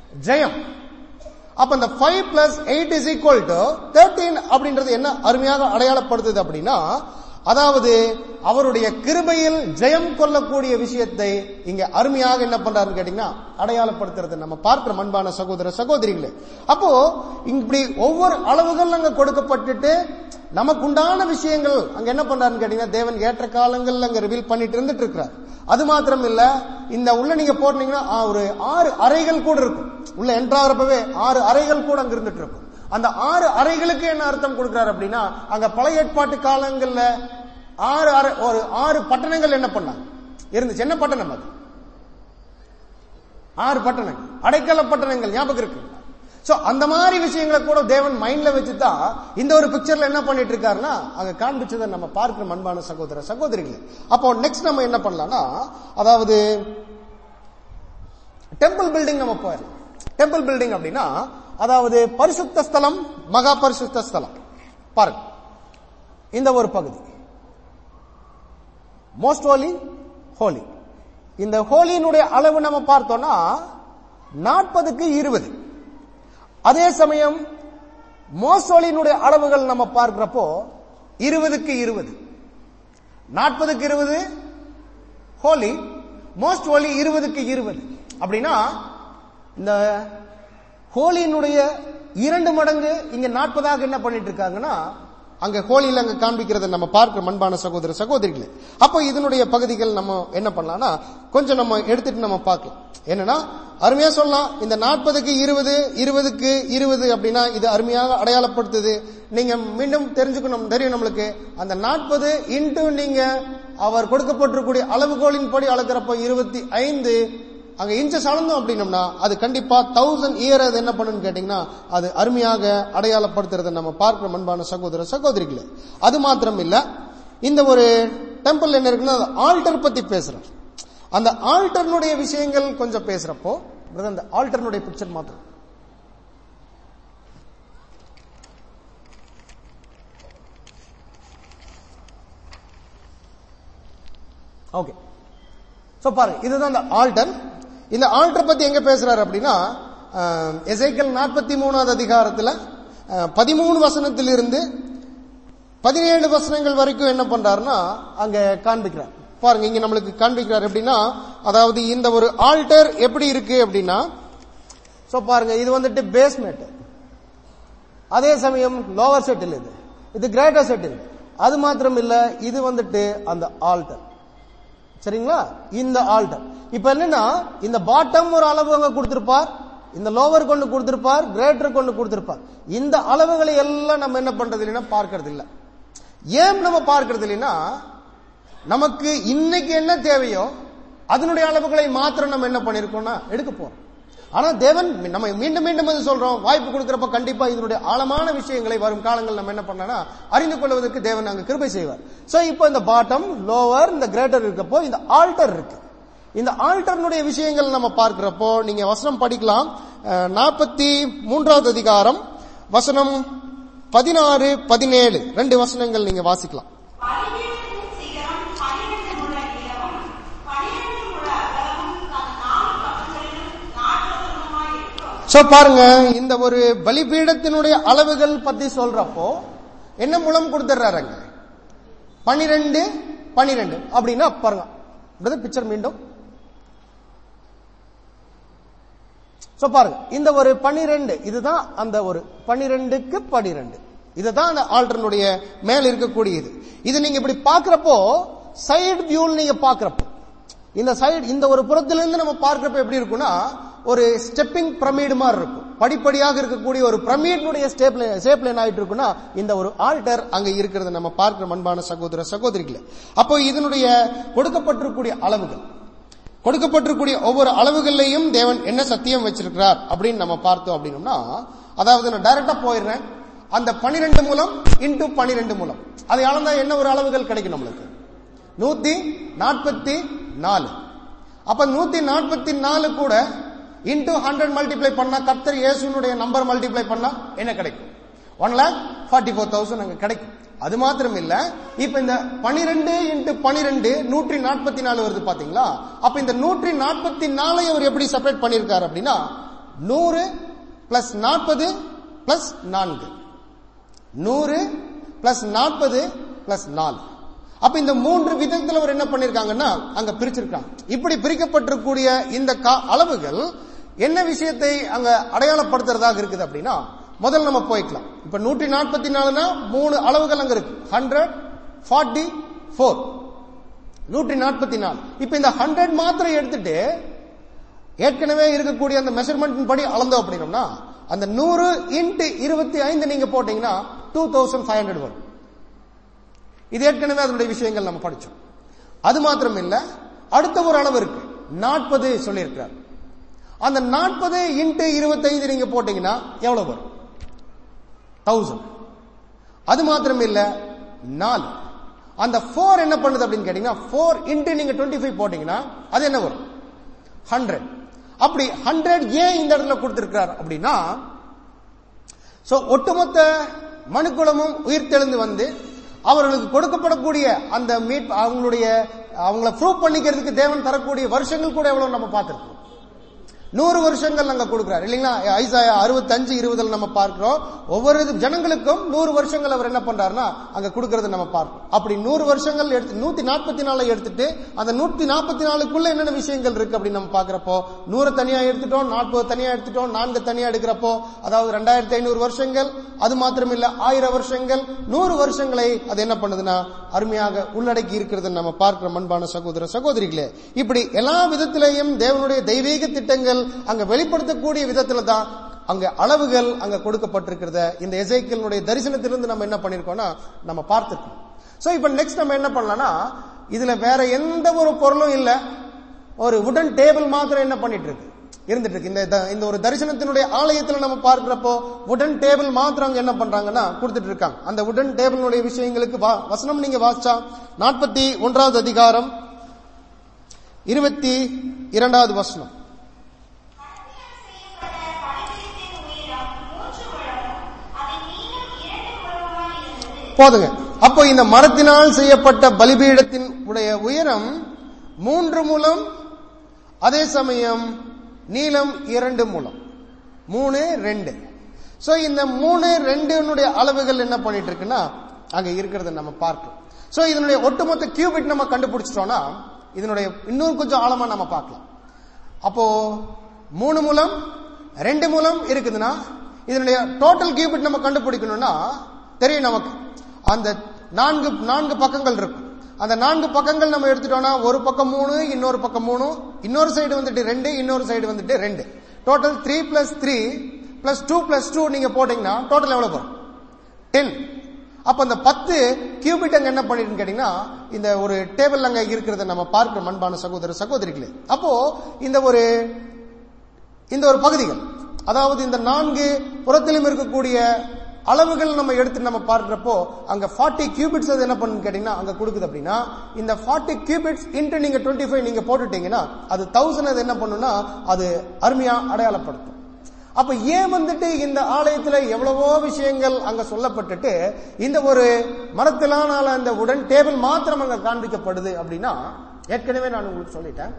ஜெயம் அப்ப இந்த five plus eight is equal to thirteen அப்படின்றது என்ன அருமையாக அடையாளப்படுத்துது அப்படின்னா அதாவது அவருடைய கிருபையில் ஜெயம் கொள்ளக்கூடிய விஷயத்தை இங்க அருமையாக என்ன பண்றாருன்னு கேட்டீங்கன்னா அடையாளப்படுத்துறது நம்ம பார்க்கிற அன்பான சகோதர சகோதரிகளே அப்போ இப்படி ஒவ்வொரு அளவுகள் அங்க கொடுக்கப்பட்டுட்டு நமக்கு உண்டான விஷயங்கள் அங்க என்ன பண்றாருன்னு கேட்டீங்கன்னா தேவன் ஏற்ற காலங்கள்ல அங்க ரிவீல் பண்ணிட்டு இருந்துட்டு இருக்கிறார் அது மாத்திரம் இல்ல இந்த உள்ள நீங்க போட்டீங்கன்னா ஆ, ஒரு ஆறு அறைகள் கூட இருக்கும் உள்ள என்றாகிறப்பவே ஆறு அறைகள் கூட அங்க இருந்துட்டு இருக்கும் அந்த ஆறு அறைகளுக்கு என்ன அர்த்தம் கொடுக்கிறார் அப்படின்னா அங்க பழைய ஏற்பாட்டு காலங்கள்ல ஆறு அறை ஒரு ஆறு பட்டணங்கள் என்ன பண்ணாங்க இருந்துச்சு என்ன பட்டணம் அது ஆறு பட்டணங்கள் அடைக்கல பட்டணங்கள் ஞாபகம் இருக்கு சோ அந்த மாதிரி விஷயங்களை கூட தேவன் மைண்ட்ல வச்சுதான் இந்த ஒரு பிக்சர்ல என்ன பண்ணிட்டு இருக்காருன்னா அங்க காண்பிச்சதை நம்ம பார்க்கிற அன்பான சகோதர சகோதரிகளே அப்போ நெக்ஸ்ட் நம்ம என்ன பண்ணலாம்னா அதாவது டெம்பிள் பில்டிங் நம்ம போயிடலாம் டெம்பிள் பில்டிங் அப்படின்னா அதாவது பரிசுத்த ஸ்தலம் மகா பரிசுத்த ஸ்தலம் பாருங்க இந்த ஒரு பகுதி மோஸ்ட் ஹோலி ஹோலி இந்த ஹோலியினுடைய அளவு நம்ம பார்த்தோம்னா நாற்பதுக்கு இருபது அதே சமயம் மோஸ்ட் ஹோலியினுடைய அளவுகள் நம்ம பார்க்கிறப்போ இருபதுக்கு இருபது நாற்பதுக்கு இருபது ஹோலி மோஸ்ட் ஹோலி இருபதுக்கு இருபது அப்படின்னா இந்த ஹோலியினுடைய இரண்டு மடங்கு இங்க நாற்பதாக என்ன பண்ணிட்டு இருக்காங்கன்னா அங்க ஹோலியில அங்க காண்பிக்கிறத நம்ம பார்க்கிற மண்பான சகோதர சகோதரிகளே அப்போ இதனுடைய பகுதிகள் நம்ம என்ன பண்ணலாம்னா கொஞ்சம் நம்ம எடுத்துட்டு நம்ம பார்க்கலாம் என்னன்னா அருமையா சொல்லலாம் இந்த நாற்பதுக்கு இருபது இருபதுக்கு இருபது அப்படின்னா இது அருமையாக அடையாளப்படுத்துது நீங்க மீண்டும் தெரிஞ்சுக்கணும் தெரியும் நம்மளுக்கு அந்த நாற்பது இன்டு நீங்க அவர் கொடுக்கப்பட்டிருக்கூடிய அளவுகோலின் படி அளக்கிறப்போ இருபத்தி ஐந்து அங்க இன்ச்சஸ் அளந்தோம் அப்படின்னம்னா அது கண்டிப்பா தௌசண்ட் இயர் அது என்ன பண்ணுன்னு கேட்டீங்கன்னா அது அருமையாக அடையாளப்படுத்துறதை நம்ம பார்க்கிற மண்பான சகோதர சகோதரிகளே அது மாத்திரம் இல்ல இந்த ஒரு டெம்பிள் என்ன இருக்குன்னா ஆல்டர் பத்தி பேசுறேன் அந்த ஆல்டர்னுடைய விஷயங்கள் கொஞ்சம் பேசுறப்போ brother, அந்த ஆல்டர்னுடைய பிக்சர் மாத்திரம் ஓகே சோ பாருங்க இதுதான் இந்த ஆல்டர் இந்த ஆல்டர் பத்தி எங்க பேசுறாரு அப்படின்னா எசைக்கல் நாற்பத்தி மூணாவது அதிகாரத்துல பதிமூணு வசனத்திலிருந்து பதினேழு வசனங்கள் வரைக்கும் என்ன பண்றாருன்னா அங்க காண்பிக்கிறார் பாருங்க இங்க நம்மளுக்கு காண்பிக்கிறார் எப்படின்னா அதாவது இந்த ஒரு ஆல்டர் எப்படி இருக்கு அப்படின்னா சோ பாருங்க இது வந்துட்டு பேஸ்மெண்ட் அதே சமயம் லோவர் செட்டில் இது இது கிரேட்டர் செட்டில் அது மாத்திரம் இல்ல இது வந்துட்டு அந்த ஆல்டர் சரிங்களா இந்த ஆல்டர் இப்ப என்னன்னா இந்த பாட்டம் ஒரு அளவு அங்க கொடுத்திருப்பார் இந்த லோவர் கொண்டு கொடுத்திருப்பார் கிரேட்டர் கொண்டு கொடுத்திருப்பார் இந்த அளவுகளை எல்லாம் நம்ம என்ன பண்றது இல்லைன்னா பார்க்கறது இல்ல ஏன் நம்ம பார்க்கறது இல்லைன்னா நமக்கு இன்னைக்கு என்ன தேவையோ அதனுடைய அளவுகளை மாத்திரம் நம்ம என்ன பண்ணிருக்கோம்னா எடுக்க போறோம் ஆனா தேவன் நம்ம மீண்டும் மீண்டும் வந்து சொல்றோம் வாய்ப்பு கொடுக்கிறப்ப கண்டிப்பா இதனுடைய ஆழமான விஷயங்களை வரும் காலங்கள் நம்ம என்ன பண்ணனா அறிந்து கொள்வதற்கு தேவன் அங்க கிருபை செய்வார் சோ இப்போ இந்த பாட்டம் லோவர் இந்த கிரேட்டர் இருக்கப்போ இந்த ஆல்டர் இருக்கு இந்த ஆல்டர்னுடைய விஷயங்கள் நம்ம பார்க்கிறப்போ நீங்க வசனம் படிக்கலாம் நாற்பத்தி மூன்றாவது அதிகாரம் வசனம் பதினாறு பதினேழு ரெண்டு வசனங்கள் நீங்க வாசிக்கலாம் பலிபீடத்தின் சிகரம் பன்னிரண்டு முழ நீளமும் பன்னிரண்டு முழ அகலமும் தன் நாலு பக்கங்களிலும் நாற்பதுமாய் இருக்கும் சோ பாருங்க இந்த ஒரு பலிபீடத்தினுடைய அளவுகள் பத்தி சொல்றப்போ என்ன மூலம் கொடுத்துறாருங்க பனிரெண்டு பனிரெண்டு அப்படின்னா பாருங்க பிக்சர் மீண்டும் சோ பாருங்க இந்த ஒரு பனிரெண்டு இதுதான் அந்த ஒரு பனிரெண்டுக்கு பனிரெண்டு இதுதான் அந்த ஆல்டர்னுடைய மேல இருக்கக்கூடியது இது நீங்க இப்படி பாக்குறப்போ சைடு வியூல நீங்க பாக்குறப்போ இந்த சைடு இந்த ஒரு புறத்திலிருந்து நம்ம பார்க்கிறப்ப எப்படி இருக்கும்னா ஒரு ஸ்டெப்பிங் பிரமிடு மாதிரி இருக்கும் படிப்படியாக இருக்கக்கூடிய ஒரு பிரமிடுடைய ஸ்டேப்ல ஷேப்ல என்ன ஆயிட்டு இருக்குன்னா இந்த ஒரு ஆல்டர் அங்க இருக்கிறத நம்ம பார்க்கிற மண்பான சகோதர சகோதரிகளே அப்போ இதனுடைய கொடுக்கப்பட்டிருக்கக்கூடிய அளவுகள் கொடுக்கப்பட்டிருக்கூடிய ஒவ்வொரு அளவுகள்லையும் தேவன் என்ன சத்தியம் வச்சிருக்கிறார் அப்படின்னு நம்ம பார்த்தோம் அப்படின்னோம்னா அதாவது நான் டைரக்டா போயிடுறேன் அந்த பனிரெண்டு மூலம் இன்டு பனிரெண்டு மூலம் அதை அளந்தா என்ன ஒரு அளவுகள் கிடைக்கும் நம்மளுக்கு நூத்தி நாற்பத்தி நாலு அப்ப நூத்தி நாற்பத்தி நாலு கூட இன்டு ஹண்ட்ரட் மல்டிப்ளை பண்ணா கர்த்தர் இயேசுனுடைய நம்பர் மல்டிப்ளை பண்ணா என்ன கிடைக்கும் one lakh forty four thousand அங்க கிடைக்கும் அது மாத்திரம் இல்ல இப்ப இந்த பனிரெண்டு இன்ட்டு பனிரெண்டு நூற்றி நாற்பத்தி நாலு வருது பாத்தீங்களா அப்ப இந்த நூற்றி நாற்பத்தி நாலை அவர் எப்படி செப்பரேட் பண்ணிருக்காரு அப்படின்னா நூறு பிளஸ் நாற்பது பிளஸ் நான்கு நூறு பிளஸ் நாற்பது பிளஸ் நாலு அப்ப இந்த மூன்று விதத்துல அவர் என்ன பண்ணிருக்காங்கன்னா அங்க பிரிச்சிருக்காங்க இப்படி பிரிக்கப்பட்டிருக்கக்கூடிய இந்த கா- அளவுகள் என்ன விஷயத்தை அங்க அடையாளப்படுத்துறதாக இருக்குது அப்படின்னா முதல்ல நம்ம போய்க்கலாம் இப்ப நூற்றி நாற்பத்தி நாலுனா மூணு அளவுகள் அங்க இருக்கு ஹண்ட்ரட் ஃபார்ட்டி ஃபோர் நூற்றி நாற்பத்தி நாலு இப்ப இந்த ஹண்ட்ரட் மாத்திரம் எடுத்துட்டு ஏற்கனவே இருக்கக்கூடிய அந்த மெஷர்மெண்ட் படி அளந்தோம் அப்படின்னோம்னா அந்த நூறு இன்ட்டு இருபத்தி ஐந்து நீங்க போட்டீங்கன்னா டூ தௌசண்ட் ஃபைவ் ஹண்ட்ரட் வரும் இது ஏற்கனவே அதனுடைய விஷயங்கள் நம்ம படிச்சோம் அது மாத்திரம் இல்ல அடுத்த ஒரு அளவு இருக்கு நாற்பது சொல்லியிருக்கிறார் அந்த நாற்பது இன்ட்டு இருபத்தைந்து நீங்க போட்டீங்கன்னா எவ்வளவு வரும் தௌசண்ட் அது மாத்திரம் இல்ல நாலு அந்த ஃபோர் என்ன பண்ணுது அப்படின்னு கேட்டீங்கன்னா ஃபோர் இன்ட்டு நீங்க டுவெண்ட்டி ஃபைவ் போட்டீங்கன்னா அது என்ன வரும் ஹண்ட்ரட் அப்படி ஹண்ட்ரட் ஏன் இந்த இடத்துல கொடுத்திருக்கிறார் அப்படின்னா சோ ஒட்டுமொத்த மனுக்குலமும் உயிர்த்தெழுந்து வந்து அவர்களுக்கு கொடுக்கப்படக்கூடிய அந்த மீட் அவங்களுடைய அவங்கள ப்ரூவ் பண்ணிக்கிறதுக்கு தேவன் தரக்கூடிய வருஷங்கள் கூட எவ்வளவு நம்ம பார்த்திருக்கோம் நூறு வருஷங்கள் அங்க கொடுக்கிறார் இல்லைங்களா ஐசாயா அறுபத்தஞ்சு இருபதுல நம்ம பார்க்கிறோம் ஒவ்வொரு ஜனங்களுக்கும் நூறு வருஷங்கள் அவர் என்ன பண்றாருன்னா அங்க கொடுக்கறத நம்ம பார்க்கிறோம் அப்படி நூறு வருஷங்கள் எடுத்து நூத்தி நாற்பத்தி நாலை எடுத்துட்டு அந்த நூத்தி நாற்பத்தி நாலுக்குள்ள என்னென்ன விஷயங்கள் இருக்கு அப்படின்னு நம்ம பாக்குறப்போ நூறு தனியா எடுத்துட்டோம் நாற்பது தனியா எடுத்துட்டோம் நான்கு தனியா எடுக்கிறப்போ அதாவது ரெண்டாயிரத்தி ஐநூறு வருஷங்கள் அது மாத்திரம் இல்ல ஆயிரம் வருஷங்கள் நூறு வருஷங்களை அது என்ன பண்ணுதுன்னா அருமையாக உள்ளடக்கி இருக்கிறது நம்ம பார்க்கிறோம் அன்பான சகோதர சகோதரிகளே இப்படி எல்லா விதத்திலையும் தேவனுடைய தெய்வீக திட்டங்கள் அங்க வெளிப்படுத்தக்கூடிய விதத்துல தான் அங்க அளவுகள் அங்க கொடுக்கப்பட்டிருக்கிறத இந்த எசைக்கலுடைய தரிசனத்திலிருந்து நம்ம என்ன பண்ணிருக்கோம்னா நம்ம பார்த்துருக்கோம் சோ இப்ப நெக்ஸ்ட் நம்ம என்ன பண்ணலாம்னா இதுல வேற எந்த ஒரு பொருளும் இல்ல ஒரு உடன் டேபிள் மாத்திரம் என்ன பண்ணிட்டு இருக்கு இருந்துட்டு இருக்கு இந்த த- இந்த ஒரு தரிசனத்தினுடைய ஆலயத்துல நம்ம பார்க்கிறப்போ உடன் டேபிள் மாத்திரம் அங்க என்ன பண்றாங்கன்னா கொடுத்துட்டு இருக்காங்க அந்த உடன் டேபிளுடைய விஷயங்களுக்கு வா- வசனம் நீங்க வாசிச்சா நாற்பத்தி ஒன்றாவது அதிகாரம் இருபத்தி இரண்டாவது வசனம் போதுங்க அப்போ இந்த மரத்தினால் செய்யப்பட்ட பலிபீடத்தின் உடைய உயரம் மூன்று முழம் அதே சமயம் நீளம் இரண்டு முழம் மூணு ரெண்டு சோ இந்த மூணு ரெண்டுனுடைய அளவுகள் என்ன பண்ணிட்டு இருக்குன்னா அங்க இருக்கிறத நம்ம பார்க்கிறோம் சோ இதனுடைய ஒட்டுமொத்த கியூபிட் நம்ம கண்டுபிடிச்சிட்டோம்னா இதனுடைய இன்னும் கொஞ்சம் ஆழமா நம்ம பார்க்கலாம் அப்போ மூணு மூலம் ரெண்டு மூலம் இருக்குதுன்னா இதனுடைய டோட்டல் கியூபிட் நம்ம கண்டுபிடிக்கணும்னா தெரியும் நமக்கு அந்த நான்கு நான்கு பக்கங்கள் இருக்கும் அந்த நான்கு பக்கங்கள் நம்ம எடுத்துட்டோம்னா ஒரு பக்கம் மூணு இன்னொரு பக்கம் மூணு இன்னொரு சைடு வந்துட்டு ரெண்டு இன்னொரு சைடு வந்துட்டு ரெண்டு total three plus three plus two plus two நீங்க போட்டீங்கன்னா டோட்டல் எவ்வளவு வரும் டென் அப்ப அந்த பத்து கியூபிட் அங்க என்ன பண்ணிருக்குன்னு கேட்டீங்கன்னா இந்த ஒரு டேபிள் அங்க இருக்கிறத நம்ம பார்க்கிறோம் அன்பான சகோதர சகோதரிகளே அப்போ இந்த ஒரு இந்த ஒரு பகுதிகள் அதாவது இந்த நான்கு புறத்திலும் இருக்கக்கூடிய அளவுகள் நம்ம எடுத்து நம்ம பார்க்கிறப்போ அங்க 40 கியூபிட்ஸ் அது என்ன பண்ணுன்னு கேட்டீங்கன்னா அங்க கொடுக்குது அப்படின்னா இந்த 40 கியூபிட்ஸ் இன்ட்டு நீங்க 25 நீங்க போட்டுட்டீங்கன்னா அது தௌசண்ட் அது என்ன பண்ணுன்னா அது அருமையா அடையாளப்படுத்தும் அப்ப ஏன் வந்துட்டு இந்த ஆலயத்துல எவ்வளவோ விஷயங்கள் அங்க சொல்லப்பட்டுட்டு இந்த ஒரு மரத்திலான அந்த உடன் டேபிள் மாத்திரம் அங்க காண்பிக்கப்படுது அப்படின்னா ஏற்கனவே நான் உங்களுக்கு சொல்லிட்டேன்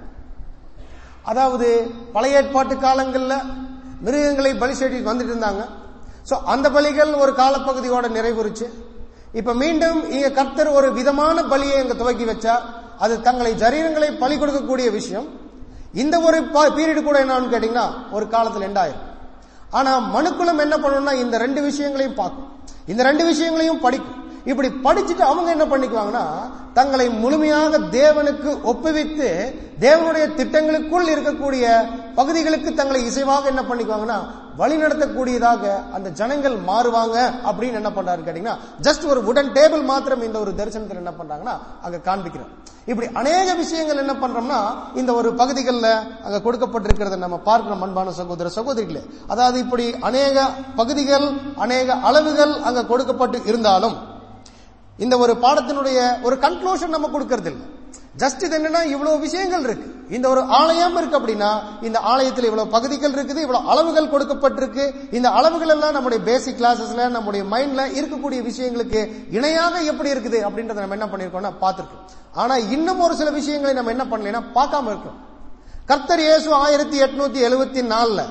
அதாவது பழைய ஏற்பாட்டு காலங்கள்ல மிருகங்களை பலி செடி வந்துட்டு இருந்தாங்க சோ அந்த பலிகள் ஒரு காலப்பகுதியோட நிறைவுறுச்சு இப்ப மீண்டும் இங்க கர்த்தர் ஒரு விதமான பலியை இங்க துவக்கி வச்சார் அது தங்களை சரீரங்களை பலி கொடுக்கக்கூடிய விஷயம் இந்த ஒரு பீரியட் கூட என்னன்னு கேட்டீங்கன்னா ஒரு காலத்துல எண்டாயிரம் ஆனா மனுக்குலம் என்ன பண்ணணும்னா இந்த ரெண்டு விஷயங்களையும் பார்க்கும் இந்த ரெண்டு விஷயங்களையும் படிக்கும் இப்படி படிச்சுட்டு அவங்க என்ன பண்ணிக்குவாங்கன்னா தங்களை முழுமையாக தேவனுக்கு ஒப்புவித்து தேவனுடைய திட்டங்களுக்குள் இருக்கக்கூடிய பகுதிகளுக்கு தங்களை இசைவாக என்ன பண்ணிக்குவாங்கன்னா வழி நடத்தக்கூடியதாக அந்த ஜனங்கள் மாறுவாங்க அப்படின்னு என்ன பண்றாரு கேட்டீங்கன்னா ஜஸ்ட் ஒரு உடன் டேபிள் மாத்திரம் இந்த ஒரு தரிசனத்தில் என்ன பண்றாங்கன்னா அங்க காண்பிக்கிறார் இப்படி அநேக விஷயங்கள் என்ன பண்றோம்னா இந்த ஒரு பகுதிகளில் அங்க கொடுக்கப்பட்டிருக்கிறத நம்ம பார்க்கிறோம் அன்பான சகோதர சகோதரிகளே அதாவது இப்படி அநேக பகுதிகள் அநேக அளவுகள் அங்க கொடுக்கப்பட்டு இருந்தாலும் இந்த ஒரு பாடத்தினுடைய ஒரு கன்க்ளூஷன் நம்ம கொடுக்கறது இல்லை ஜஸ்ட் இது என்னன்னா இவ்வளவு விஷயங்கள் இருக்கு இந்த ஒரு ஆலயம் இருக்கு அப்படின்னா இந்த ஆலயத்தில் இவ்வளவு பகுதிகள் இருக்குது இவ்வளவு அளவுகள் கொடுக்கப்பட்டிருக்கு இந்த அளவுகள் எல்லாம் நம்முடைய பேசிக் கிளாஸஸ்ல நம்முடைய மைண்ட்ல இருக்கக்கூடிய விஷயங்களுக்கு இணையாக எப்படி இருக்குது அப்படின்றத நம்ம என்ன பண்ணிருக்கோம்னா பார்த்திருக்கோம் ஆனா இன்னும் ஒரு சில விஷயங்களை நம்ம என்ன பண்ணலைன்னா பார்க்காம இருக்கோம் கர்த்தர் இயேசு ஆயிரத்தி எட்நூத்தி எழுபத்தி நாலுல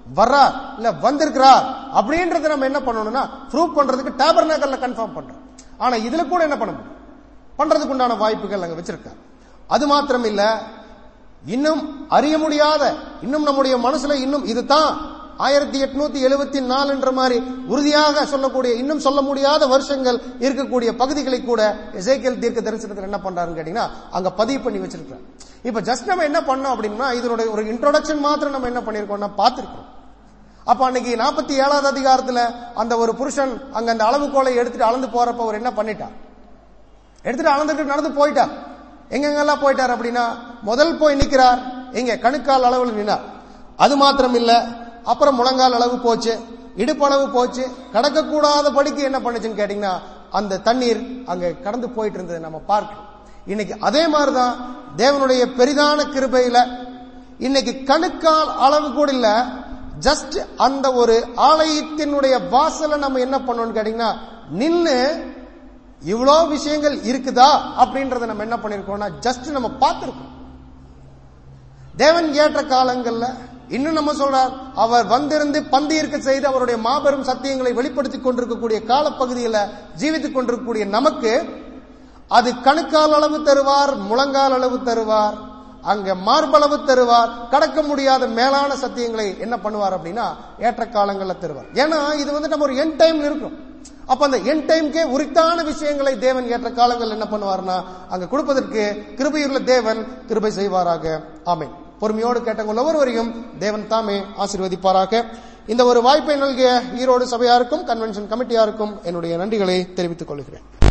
வர்றார் இல்ல வந்திருக்கிறார் அப்படின்றத நம்ம என்ன பண்ணணும்னா ப்ரூவ் பண்றதுக்கு டேபர்னாக்கல்ல கன்ஃபார்ம் பண்றோம் ஆனா இதுல கூட என்ன பண்ண முடியும் பண்றதுக்கு உண்டான வாய்ப்புகள் அங்க வச்சிருக்கார் அது மாத்திரம் இல்ல இன்னும் அறிய முடியாத இன்னும் நம்முடைய மனசுல இன்னும் இதுதான் ஆயிரத்தி எட்நூத்தி எழுபத்தி நாலுன்ற மாதிரி உறுதியாக சொல்லக்கூடிய இன்னும் சொல்ல முடியாத வருஷங்கள் இருக்கக்கூடிய பகுதிகளை கூட எசேக்கியல் தீர்க்க தரிசனத்தில் என்ன பண்றாருன்னு கேட்டீங்கன்னா அங்க பதிவு பண்ணி வச்சிருக்காரு இப்ப ஜஸ்ட் நம்ம என்ன பண்ணோம் அப்படின்னா இதனுடைய ஒரு இன்ட்ரோடக்ஷன் மாத்திரம் நம்ம என்ன பண்ணிருக்கோம்னா பார்த்திருக்கோம் அப்ப அன்னைக்கு நாற்பத்தி ஏழாவது அதிகாரத்துல அந்த ஒரு புருஷன் அங்க அந்த அளவுகோலை எடுத்துட்டு அளந்து போறப்ப அவர் என்ன பண்ணிட்டார் எடுத்துட்டு அளந்துட்டு நடந்து போயிட்டார் எங்கெங்கெல்லாம் போயிட்டார் அப்படின்னா முதல் போய் நிக்கிறார் எங்க கணுக்கால் அளவில் நின்னார் அது மாத்திரம் இல்ல அப்புறம் முழங்கால் அளவு போச்சு இடுப்பளவு போச்சு கடக்கக்கூடாத படிக்கு என்ன பண்ணுச்சுன்னு கேட்டீங்கன்னா அந்த தண்ணீர் அங்க கடந்து போயிட்டு இருந்தது நம்ம பார்க்கிறோம் இன்னைக்கு அதே மாதிரிதான் தேவனுடைய பெரிதான கிருபையில இன்னைக்கு கணுக்கால் அளவு கூட இல்ல ஜஸ்ட் அந்த ஒரு ஆலயத்தினுடைய வாசல நம்ம என்ன பண்ணோம்னு கேட்டீங்கன்னா நின்னு இவ்வளோ விஷயங்கள் இருக்குதா அப்படின்றத நம்ம என்ன பண்ணிருக்கோம்னா ஜஸ்ட் நம்ம பார்த்திருக்கோம் தேவன் ஏற்ற காலங்கள்ல இன்னும் நம்ம சொல்றார் அவர் வந்திருந்து பந்தீர்க்க செய்து அவருடைய மாபெரும் சத்தியங்களை வெளிப்படுத்திக் கொண்டிருக்கக்கூடிய காலப்பகுதியில ஜீவித்துக் கொண்டிருக்கக்கூடிய நமக்கு அது கணுக்கால் அளவு தருவார் முழங்கால் அளவு தருவார் அங்க மார்பளவு தருவார் கடக்க முடியாத மேலான சத்தியங்களை என்ன பண்ணுவார் அப்படின்னா ஏற்ற காலங்கள்ல தருவார் ஏன்னா இது வந்து நம்ம ஒரு என் டைம்ல இருக்கும் அப்ப அந்த என் டைம்க்கே உரித்தான விஷயங்களை தேவன் ஏற்ற காலங்கள் என்ன பண்ணுவார்னா அங்க கொடுப்பதற்கு கிருபையுள்ள தேவன் கிருபை செய்வாராக ஆமென் பொறுமையோடு கேட்டவங்க ஒவ்வொருவரையும் தேவன் தாமே ஆசீர்வதிப்பாராக இந்த ஒரு வாய்ப்பை நல்கிய ஈரோடு சபையாருக்கும் கன்வென்ஷன் கமிட்டியாருக்கும் என்னுடைய நன்றிகளை தெரிவித்துக் கொள்கிறேன்